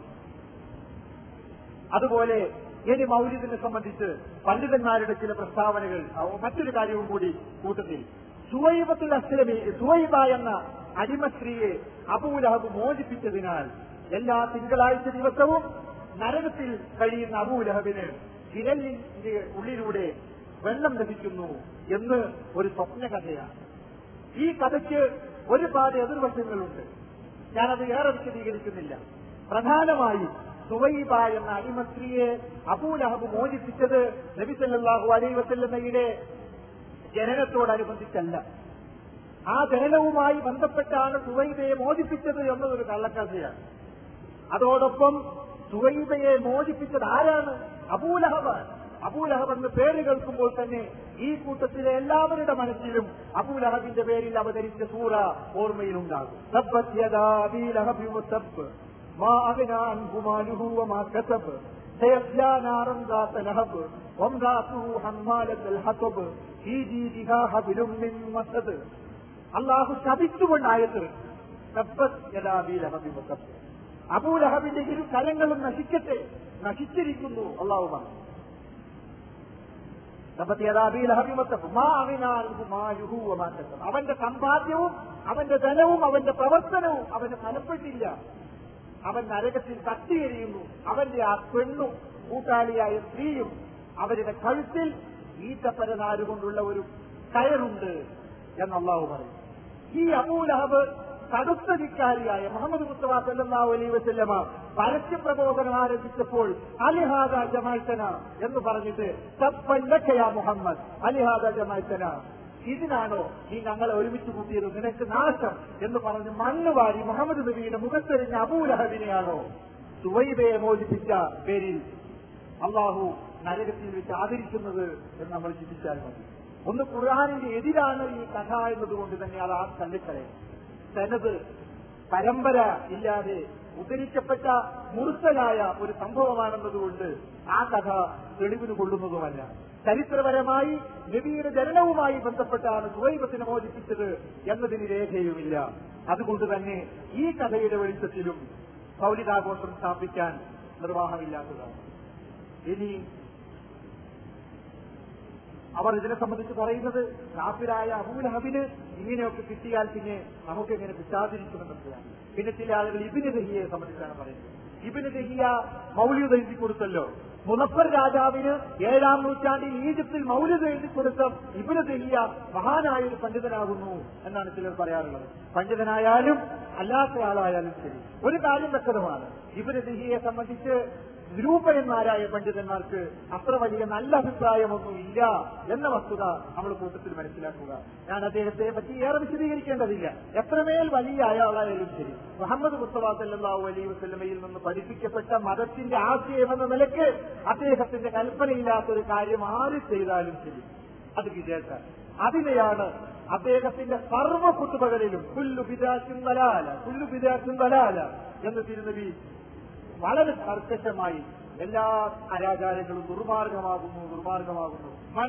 അതുപോലെ ഇനി മൗലിദിനെ സംബന്ധിച്ച് പണ്ഡിതന്മാരുടെ ചില പ്രസ്താവനകൾ അവ- മറ്റൊരു കാര്യവും കൂടി കൂട്ടത്തിൽ സുവൈബത്തുൽ അസ്ലമി സുവൈബ എന്ന അടിമ സ്ത്രീയെ അബൂലഹബ് മോചിപ്പിച്ചതിനാൽ എല്ലാ തിങ്കളാഴ്ച ദിവസവും നരകത്തിൽ കഴിയുന്ന അബൂലഹബിന് വിരലിന്റെ ഉള്ളിലൂടെ വെള്ളം ലഭിക്കുന്നു എന്ന് ഒരു സ്വപ്ന കഥയാണ് ഈ കഥയ്ക്ക് ഒരുപാട് എതിർവശങ്ങളുണ്ട് ഞാനത് ഏറെ വിശദീകരിക്കുന്നില്ല പ്രധാനമായും സുവൈബ എന്ന അടിമ സ്ത്രീയെ അബൂലഹബ് മോചിപ്പിച്ചത് നബി സല്ലല്ലാഹു അലൈഹി വസല്ലമയുടെ ജനനത്തോടനുബന്ധിച്ചല്ല ആ ജനനവുമായി ബന്ധപ്പെട്ടാണ് സുവൈബയെ മോചിപ്പിച്ചത് എന്നതൊരു കള്ളക്കഥയാണ് അതോടൊപ്പം സുവൈബയെ മോചിപ്പിച്ചത് ആരാണ് അബൂലഹബ് അബൂലഹബ് എന്ന് പേര് കേൾക്കുമ്പോൾ തന്നെ ഈ കൂട്ടത്തിലെ എല്ലാവരുടെ മനസ്സിലും അബൂലഹബിന്റെ പേരിൽ അവതരിച്ച സൂറ ഓർമ്മയിലുണ്ടാകും തബ്ബത് യദാ അബീ ലഹബിൻ വതബ്ബ്. മാ അഗ്നാ അൻഹു മാലുഹു വമാ കസബ്. സയസ്ലാ നാറൻ ذات لهب وامرأته حمالة الحطب في جيدها حبل من مسد അള്ളാഹു ശപിച്ചുകൊണ്ട് ആയത്ത് തബ്ബത് യദാ അബീ ലഹബിൻ വതബ്ബ്. അബൂലഹബിന്റെ ഇരു കരങ്ങളും നശിക്കട്ടെ നശിച്ചിരിക്കുന്നു അള്ളാഹു പറഞ്ഞു തബ്ബത് യദാ അബീ ലഹബിൻ വതബ്ബ്. മാ അഗ്നാ അൻഹു മാലുഹു വമാ കസബ്. അവന്റെ സമ്പാദ്യവും അവന്റെ ധനവും അവന്റെ പ്രവർത്തനവും അവന് ഫലപ്പെട്ടില്ല അവൻ നരകത്തിൽ കത്തിയെരിയുന്നു അവന്റെ ആ പെണ്ണും കൂട്ടാളിയായ സ്ത്രീയും അവരുടെ കഴുത്തിൽ ഈത്തപ്പരനാരുകൊണ്ടുള്ള ഒരു കയറുണ്ട് എന്ന് അള്ളാഹു പറയും ഈ അബൂലഹബ് കടുത്ത ധിക്കാരിയായ മുഹമ്മദ് മുസ്തഫ സല്ലല്ലാഹു അലൈഹി വസല്ലമ പരസ്യ പ്രബോധനം ആരംഭിച്ചപ്പോൾ അലിഹാദ ജമാഴ്ത്തന എന്ന് പറഞ്ഞിട്ട് തപ്പല്ലക്കയാ മുഹമ്മദ് അലിഹാദ ജമാഴ്ത്തന ഇതിനാണോ നീ ഞങ്ങളെ ഒരുമിച്ച് കൂട്ടിയത് നിനക്ക് നാശം എന്ന് പറഞ്ഞ് മണ്ണ് വാരി മുഹമ്മദ് നബിയുടെ മുഖത്തെറിഞ്ഞ അബൂലഹബിനെയാണോ സുവൈബയെ മോചിപ്പിച്ച പേരിൽ അള്ളാഹു നരകത്തിൽ വെച്ച് ആദരിക്കുന്നത് എന്ന് നമ്മൾ ചിന്തിച്ചാൽ മതി ഒന്ന് ഖുർആാനിന്റെ എതിരാണ് ഈ കഥ എന്നതുകൊണ്ട് തന്നെ അത് ആ തള്ളിക്കളയും തനത് പരമ്പര ഇല്ലാതെ ഉദ്ധരിക്കപ്പെട്ട മുറുത്തലായ ഒരു സംഭവമാണെന്നതുകൊണ്ട് ആ കഥ തെളിവിന് കൊള്ളുന്നതുമല്ല ചരിത്രപരമായി നബിയുടെ ജനനവുമായി ബന്ധപ്പെട്ടാണ് സുവൈബത്തിനെ മോചിപ്പിച്ചത് എന്നതിന് രേഖയുമില്ല അതുകൊണ്ട് തന്നെ ഈ കഥയുടെ വെളിച്ചത്തിലും മൗലികാഘോഷം സ്ഥാപിക്കാൻ നിർവാഹമില്ലാത്തതാണ് ഇനി അവർ ഇതിനെ സംബന്ധിച്ച് പറയുന്നത് കാഫിരായ അബൂലഹബിന് ഇങ്ങനെയൊക്കെ കിട്ടിയാൽ പിന്നെ നമുക്ക് എങ്ങനെ കിട്ടാതിരിക്കുമെന്നൊക്കെയാണ് പിന്നെ ചില ആളുകൾ ഇബിന് ദഹിയെ സംബന്ധിച്ചാണ് പറയുന്നത് ഇബിന് ദഹിയ മൗല്യൂദ് എഴുതി കൊടുത്തല്ലോ മുനഫർ രാജാവിന് ഏഴാം നൂറ്റാണ്ടിൽ ഈജിപ്തിൽ മൗല്യൂദ് എഴുതി കൊടുത്ത ഇബിന് ദഹിയ മഹാനായ ഒരു പണ്ഡിതനാകുന്നു എന്നാണ് ചിലർ പറയാറുള്ളത് പണ്ഡിതനായാലും അല്ലാത്ത ആളായാലും ശരി ഒരു കാര്യം വ്യക്തമാണ് ഇബിന് ദഹിയെ സംബന്ധിച്ച് നിരൂപകന്മാരായ പണ്ഡിതന്മാർക്ക് അത്ര വലിയ നല്ല അഭിപ്രായമൊന്നും ഇല്ല എന്ന വസ്തുത നമ്മൾ കൂട്ടത്തിൽ മനസ്സിലാക്കുക ഞാൻ അദ്ദേഹത്തെ പറ്റി ഏറെ വിശദീകരിക്കേണ്ടതില്ല എത്രമേൽ വലിയ അയാളായാലും ശരി മുഹമ്മദ് മുസ്തഫ സല്ലാഹു അലൈ വസ്ലമയിൽ നിന്ന് പഠിപ്പിക്കപ്പെട്ട മതത്തിന്റെ ആശയം എന്ന നിലയ്ക്ക് അദ്ദേഹത്തിന്റെ കൽപ്പനയില്ലാത്തൊരു കാര്യം ആര് ചെയ്താലും ശരി അത് വിജയിച്ച അതിനെയാണ് അദ്ദേഹത്തിന്റെ സർവ്വ കുത്തുപകളിലും പുല്ലു പിതാക്കും വലാല പുല്ലു പിതാക്കും വലാല എന്ന് തിരുനബി വളരെ കർക്കശമായി എല്ലാ അനാചാരങ്ങളും ദുർമാർഗമാകുന്നു ദുർമാർഗമാകുന്നു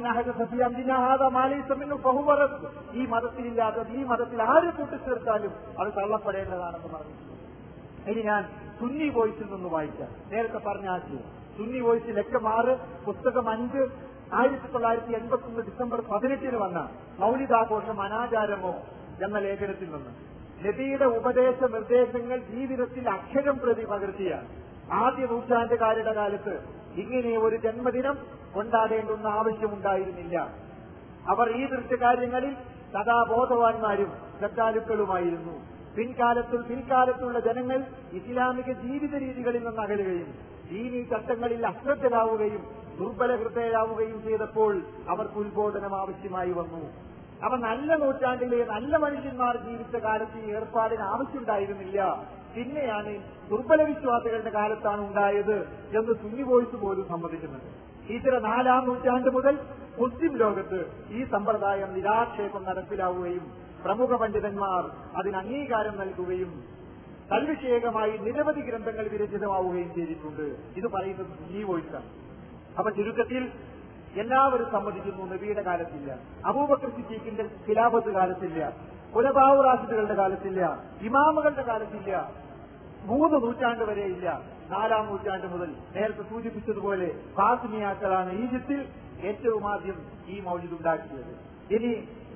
ഈ മതത്തിലില്ലാത്തത് ഈ മതത്തിൽ ആര് കൂട്ടിച്ചേർത്താലും അത് തള്ളപ്പെടേണ്ടതാണെന്ന് പറഞ്ഞു ഇനി ഞാൻ സുന്നി വോയിസിൽ നിന്ന് വായിക്കാം നേരത്തെ പറഞ്ഞ ആശയം സുന്നി വോയിസ് ലക്കം ആറ് പുസ്തകം അഞ്ച് ആയിരത്തി തൊള്ളായിരത്തി എൺപത്തി ഒന്ന് ഡിസംബർ പതിനെട്ടിന് വന്ന മൗലികാഘോഷം അനാചാരമോ എന്ന ലേഖനത്തിൽ നിന്ന് നബിയുടെ ഉപദേശ നിർദ്ദേശങ്ങൾ ജീവിതത്തിൽ അക്ഷരം പ്രതി പകർത്തിയ ആദ്യ നൂറ്റാണ്ടുകാരുടെ കാലത്ത് ഇങ്ങനെ ഒരു ജന്മദിനം കൊണ്ടാടേണ്ടുന്ന ആവശ്യമുണ്ടായിരുന്നില്ല അവർ ഈ ദൃശ്യകാര്യങ്ങളിൽ സദാ ബോധവാന്മാരും ശ്രദ്ധാലുക്കളുമായിരുന്നു പിൻകാലത്തിൽ പിൻകാലത്തുള്ള ജനങ്ങൾ ഇസ്ലാമിക ജീവിത രീതികളിൽ നിന്ന് അകലുകയും ദീനീ ചട്ടങ്ങളിൽ അശ്രദ്ധരാവുകയും ദുർബല ഹൃദയരാവുകയും ചെയ്തപ്പോൾ അവർക്ക് ഉത്ബോധനം ആവശ്യമായി വന്നു അവ നല്ല നൂറ്റാണ്ടിലെ നല്ല മനുഷ്യന്മാർ ജീവിച്ച കാലത്ത് ഈ ഏർപ്പാടിന് ആവശ്യമുണ്ടായിരുന്നില്ല പിന്നെയാണ് ദുർബല വിശ്വാസികളുടെ കാലത്താണ് ഉണ്ടായത് എന്ന് സുന്നി വോയിസ് പോലും സമ്മതിക്കുന്നുണ്ട് ഇത്തര നാലാം നൂറ്റാണ്ട് മുതൽ മുസ്ലിം ലോകത്ത് ഈ സമ്പ്രദായം നിരാക്ഷേപം നടപ്പിലാവുകയും പ്രമുഖ പണ്ഡിതന്മാർ അതിന് അംഗീകാരം നൽകുകയും തൽവിഷയകമായി നിരവധി ഗ്രന്ഥങ്ങൾ വിരചിതമാവുകയും ചെയ്തിട്ടുണ്ട് ഇത് പറയുന്നത് സുന്നി വോയിസാണ് അപ്പൊ ചുരുക്കത്തിൽ എല്ലാവരും സമ്മതിക്കുന്നു നബിയുടെ കാലത്തില്ല അബൂബക്കർ സിദ്ദീഖിന്റെ ഖിലാഫത്ത് കാലത്തില്ല കുലബാവു റാഷിദുകളുടെ കാലത്തില്ല ഇമാമുകളുടെ കാലത്തില്ല മൂന്ന് നൂറ്റാണ്ട് വരെ ഇല്ല നാലാം നൂറ്റാണ്ട് മുതൽ നേരത്തെ സൂചിപ്പിച്ചതുപോലെ ഫാസിമിയാക്കളാണ് ഈജിപ്തിൽ ഏറ്റവും ആദ്യം ഈ മൗലിദ് ഉണ്ടാക്കിയത് ഇനി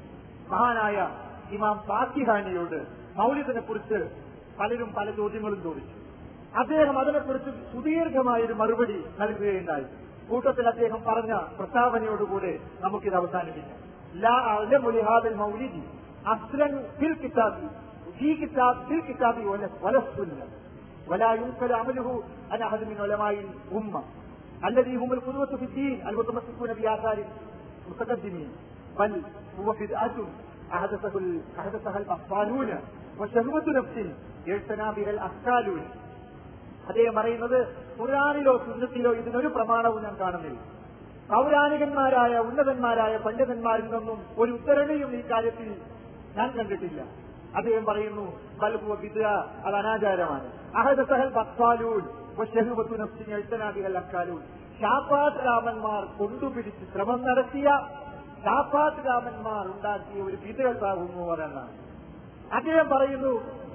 മഹാനായ ഇമാം ഫാത്തിഹാനിയോട് മൗലിദിനെ കുറിച്ച് പലരും പല ചോദ്യങ്ങളും ചോദിച്ചു അദ്ദേഹം അതിനെക്കുറിച്ച് സുദീർഘമായൊരു മറുപടി നൽകുകയുണ്ടായി കൂട്ടത്തിൽ അദ്ദേഹം പറഞ്ഞ പ്രസ്താവനയോടുകൂടെ നമുക്കിത് അവസാനിപ്പിക്കാം ലാ അഅലമു ലിഹാദൽ മൗലിദി അസ്ലൻ ഫിൽ കിതാബി في كتاب في الكتاب ولا ولا السنة ولا ينقل عمله عن أحد من علماء الأمة الذي هم القدوة في الدين المتمسكون بآثار المتقدمين بل هو بدعة أحدثه أحدثها الأطفالون وشهوة نفس يجتنى بها الأحكالون അദ്ദേഹം പറയുന്നത് ഖുർആാനിലോ സുന്നത്തിലോ ഇതിനൊരു പ്രമാണവും ഞാൻ കാണുന്നില്ല പൗരാണികന്മാരായ ഉന്നതന്മാരായ പണ്ഡിതന്മാരിൽ നിന്നും ഒരു ഉത്തരണിയും ഈ കാര്യത്തിൽ ഞാൻ കണ്ടിട്ടില്ല അദ്ദേഹം പറയുന്നു ബൽഹുവ ബിദ്അ അത് അനാചാരമാണ് അഹദ സഹൽ ബക്സാലൂൻ വശഹുബത്തു നഫ്സിനെ എഴുത്തനാദികൾ അക്കാലൂൻ ഷാഫാത്ത് രാമന്മാർ കൊണ്ടുപിടിച്ച് ശ്രമം നടത്തിയ ഷാഫാത്ത് രാമന്മാർ ഉണ്ടാക്കിയ ഒരു വിധേയത്താകുന്നു എന്നാണ് അദ്ദേഹം പറയുന്നു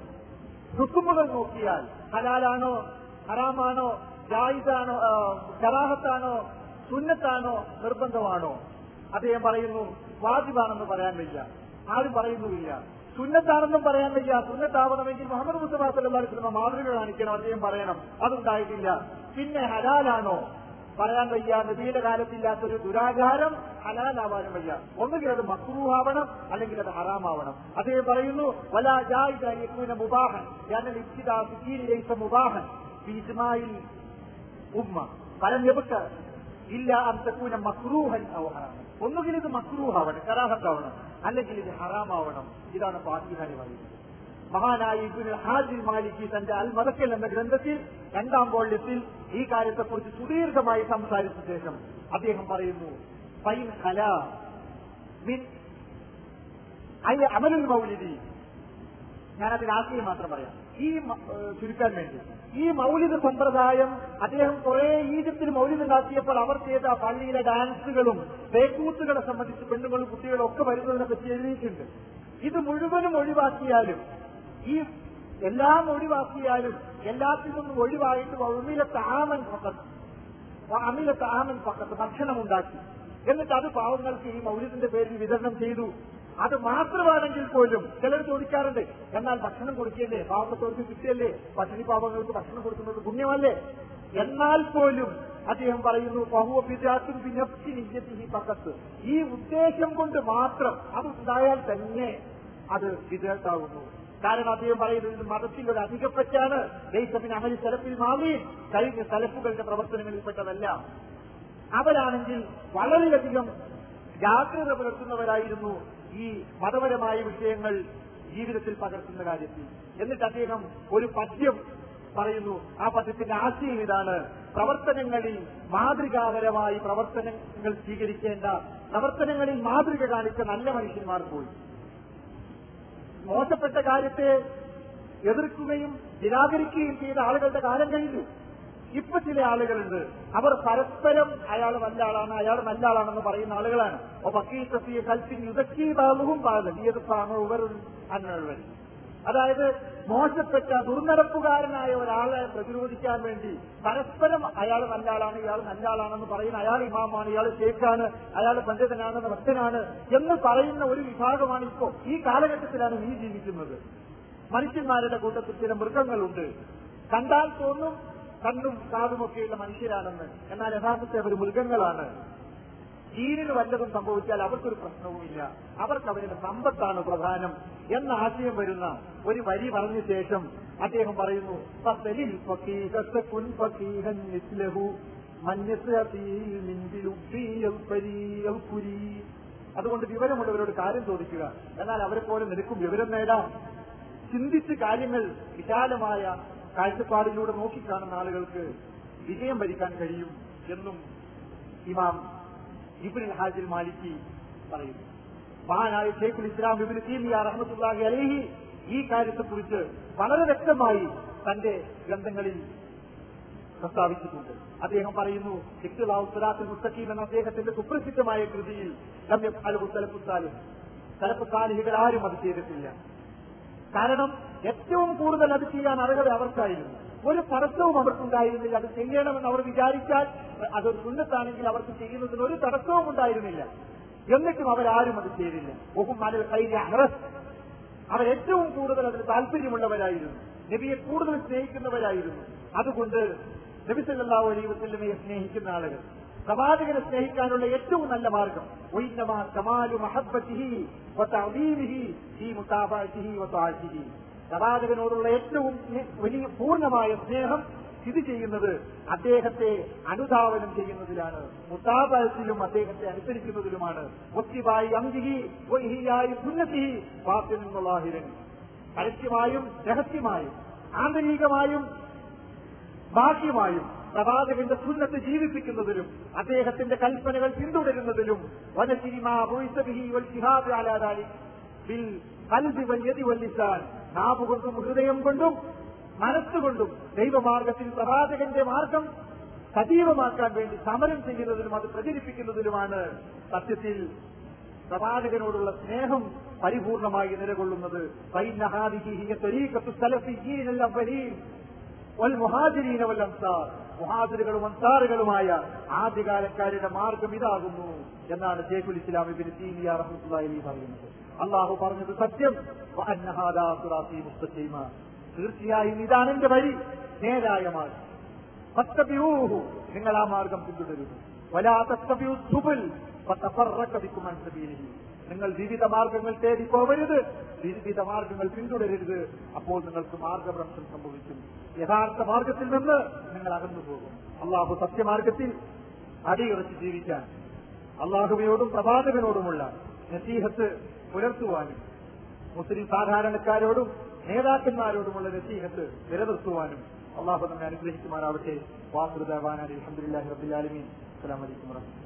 റുക്കുമുകൾ നോക്കിയാൽ ഹലാലാണോ ഹറാമാണോ ജായിദാണോ ആ, കറാഹത്താണോ സുന്നത്താണോ നിർബന്ധമാണോ അദ്ദേഹം പറയുന്നു വാജിബാണെന്ന് പറയാൻ വയ്യ ആരും പറയുന്നുമില്ല സുന്നത്താണെന്നും പറയാൻ വയ്യ സുന്നത്താവണമെങ്കിൽ മുഹമ്മദ് മുസ്തഫ സല്ലല്ലാഹു അലൈഹി വസല്ലം മാതൃക കാണിക്കണം അദ്ദേഹം പറയണം അതുണ്ടായിട്ടില്ല പിന്നെ ഹലാലാണോ പറയാൻ വയ്യ നബിയുടെ കാലത്തില്ലാത്തൊരു ദുരാചാരം ഹലാലാവാനും വയ്യ ഒന്നുകിൽ അത് മക്രൂഹാവണം അല്ലെങ്കിൽ അത് ഹറാമാവണം അദ്ദേഹം പറയുന്നു വലാ ജായിദ മുബാഹൻ ഞാൻ ഇബ്തിദാ ഫിദീനിലൈസ മുബാഹൻ في إجماع الأمة فلم يبق إلا أن تكون مكروها أو حراما ഒന്നുകിൽ ഇത് മക്രൂഹാവണം കറാഹത്താവണം അല്ലെങ്കിൽ ഇത് ഹറാമാവണം ഇതാണ് പാകിഹാനി പറയുന്നത് മഹാനായ ഇബ്നുൽ ഹാജിൽ മാലിക്കി തന്റെ അൽ മദക്കൽ എന്ന ഗ്രന്ഥത്തിൽ രണ്ടാം വോള്യത്തിൽ ഈ കാര്യത്തെക്കുറിച്ച് സുദീർഘമായി സംസാരിച്ച ശേഷം അദ്ദേഹം പറയുന്നു ഫൈൻ ഹല മിൻ അയ അമലുൽ മൗലിദി ഞാനതിന് ആശയം മാത്രം പറയാം ഈ മ- ഏഹ് ചുരുക്കാൻ വേണ്ടി ഈ മൗലിക സമ്പ്രദായം അദ്ദേഹം കുറെ ഈജിപ്തിൽ മൗലിക ഉണ്ടാക്കിയപ്പോൾ അവർ ചെയ്ത ആ പള്ളിയിലെ ഡാൻസുകളും തേക്കൂത്തുകളെ സംബന്ധിച്ച് പെണ്ണുങ്ങളും കുട്ടികളും ഒക്കെ വരുന്നതിനെ പറ്റി എഴുതിയിട്ടുണ്ട് ഇത് മുഴുവനും ഒഴിവാക്കിയാലും ഈ എല്ലാം ഒഴിവാക്കിയാലും എല്ലാത്തിൽ നിന്നും ഒഴിവായിട്ട് അമില താമൻ പക്കത്ത് അമില താമൻ പക്കത്ത് ഭക്ഷണം ഉണ്ടാക്കി എന്നിട്ട് അത് പാവങ്ങൾക്ക് ഈ മൗലിദിന്റെ പേരിൽ വിതരണം ചെയ്തു അത് മാത്രമാണെങ്കിൽ പോലും ചിലർ ചോദിക്കാറുണ്ട് എന്നാൽ ഭക്ഷണം കൊടുക്കിയല്ലേ പാവപ്പെട്ടവർക്ക് കിട്ടിയല്ലേ പട്ടിണി പാവങ്ങൾക്ക് ഭക്ഷണം കൊടുക്കുന്നത് പുണ്യമല്ലേ എന്നാൽ പോലും അദ്ദേഹം പറയുന്നു ബഹുവ പിതാത്തും പിന്നപ്തി പക്കത്ത് ഈ ഉദ്ദേശം കൊണ്ട് മാത്രം അത് ഉണ്ടായാൽ തന്നെ അത് വിദേഹത്താവുന്നു കാരണം അദ്ദേഹം പറയുന്നത് ഇത് മതത്തിന്റെ ഒരു അധികപ്പറ്റാണ് ദൈസത്തിന് അമലി സ്ഥലത്തിൽ മാറി കഴിഞ്ഞ സ്ഥലപ്പുകളുടെ പ്രവർത്തനങ്ങളിൽപ്പെട്ടതല്ല അവരാണെങ്കിൽ വളരെയധികം ജാഗ്രത പുലർത്തുന്നവരായിരുന്നു ഈ മതപരമായ വിഷയങ്ങൾ ജീവിതത്തിൽ പകർത്തുന്ന കാര്യത്തിൽ എന്നിട്ട് അദ്ദേഹം ഒരു പദ്യം പറയുന്നു ആ പദ്യത്തിന്റെ ആശയം ഇതാണ് പ്രവർത്തനങ്ങളിൽ മാതൃകാപരമായി പ്രവർത്തനങ്ങൾ സ്വീകരിക്കേണ്ട പ്രവർത്തനങ്ങളിൽ മാതൃക കാണിച്ച നല്ല മനുഷ്യന്മാർ പോയി മോശപ്പെട്ട കാര്യത്തെ എതിർക്കുകയും നിരാകരിക്കുകയും ചെയ്ത ആളുകളുടെ കാലം കഴിഞ്ഞു ഇപ്പൊ ചില ആളുകളുണ്ട് അവർ പരസ്പരം അയാൾ നല്ല ആളാണ് അയാൾ നല്ല ആളാണെന്ന് പറയുന്ന ആളുകളാണ് അപ്പൊ ബക്കീത്തീയ കൽപ്പിൻ യുദ്ധക്കീതാവും പാടുന്നത് ഈ ഉവർ അന്നുള്ളവർ അതായത് മോശപ്പെട്ട ദുർനടപ്പുകാരനായ ഒരാളെ പ്രതിരോധിക്കാൻ വേണ്ടി പരസ്പരം അയാൾ നല്ല ആളാണ് ഇയാൾ നല്ല ആളാണെന്ന് പറയുന്ന അയാൾ ഇമാമാണ് ഇയാൾ ഷേഖാണ് അയാൾ പണ്ഡിതനാണ് ഭക്തനാണ് എന്ന് പറയുന്ന ഒരു വിഭാഗമാണ് ഇപ്പോ ഈ കാലഘട്ടത്തിലാണ് നീ ജീവിക്കുന്നത് മനുഷ്യന്മാരുടെ കൂട്ടത്തിൽ ചില മൃഗങ്ങളുണ്ട് കണ്ടാൽ തോന്നും കണ്ണും കാതുമൊക്കെയുള്ള മനുഷ്യരാണെന്ന് എന്നാൽ യഥാർത്ഥത്തിൽ അവർ മൃഗങ്ങളാണ് ജീവന് വല്ലതും സംഭവിച്ചാൽ അവർക്കൊരു പ്രശ്നവുമില്ല അവർക്ക് അവരുടെ സമ്പത്താണ് പ്രധാനം എന്ന ആശയം വരുന്ന ഒരു വരി പറഞ്ഞ ശേഷം അദ്ദേഹം പറയുന്നു "ഫസലിൽ ഫഖീഹത്ത കുൻ ഫഖീഹൻ മിസ്ലഹു മഞ്ഞസ് അഫീൽ മിൻബിൽ ഉബ്ബിയൽ ഫരീൽ ഫുരീ." അതുകൊണ്ട് വിവരമുള്ളവരോട് കാര്യം ചോദിക്കുക എന്നാൽ അവരെ പോലെ നിനക്കും വിവരം നേടാം ചിന്തിച്ച് കാര്യങ്ങൾ വിശാലമായ കാഴ്ചപ്പാടിലൂടെ നോക്കിക്കാണുന്ന ആളുകൾക്ക് വിജയം ഭരിക്കാൻ കഴിയും എന്നും ഇമാം ഇബ്നുൽ ഹാജിൽ മാലിക്കി പറയുന്നു മഹാനായ ഷെയ്ഖുൽ ഇസ്ലാം ഇബിൻ തീമിയ റഹ്മത്തുള്ളാഹി അലൈഹി ഈ കാര്യത്തെക്കുറിച്ച് വളരെ വ്യക്തമായി തന്റെ ഗ്രന്ഥങ്ങളിൽ പ്രസ്താവിച്ചിട്ടുണ്ട് അദ്ദേഹം പറയുന്നു ഇഖ്തിലാഉൽ മുസ്തഖീം എന്ന അദ്ദേഹത്തിന്റെ സുപ്രസിദ്ധമായ കൃതിയിൽ ലമ്യം അലുസലപ്പുത്താലും സലപ്പുത്താലിഹികൾ ആരും അത് ചെയ്തിട്ടില്ല കാരണം ഏറ്റവും കൂടുതൽ അത് ചെയ്യാൻ അർഹത അവർക്കായിരുന്നു ഒരു തടസ്സവും അവർക്കുണ്ടായിരുന്നില്ല അത് ചെയ്യണമെന്ന് അവർ വിചാരിച്ചാൽ അതൊരു സുന്നത്താണെങ്കിൽ അവർക്ക് ചെയ്യുന്നതിന് ഒരു തടസ്സവും ഉണ്ടായിരുന്നില്ല എന്നിട്ടും അവരാരും അത് ചെയ്തില്ല ഒഹും മനൽ കഴിഞ്ഞ അഹ്റസ് അവർ ഏറ്റവും കൂടുതൽ അതിന് താല്പര്യമുള്ളവരായിരുന്നു നബിയെ കൂടുതൽ സ്നേഹിക്കുന്നവരായിരുന്നു അതുകൊണ്ട് നബി സല്ലല്ലാഹു അലൈഹി വസല്ലമയെ സ്നേഹിക്കുന്ന ആളുകൾ പ്രവാചകനെ സ്നേഹിക്കാനുള്ള ഏറ്റവും നല്ല മാർഗം ഒയിന്നമാ കമാലു മഹബ്ബത്തിഹി വതഅദീമിഹി ഫീ മുതാബഅത്തിഹി വതആത്തിഹി പ്രവാചകനോടുള്ള ഏറ്റവും വലിയ പൂർണ്ണമായ സ്നേഹം സ്ഥിതി ചെയ്യുന്നത് അദ്ദേഹത്തെ അനുധാവനം ചെയ്യുന്നതിലാണ് മുത്താബത്തിലും അദ്ദേഹത്തെ അനുസരിക്കുന്നതിലുമാണ് ഒത്തിവായി അങ്കിഹി വഹിയായി സുന്നത്തിഹി വാത്തിനുള്ളാഹിരൻ പരസ്യമായും രഹസ്യമായും ആന്തരികമായും ബാഹ്യമായും പ്രവാചകന്റെ സുന്നത്ത് ജീവിപ്പിക്കുന്നതിലും അദ്ദേഹത്തിന്റെ കൽപ്പനകൾ പിന്തുടരുന്നതിലും വനസിനിമാ ബിൽ കൽബി വല്യതി വല്ലിസാൻ നാവുകൊണ്ടും ഹൃദയം കൊണ്ടും മനസ്സുകൊണ്ടും ദൈവമാർഗത്തിൽ പ്രവാചകന്റെ മാർഗം സജീവമാക്കാൻ വേണ്ടി സമരം ചെയ്യുന്നതിലും അത് പ്രചരിപ്പിക്കുന്നതിലുമാണ് സത്യത്തിൽ പ്രവാചകനോടുള്ള സ്നേഹം പരിപൂർണമായി നിലകൊള്ളുന്നത് മുഹാദിറുകളും അൻസാറുകളുമായ ആദ്യകാലക്കാരുടെ മാർഗം ഇതാകുന്നു എന്നാണ് ഷേഖുൽ ഇസ്ലാം ഇബിൻ സീനിയ റഹ്മത്തുള്ളാഹി പറയുന്നത് അള്ളാഹു പറഞ്ഞത് സത്യം വഅന്നഹാദാ സിറാത്തീ മുസ്തഖീമ തീർച്ചയായും ഇതാണ് എന്റെ വഴി നേരായ മാർഗം ഫത്തബിഊഹു നിങ്ങൾ ആ മാർഗം പിന്തുടരുന്നു വലാ തത്തബിഉ സുബുൽ ഫതഫറക ബിക്കും അൻ സബീലിഹി നിങ്ങൾ വിവിധ മാർഗങ്ങൾ തേടി പോകരുത് വിവിധ മാർഗങ്ങൾ പിന്തുടരരുത് അപ്പോൾ നിങ്ങൾക്ക് മാർഗഭ്രംശം സംഭവിക്കും യഥാർത്ഥ മാർഗത്തിൽ നിന്ന് നിങ്ങൾ അകന്നു പോകും അള്ളാഹു സത്യമാർഗത്തിൽ അടിയുറച്ച് ജീവിക്കാൻ അള്ളാഹുവിനോടും പ്രവാചകനോടുമുള്ള നസീഹത്ത് പുലർത്തുവാനും മുസ്ലിം സാധാരണക്കാരോടും നേതാക്കന്മാരോടുമുള്ള നസീഹത്ത് നിലനിർത്തുവാനും അള്ളാഹു നമ്മെ അനുഗ്രഹിക്കുമാറാവട്ടെ വാഹൃദാൻ അലഹമുല്ലാഹി റബുലാലമീൻ അസ്സലാമലൈക്കും വറഹ്മത്തുള്ളാഹി